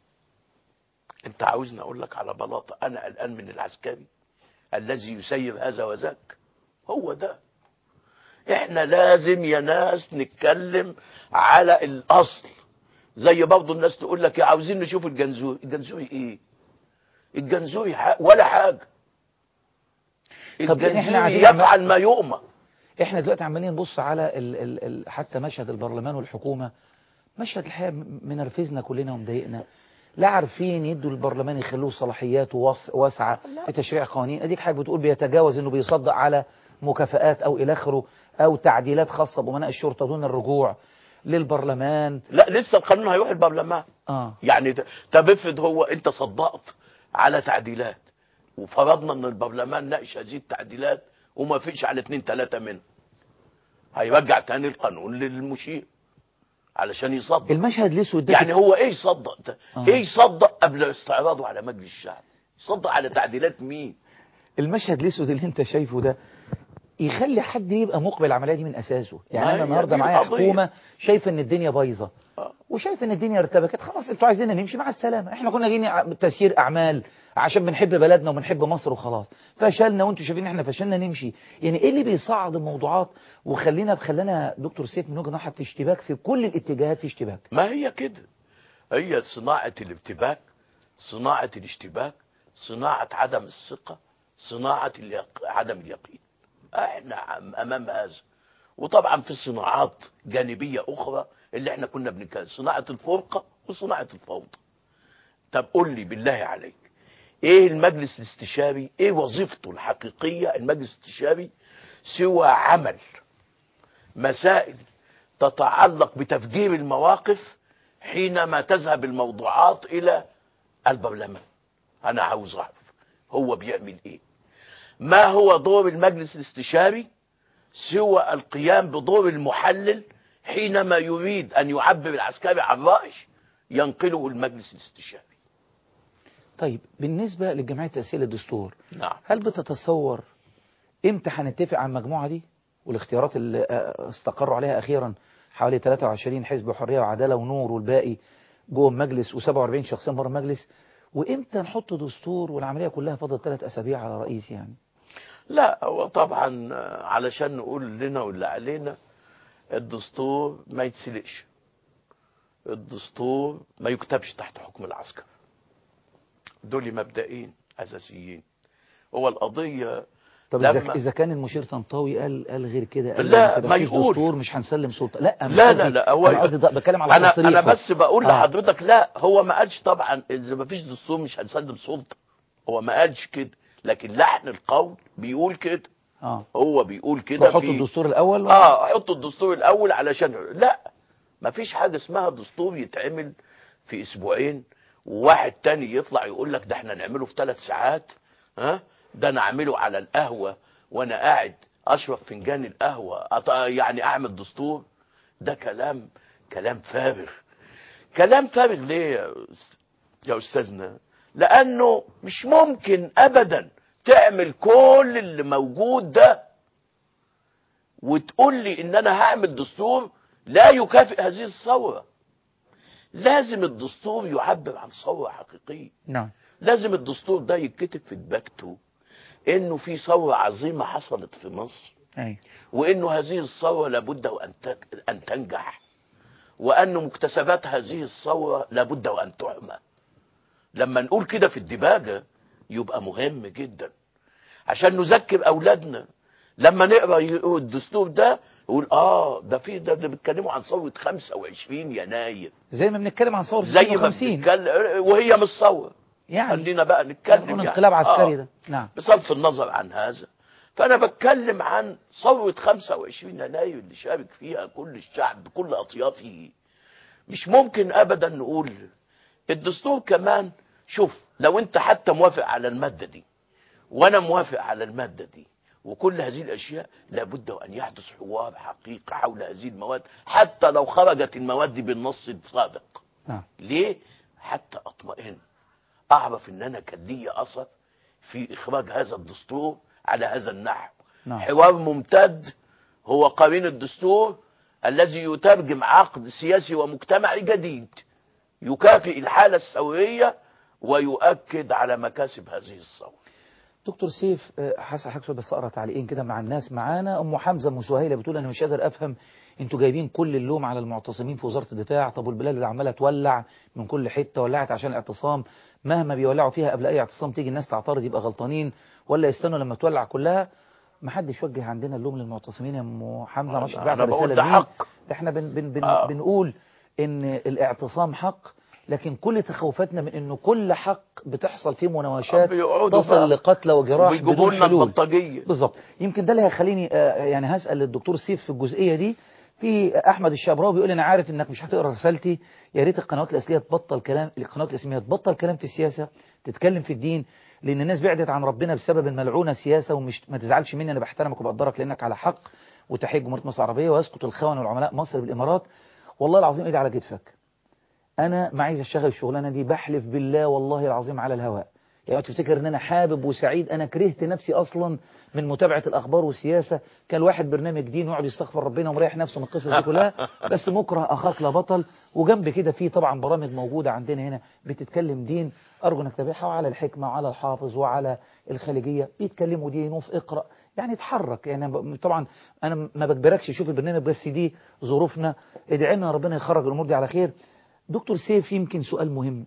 انت عاوزني اقول لك على بلاطه انا قلقان من العسكري الذي يسير هذا وذاك هو ده احنا لازم يا ناس نتكلم على الاصل زي برضه الناس تقول لك يا عاوزين نشوف الجنزوري الجنزوري ايه الجنزوري ح- ولا حاجه طب يعني احنا الجنزوري قاعدين يفعل ما يؤمر احنا دلوقتي عمالين نبص على ال ال ال حتى مشهد البرلمان والحكومه مشهد الحقيقه م- منرفزنا كلنا ومضايقنا لا عارفين يدوا البرلمان يخلوه صلاحيات ووس- واسعه في تشريع قوانين اديك حضرتك بتقول بيتجاوز انه بيصدق على مكافآت او الى اخره او تعديلات خاصه بامناء الشرطه دون الرجوع للبرلمان لا لسه القانون هيروح البرلمان اه يعني ت- طب افرض هو انت صدقت على تعديلات وفرضنا ان البرلمان ناقش هذه التعديلات وما فيش على اتنين تلاتة منها هيرجع تاني القانون للمشير علشان يصدق المشهد الاسود ده يعني هو ايه يصدق ده آه. ايه يصدق قبل استعراضه على مجلس الشعب يصدق على تعديلات مين المشهد الاسود اللي انت شايفه ده يخلي حد يبقى مقبل العمليه دي من اساسه يعني ما انا هي النهارده دي معايا القضية. حكومه شايفه ان الدنيا بايظه وشايف ان الدنيا ارتبكت خلاص انتوا عايزيننا نمشي مع السلامه احنا كنا جايين ع- تسيير اعمال عشان بنحب بلدنا وبنحب مصر وخلاص فشلنا وانتوا شايفين احنا فشلنا نمشي يعني ايه اللي بيصعد الموضوعات وخلينا خلانا دكتور سيف من وجهه نظرك في اشتباك في كل الاتجاهات في اشتباك ما هي كده هي صناعة الارتباك صناعة الاشتباك صناعة عدم الثقة صناعة اليق... عدم اليقين احنا عم- امام هذا وطبعا في صناعات جانبية اخرى اللي احنا كنا بنتكلم صناعة الفرقة وصناعة الفوضى طب قول لي بالله عليك ايه المجلس الاستشاري ايه وظيفته الحقيقية المجلس الاستشاري سوى عمل مسائل تتعلق بتفجير المواقف حينما تذهب الموضوعات الى البرلمان انا عاوز اعرف هو بيعمل ايه ما هو دور المجلس الاستشاري سوى القيام بدور المحلل حينما يريد ان يعبر العسكري عن رأي ينقله المجلس الاستشاري طيب بالنسبة للجمعية التأسيسية للدستور نعم هل بتتصور امتى هنتفق على المجموعة دي والاختيارات اللي آه، استقروا عليها أخيرا حوالي 23 حزب حرية وعدالة ونور والباقي جوه المجلس و47 شخصيا بره المجلس وامتى نحط دستور والعملية كلها فضل ثلاث أسابيع على رئيس يعني لا هو طبعا آه، علشان نقول لنا واللي علينا الدستور ما يتسلقش الدستور ما يكتبش تحت حكم العسكر دول مبدئين اساسيين هو القضيه طب لما- إذا إذا كان المشير طنطاوي قال قال غير كده قال لا، غير كده ما مفيش يقول. دستور مش هنسلم سلطة لا مش لا قصدي- لا لا هو أنا قصدي ده- بتكلم على انا تصريح انا بس بقول آه. لحضرتك لا هو ما قالش طبعا اذا ما فيش دستور مش هنسلم سلطه هو ما قالش كده لكن لحن القول بيقول كده اه هو بيقول كده بحط في- الدستور الأول اه حط الدستور الاول علشان لا ما فيش حاجه اسمها دستور يتعمل في اسبوعين وواحد تاني يطلع يقول لك ده احنا نعمله في ثلاث ساعات ها ده انا اعمله على القهوه وانا قاعد اشرب فنجان القهوه أط- يعني اعمل دستور ده كلام كلام فارغ كلام فارغ ليه يا أس- يا استاذنا لانه مش ممكن ابدا تعمل كل اللي موجود ده وتقول لي ان انا هعمل دستور لا يكافئ هذه الثوره لازم الدستور يعبر عن ثوره حقيقيه نعم لازم الدستور ده يتكتب في دباجته انه في ثوره عظيمه حصلت في مصر أي. وانه هذه الثوره لابد وان تك- ان تنجح وان مكتسبات هذه الثوره لابد وان تعمى لما نقول كده في الدباجه يبقى مهم جدا عشان نذكر اولادنا لما نقرا ي- الدستور ده يقول اه ده في ده, ده بيتكلموا عن ثوره 25 يناير زي ما بنتكلم عن ثورة زي ما 56 بنتكلم وهي مش ثوره يعني خلينا بقى نتكلم نقول يعني. انقلاب عسكري آه. ده نعم بصرف النظر عن هذا فأنا بتكلم عن ثورة 25 يناير اللي شارك فيها كل الشعب بكل أطيافه مش ممكن أبدا نقول الدستور كمان شوف لو أنت حتى موافق على المادة دي وأنا موافق على المادة دي وكل هذه الأشياء لابد أن يحدث حوار حقيقي حول هذه المواد حتى لو خرجت المواد دي بالنص السابق نعم ليه؟ حتى أطمئن أعرف إن أنا كان لي أثر في إخراج هذا الدستور على هذا النحو نعم حوار ممتد هو قرين الدستور الذي يترجم عقد سياسي ومجتمعي جديد يكافئ الحالة الثورية ويؤكد على مكاسب هذه الثورة دكتور سيف آه، حسن حاجة بس اقرا تعليقين كده مع الناس معانا ام حمزه ام سهيله بتقول انا مش قادر افهم انتوا جايبين كل اللوم على المعتصمين في وزاره الدفاع طب والبلاد اللي عماله تولع من كل حته ولعت عشان الاعتصام مهما بيولعوا فيها قبل اي اعتصام تيجي الناس تعترض يبقى غلطانين ولا يستنوا لما تولع كلها ما حدش وجه عندنا اللوم للمعتصمين يا ام حمزه مش أنا بعت بقول رساله ده لمين حق. احنا بن بن بن آه. بنقول ان الاعتصام حق لكن كل تخوفاتنا من انه كل حق بتحصل فيه مناوشات بيقعدوا تصل بقى لقتلى وجراح وبيجيبوا بدون لنا حلول البلطجية بالظبط يمكن ده اللي هيخليني آه، يعني هسأل الدكتور سيف في الجزئية دي في أحمد الشبراوي بيقول أنا عارف إنك مش هتقرا رسالتي يا ريت القنوات الأصلية تبطل كلام القنوات الإسلامية تبطل كلام في السياسة تتكلم في الدين لأن الناس بعدت عن ربنا بسبب الملعونة سياسة ومش ما تزعلش مني أنا بحترمك وبقدرك لأنك على حق وتحية جمهورية مصر العربية ويسقط الخونة والعملاء مصر بالإمارات والله العظيم إيدي على كتفك انا ما عايز اشتغل الشغلانه دي بحلف بالله والله العظيم على الهواء يعني تفتكر ان انا حابب وسعيد انا كرهت نفسي اصلا من متابعه الاخبار والسياسه كان واحد برنامج دين يقعد يستغفر ربنا ومريح نفسه من القصص دي كلها بس مكره اخاك لا بطل وجنب كده في طبعا برامج موجوده عندنا هنا بتتكلم دين ارجو انك تتابعها وعلى الحكمه وعلى الحافظ وعلى الخليجيه بيتكلموا دين وفي اقرا يعني اتحرك يعني ب- طبعا انا ما بجبركش شوف البرنامج بس دي ظروفنا ادعي لنا ربنا يخرج الامور دي على خير دكتور سيف يمكن سؤال مهم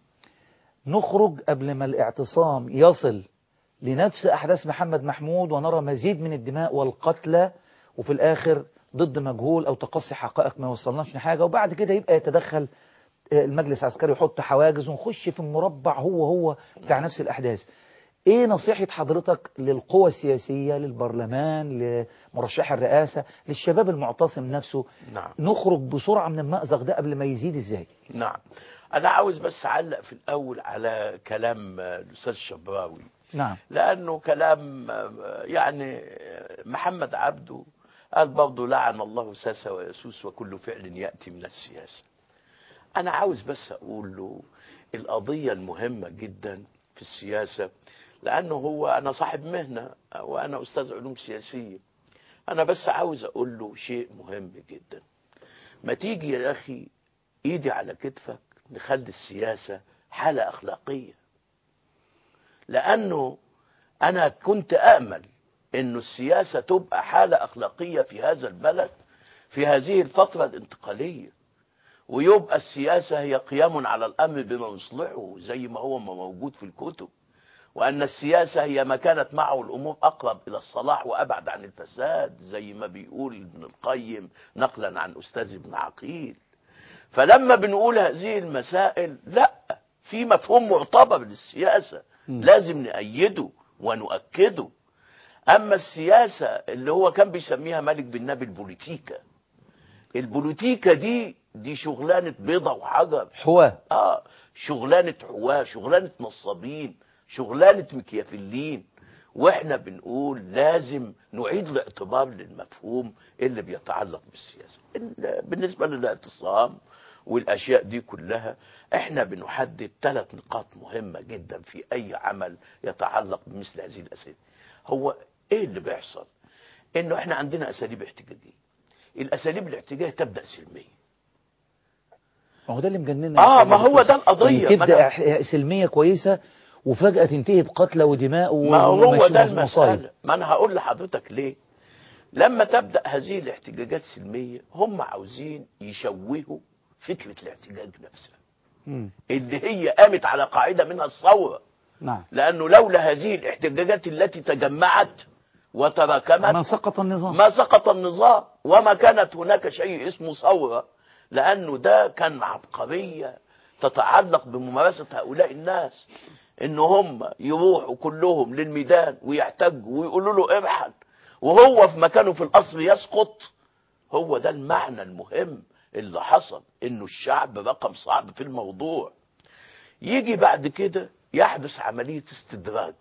نخرج قبل ما الاعتصام يصل لنفس أحداث محمد محمود ونرى مزيد من الدماء والقتلى وفي الآخر ضد مجهول أو تقصي حقائق ما وصلناش لحاجة وبعد كده يبقى يتدخل آه، المجلس العسكري يحط حواجز ونخش في المربع هو هو بتاع نفس الأحداث ايه نصيحة حضرتك للقوى السياسية للبرلمان لمرشح الرئاسة للشباب المعتصم نفسه نعم نخرج بسرعة من المأزق ده قبل ما يزيد ازاي نعم أنا عاوز بس أعلق في الأول على كلام آه، الأستاذ الشبراوي نعم لأنه كلام آه، يعني آه، محمد عبده قال برضه لعن الله ساسة ويسوس وكل فعل يأتي من السياسة أنا عاوز بس أقول له القضية المهمة جدا في السياسة لأنه هو أنا صاحب مهنة وأنا أستاذ علوم سياسية أنا بس عاوز أقول له شيء مهم جدا ما تيجي يا أخي إيدي على كتفك نخلي السياسة حالة أخلاقية لأنه أنا كنت أأمل أنه السياسة تبقى حالة أخلاقية في هذا البلد في هذه الفترة الانتقالية ويبقى السياسة هي قيام على الأمر بما يصلحه زي ما هو ما موجود في الكتب وأن السياسة هي ما كانت معه الأمور أقرب إلى الصلاح وأبعد عن الفساد زي ما بيقول ابن القيم نقلا عن أستاذ ابن عقيل فلما بنقول هذه المسائل لا في مفهوم معتبر للسياسة لازم نأيده ونؤكده أما السياسة اللي هو كان بيسميها مالك بن نبي البوليتيكا البوليتيكا دي دي شغلانة بيضة وحجر حواه اه شغلانة حواه شغلانة نصابين شغلانة مكيافلين واحنا بنقول لازم نعيد الاعتبار للمفهوم اللي بيتعلق بالسياسة ال- بالنسبة للاعتصام والاشياء دي كلها احنا بنحدد ثلاث نقاط مهمة جدا في اي عمل يتعلق بمثل هذه الاسئلة هو ايه اللي بيحصل انه احنا عندنا اساليب احتجاجية الاساليب الاحتجاجية تبدأ سلمية ما هو ده اللي مجننا اه ما هو ده القضية ما تبدأ أنا- ح- سلمية كويسة وفجأة تنتهي بقتلى ودماء ما هو ومش- ده ومصايب. المسألة ما أنا هقول لحضرتك ليه لما تبدأ هذه الاحتجاجات سلمية هم عاوزين يشوهوا فكرة الاحتجاج نفسها مم. اللي هي قامت على قاعدة منها الثورة نعم لأنه لولا هذه الاحتجاجات التي تجمعت وتراكمت ما سقط النظام ما سقط النظام وما كانت هناك شيء اسمه ثورة لأنه ده كان عبقرية تتعلق بممارسة هؤلاء الناس إن هم يروحوا كلهم للميدان ويحتجوا ويقولوا له ارحل وهو في مكانه في القصر يسقط هو ده المعنى المهم اللي حصل إنه الشعب رقم صعب في الموضوع يجي بعد كده يحدث عملية استدراج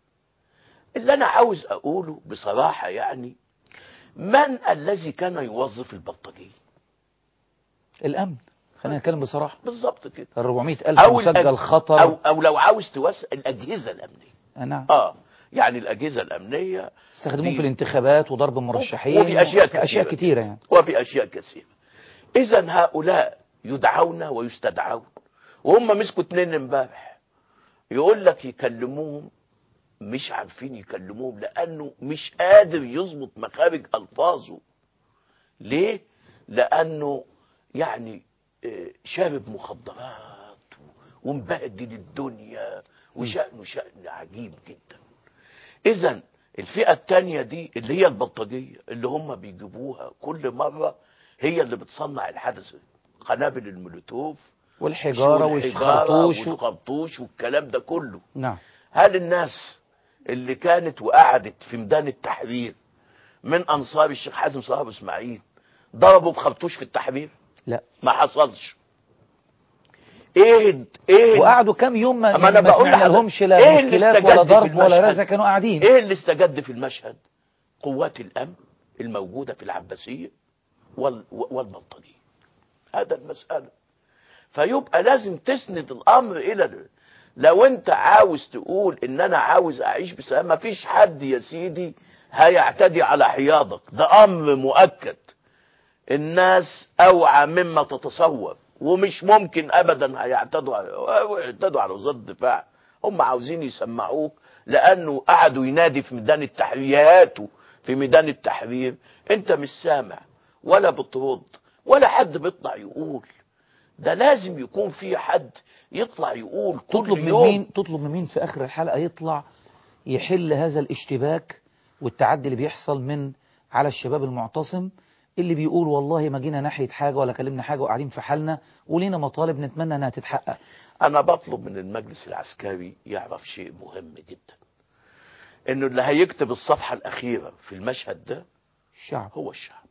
اللي أنا عاوز أقوله بصراحة يعني من الذي كان يوظف البلطجية الأمن خلينا نتكلم بصراحة بالظبط كده ال 400 ألف أو مسجل الأج- خطر أو, أو لو عاوز توسع الأجهزة الأمنية آه، نعم آه يعني الأجهزة الأمنية استخدموه دي- في الانتخابات وضرب المرشحين وفي أشياء في أشياء كثيرة. كتيرة يعني وفي أشياء كثيرة إذا هؤلاء يدعون ويستدعون وهم مسكوا اتنين امبارح يقول لك يكلموهم مش عارفين يكلموهم لأنه مش قادر يظبط مخارج ألفاظه ليه؟ لأنه يعني آه، شارب مخدرات ومبهدل الدنيا وشأنه شأن عجيب جدا إذا الفئة التانية دي اللي هي البلطجية اللي هم بيجيبوها كل مرة هي اللي بتصنع الحدث قنابل المولوتوف والحجارة والخرطوش و... والخرطوش والكلام ده كله نعم هل الناس اللي كانت وقعدت في ميدان التحرير من انصار الشيخ حازم صلاح ابو اسماعيل ضربوا بخرطوش في التحرير لا ما حصلش ايه ايه وقعدوا كام يوم ما, أما أنا ما بقول سمعنا لحضرتك، لهمش لا إيه اللي مشكلات استجد ولا في ضرب ولا المشهد؟ رزع كانوا قاعدين ايه اللي استجد في المشهد قوات الامن الموجوده في العباسيه وال والبلطجيه هذا المساله فيبقى لازم تسند الامر الى ال- لو انت عاوز تقول ان انا عاوز اعيش بسلام ما فيش حد يا سيدي هيعتدي على حياضك ده امر مؤكد الناس اوعى مما تتصور ومش ممكن ابدا هيعتدوا على يعتدوا على وزاره الدفاع هم عاوزين يسمعوك لانه قعدوا ينادي في ميدان التحرير في ميدان التحرير انت مش سامع ولا بترد ولا حد بيطلع يقول ده لازم يكون في حد يطلع يقول كل تطلب من يوم مين تطلب من مين في اخر الحلقه يطلع يحل هذا الاشتباك والتعدي اللي بيحصل من على الشباب المعتصم اللي بيقول والله ما جينا ناحيه حاجه ولا كلمنا حاجه وقاعدين في حالنا ولينا مطالب نتمنى انها تتحقق انا بطلب من المجلس العسكري يعرف شيء مهم جدا انه اللي هيكتب الصفحة الاخيرة في المشهد ده الشعب هو الشعب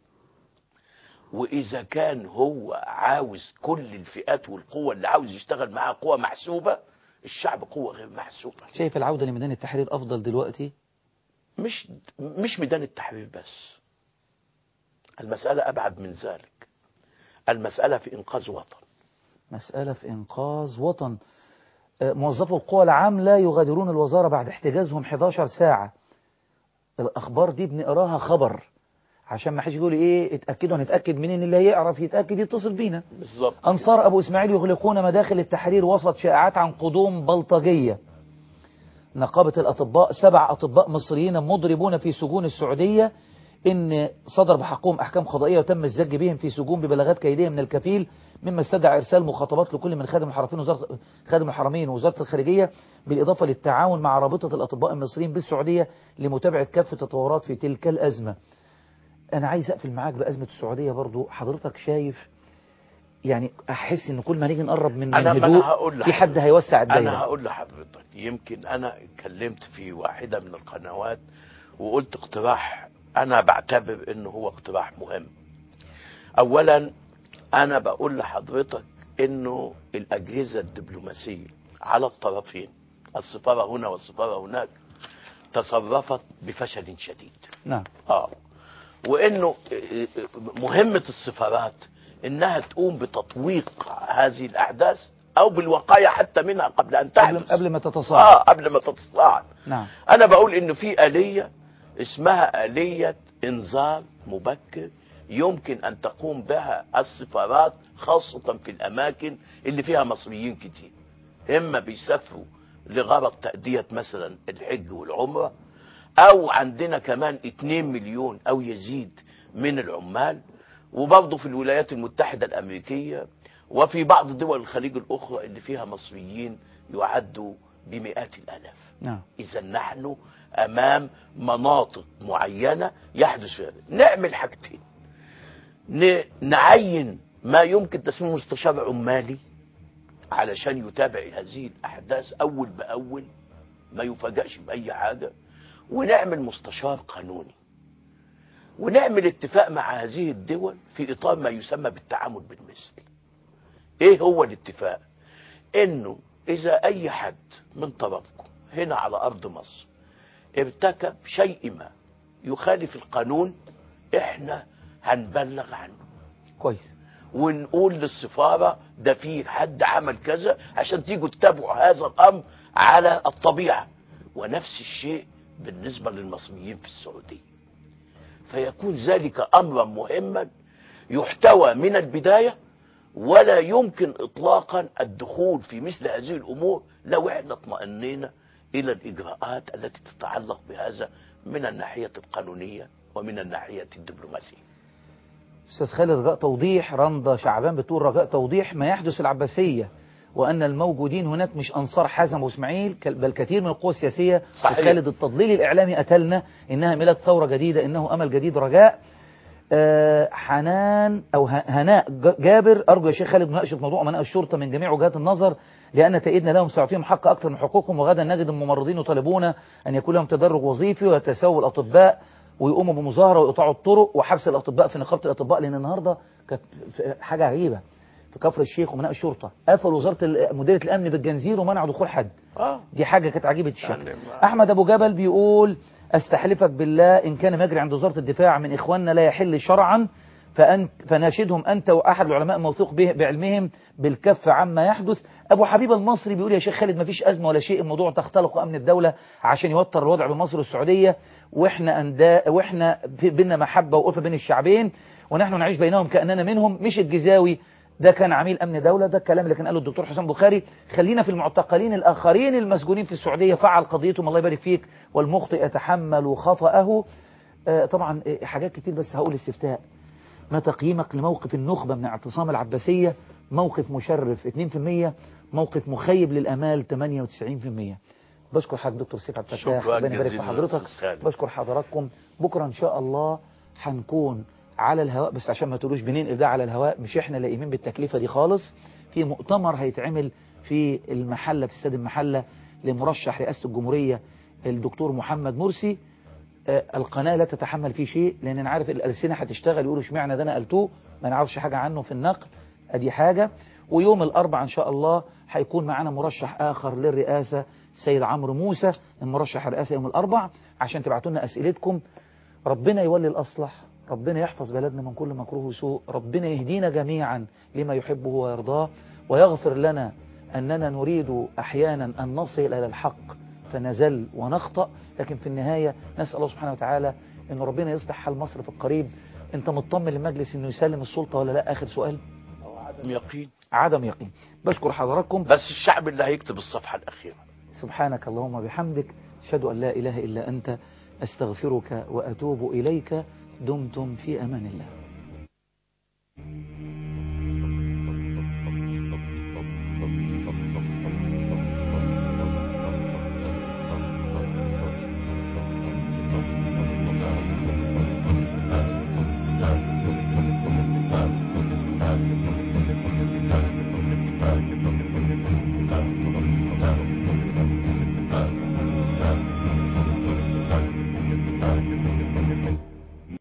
واذا كان هو عاوز كل الفئات والقوة اللي عاوز يشتغل معاها قوة محسوبة الشعب قوة غير محسوبة شايف العودة لميدان التحرير أفضل دلوقتي مش مش ميدان التحرير بس المسألة أبعد من ذلك المسألة في إنقاذ وطن مسألة في إنقاذ وطن آه، موظفو القوى العاملة يغادرون الوزارة بعد احتجازهم 11 ساعة الأخبار دي بنقراها خبر عشان ما حدش يقول ايه اتأكدوا هنتأكد منين اللي هيعرف يتأكد يتصل بينا بالظبط أنصار أبو إسماعيل يغلقون مداخل التحرير وسط شائعات عن قدوم بلطجية نقابة الأطباء سبع أطباء مصريين مضربون في سجون السعودية إن صدر بحقهم أحكام قضائية وتم الزج بهم في سجون ببلاغات كيدية من الكفيل مما استدعى إرسال مخاطبات لكل من خادم الحرمين وزارة خادم الحرمين ووزارة الخارجية بالإضافة للتعاون مع رابطة الأطباء المصريين بالسعودية لمتابعة كافة التطورات في تلك الأزمة أنا عايز أقفل معاك بأزمة السعودية برضو حضرتك شايف يعني أحس إن كل ما نيجي نقرب من أنا ما الهدوء أنا هقول في لحضرتك. حد هيوسع الدايرة أنا هقول لحضرتك يمكن أنا اتكلمت في واحدة من القنوات وقلت اقتراح أنا بعتبر إنه هو اقتراح مهم أولا أنا بقول لحضرتك إنه الأجهزة الدبلوماسية على الطرفين السفارة هنا والسفارة هناك تصرفت بفشل شديد نعم اه وانه مهمة السفارات انها تقوم بتطويق هذه الاحداث او بالوقاية حتى منها قبل ان قبل, تحدث قبل ما تتصاعد اه قبل ما تتصاعد نعم انا بقول انه في آلية اسمها آلية انذار مبكر يمكن ان تقوم بها السفارات خاصة في الاماكن اللي فيها مصريين كتير اما بيسافروا لغرض تأدية مثلا الحج والعمرة او عندنا كمان 2 مليون او يزيد من العمال وبرضه في الولايات المتحدة الامريكية وفي بعض دول الخليج الاخرى اللي فيها مصريين يعدوا بمئات الالاف نعم اذا نحن امام مناطق معينة يحدث فيها نعمل حاجتين ن- نعين ما يمكن تسميه مستشار عمالي علشان يتابع هذه الاحداث اول باول ما يفاجئش باي حاجه ونعمل مستشار قانوني ونعمل اتفاق مع هذه الدول في اطار ما يسمى بالتعامل بالمثل ايه هو الاتفاق انه اذا اي حد من طرفكم هنا على ارض مصر ارتكب شيء ما يخالف القانون احنا هنبلغ عنه كويس ونقول للسفارة ده في حد عمل كذا عشان تيجوا تتابعوا هذا الأمر على الطبيعة ونفس الشيء بالنسبة للمصريين في السعودية فيكون ذلك أمرا مهما يحتوى من البداية ولا يمكن إطلاقا الدخول في مثل هذه الأمور لو احنا اطمأنينا إلى الإجراءات التي تتعلق بهذا من الناحية القانونية ومن الناحية الدبلوماسية أستاذ خالد رجاء توضيح رندا شعبان بتقول رجاء توضيح ما يحدث في العباسية وأن الموجودين هناك مش أنصار حازم وإسماعيل كل- بل كثير من القوى السياسية صحيح. أستاذ خالد التضليل الإعلامي أتلنا إنها ميلاد ثورة جديدة إنه أمل جديد رجاء آه، حنان أو ه- هناء ج- جابر أرجو يا شيخ خالد مناقشة موضوع أمناء الشرطة من جميع وجهات النظر لأن تأييدنا لهم سيعطيهم حق أكثر من حقوقهم وغدا نجد الممرضين يطالبون أن يكون لهم تدرج وظيفي ويتساووا الأطباء ويقوموا بمظاهرة ويقطعوا الطرق وحبس الأطباء في نقابة الأطباء لأن النهاردة كانت في- حاجة عجيبة في كفر الشيخ ومناء الشرطة قفلوا وزارة ال- مديرية الأمن بالجنزير ومنعوا دخول حد اه دي حاجة كانت عجيبة الشكل يعني ما- أحمد أبو جبل بيقول أستحلفك بالله إن كان مجري عند وزارة الدفاع من إخواننا لا يحل شرعا فأنت فناشدهم أنت وأحد العلماء موثوق به بعلمهم بالكف عما يحدث أبو حبيب المصري بيقول يا شيخ خالد ما فيش أزمة ولا شيء الموضوع تختلق أمن الدولة عشان يوتر الوضع بين مصر والسعودية وإحنا أنداء وإحنا في بينا محبة وألفة بين الشعبين ونحن نعيش بينهم كأننا منهم مش الجزاوي ده كان عميل امن دوله ده الكلام اللي كان قاله الدكتور حسام بخاري خلينا في المعتقلين الاخرين المسجونين في السعوديه فعل قضيتهم الله يبارك فيك والمخطئ يتحمل خطاه آه، طبعا آه، حاجات كتير بس هقول استفتاء ما تقييمك لموقف النخبه من اعتصام العباسيه موقف مشرف 2% موقف مخيب للامال 98% بشكر حضرتك دكتور سيف عبد الفتاح شكراً ربنا يبارك في جزيلاً حضرتك أستاذ خالد. بشكر حضراتكم بكره ان شاء الله هنكون على الهواء بس عشان ما تقولوش بننقل ده على الهواء مش احنا لاقيين بالتكلفه دي خالص في مؤتمر هيتعمل في المحله في استاد المحله لمرشح رئاسه الجمهوريه الدكتور محمد مرسي آه، القناة لا تتحمل فيه شيء لأن أنا عارف الألسنة هتشتغل يقولوا اشمعنى ده نقلتوه ما نعرفش حاجة عنه في النقل أدي حاجة ويوم الأربع إن شاء الله هيكون معانا مرشح آخر للرئاسة سيد عمرو موسى المرشح الرئاسي يوم الأربع عشان تبعتوا لنا أسئلتكم ربنا يولي الأصلح ربنا يحفظ بلدنا من كل مكروه وسوء ربنا يهدينا جميعا لما يحبه ويرضاه ويغفر لنا أننا نريد أحيانا أن نصل إلى الحق فنزل ونخطأ لكن في النهاية نسأل الله سبحانه وتعالى أن ربنا يصلح حال مصر في القريب أنت مطمن للمجلس أنه يسلم السلطة ولا لا آخر سؤال عدم يقين عدم يقين بشكر حضراتكم بس الشعب اللي هيكتب الصفحة الأخيرة سبحانك اللهم بحمدك أشهد أن لا إله إلا أنت أستغفرك وأتوب إليك دمتم في أمان الله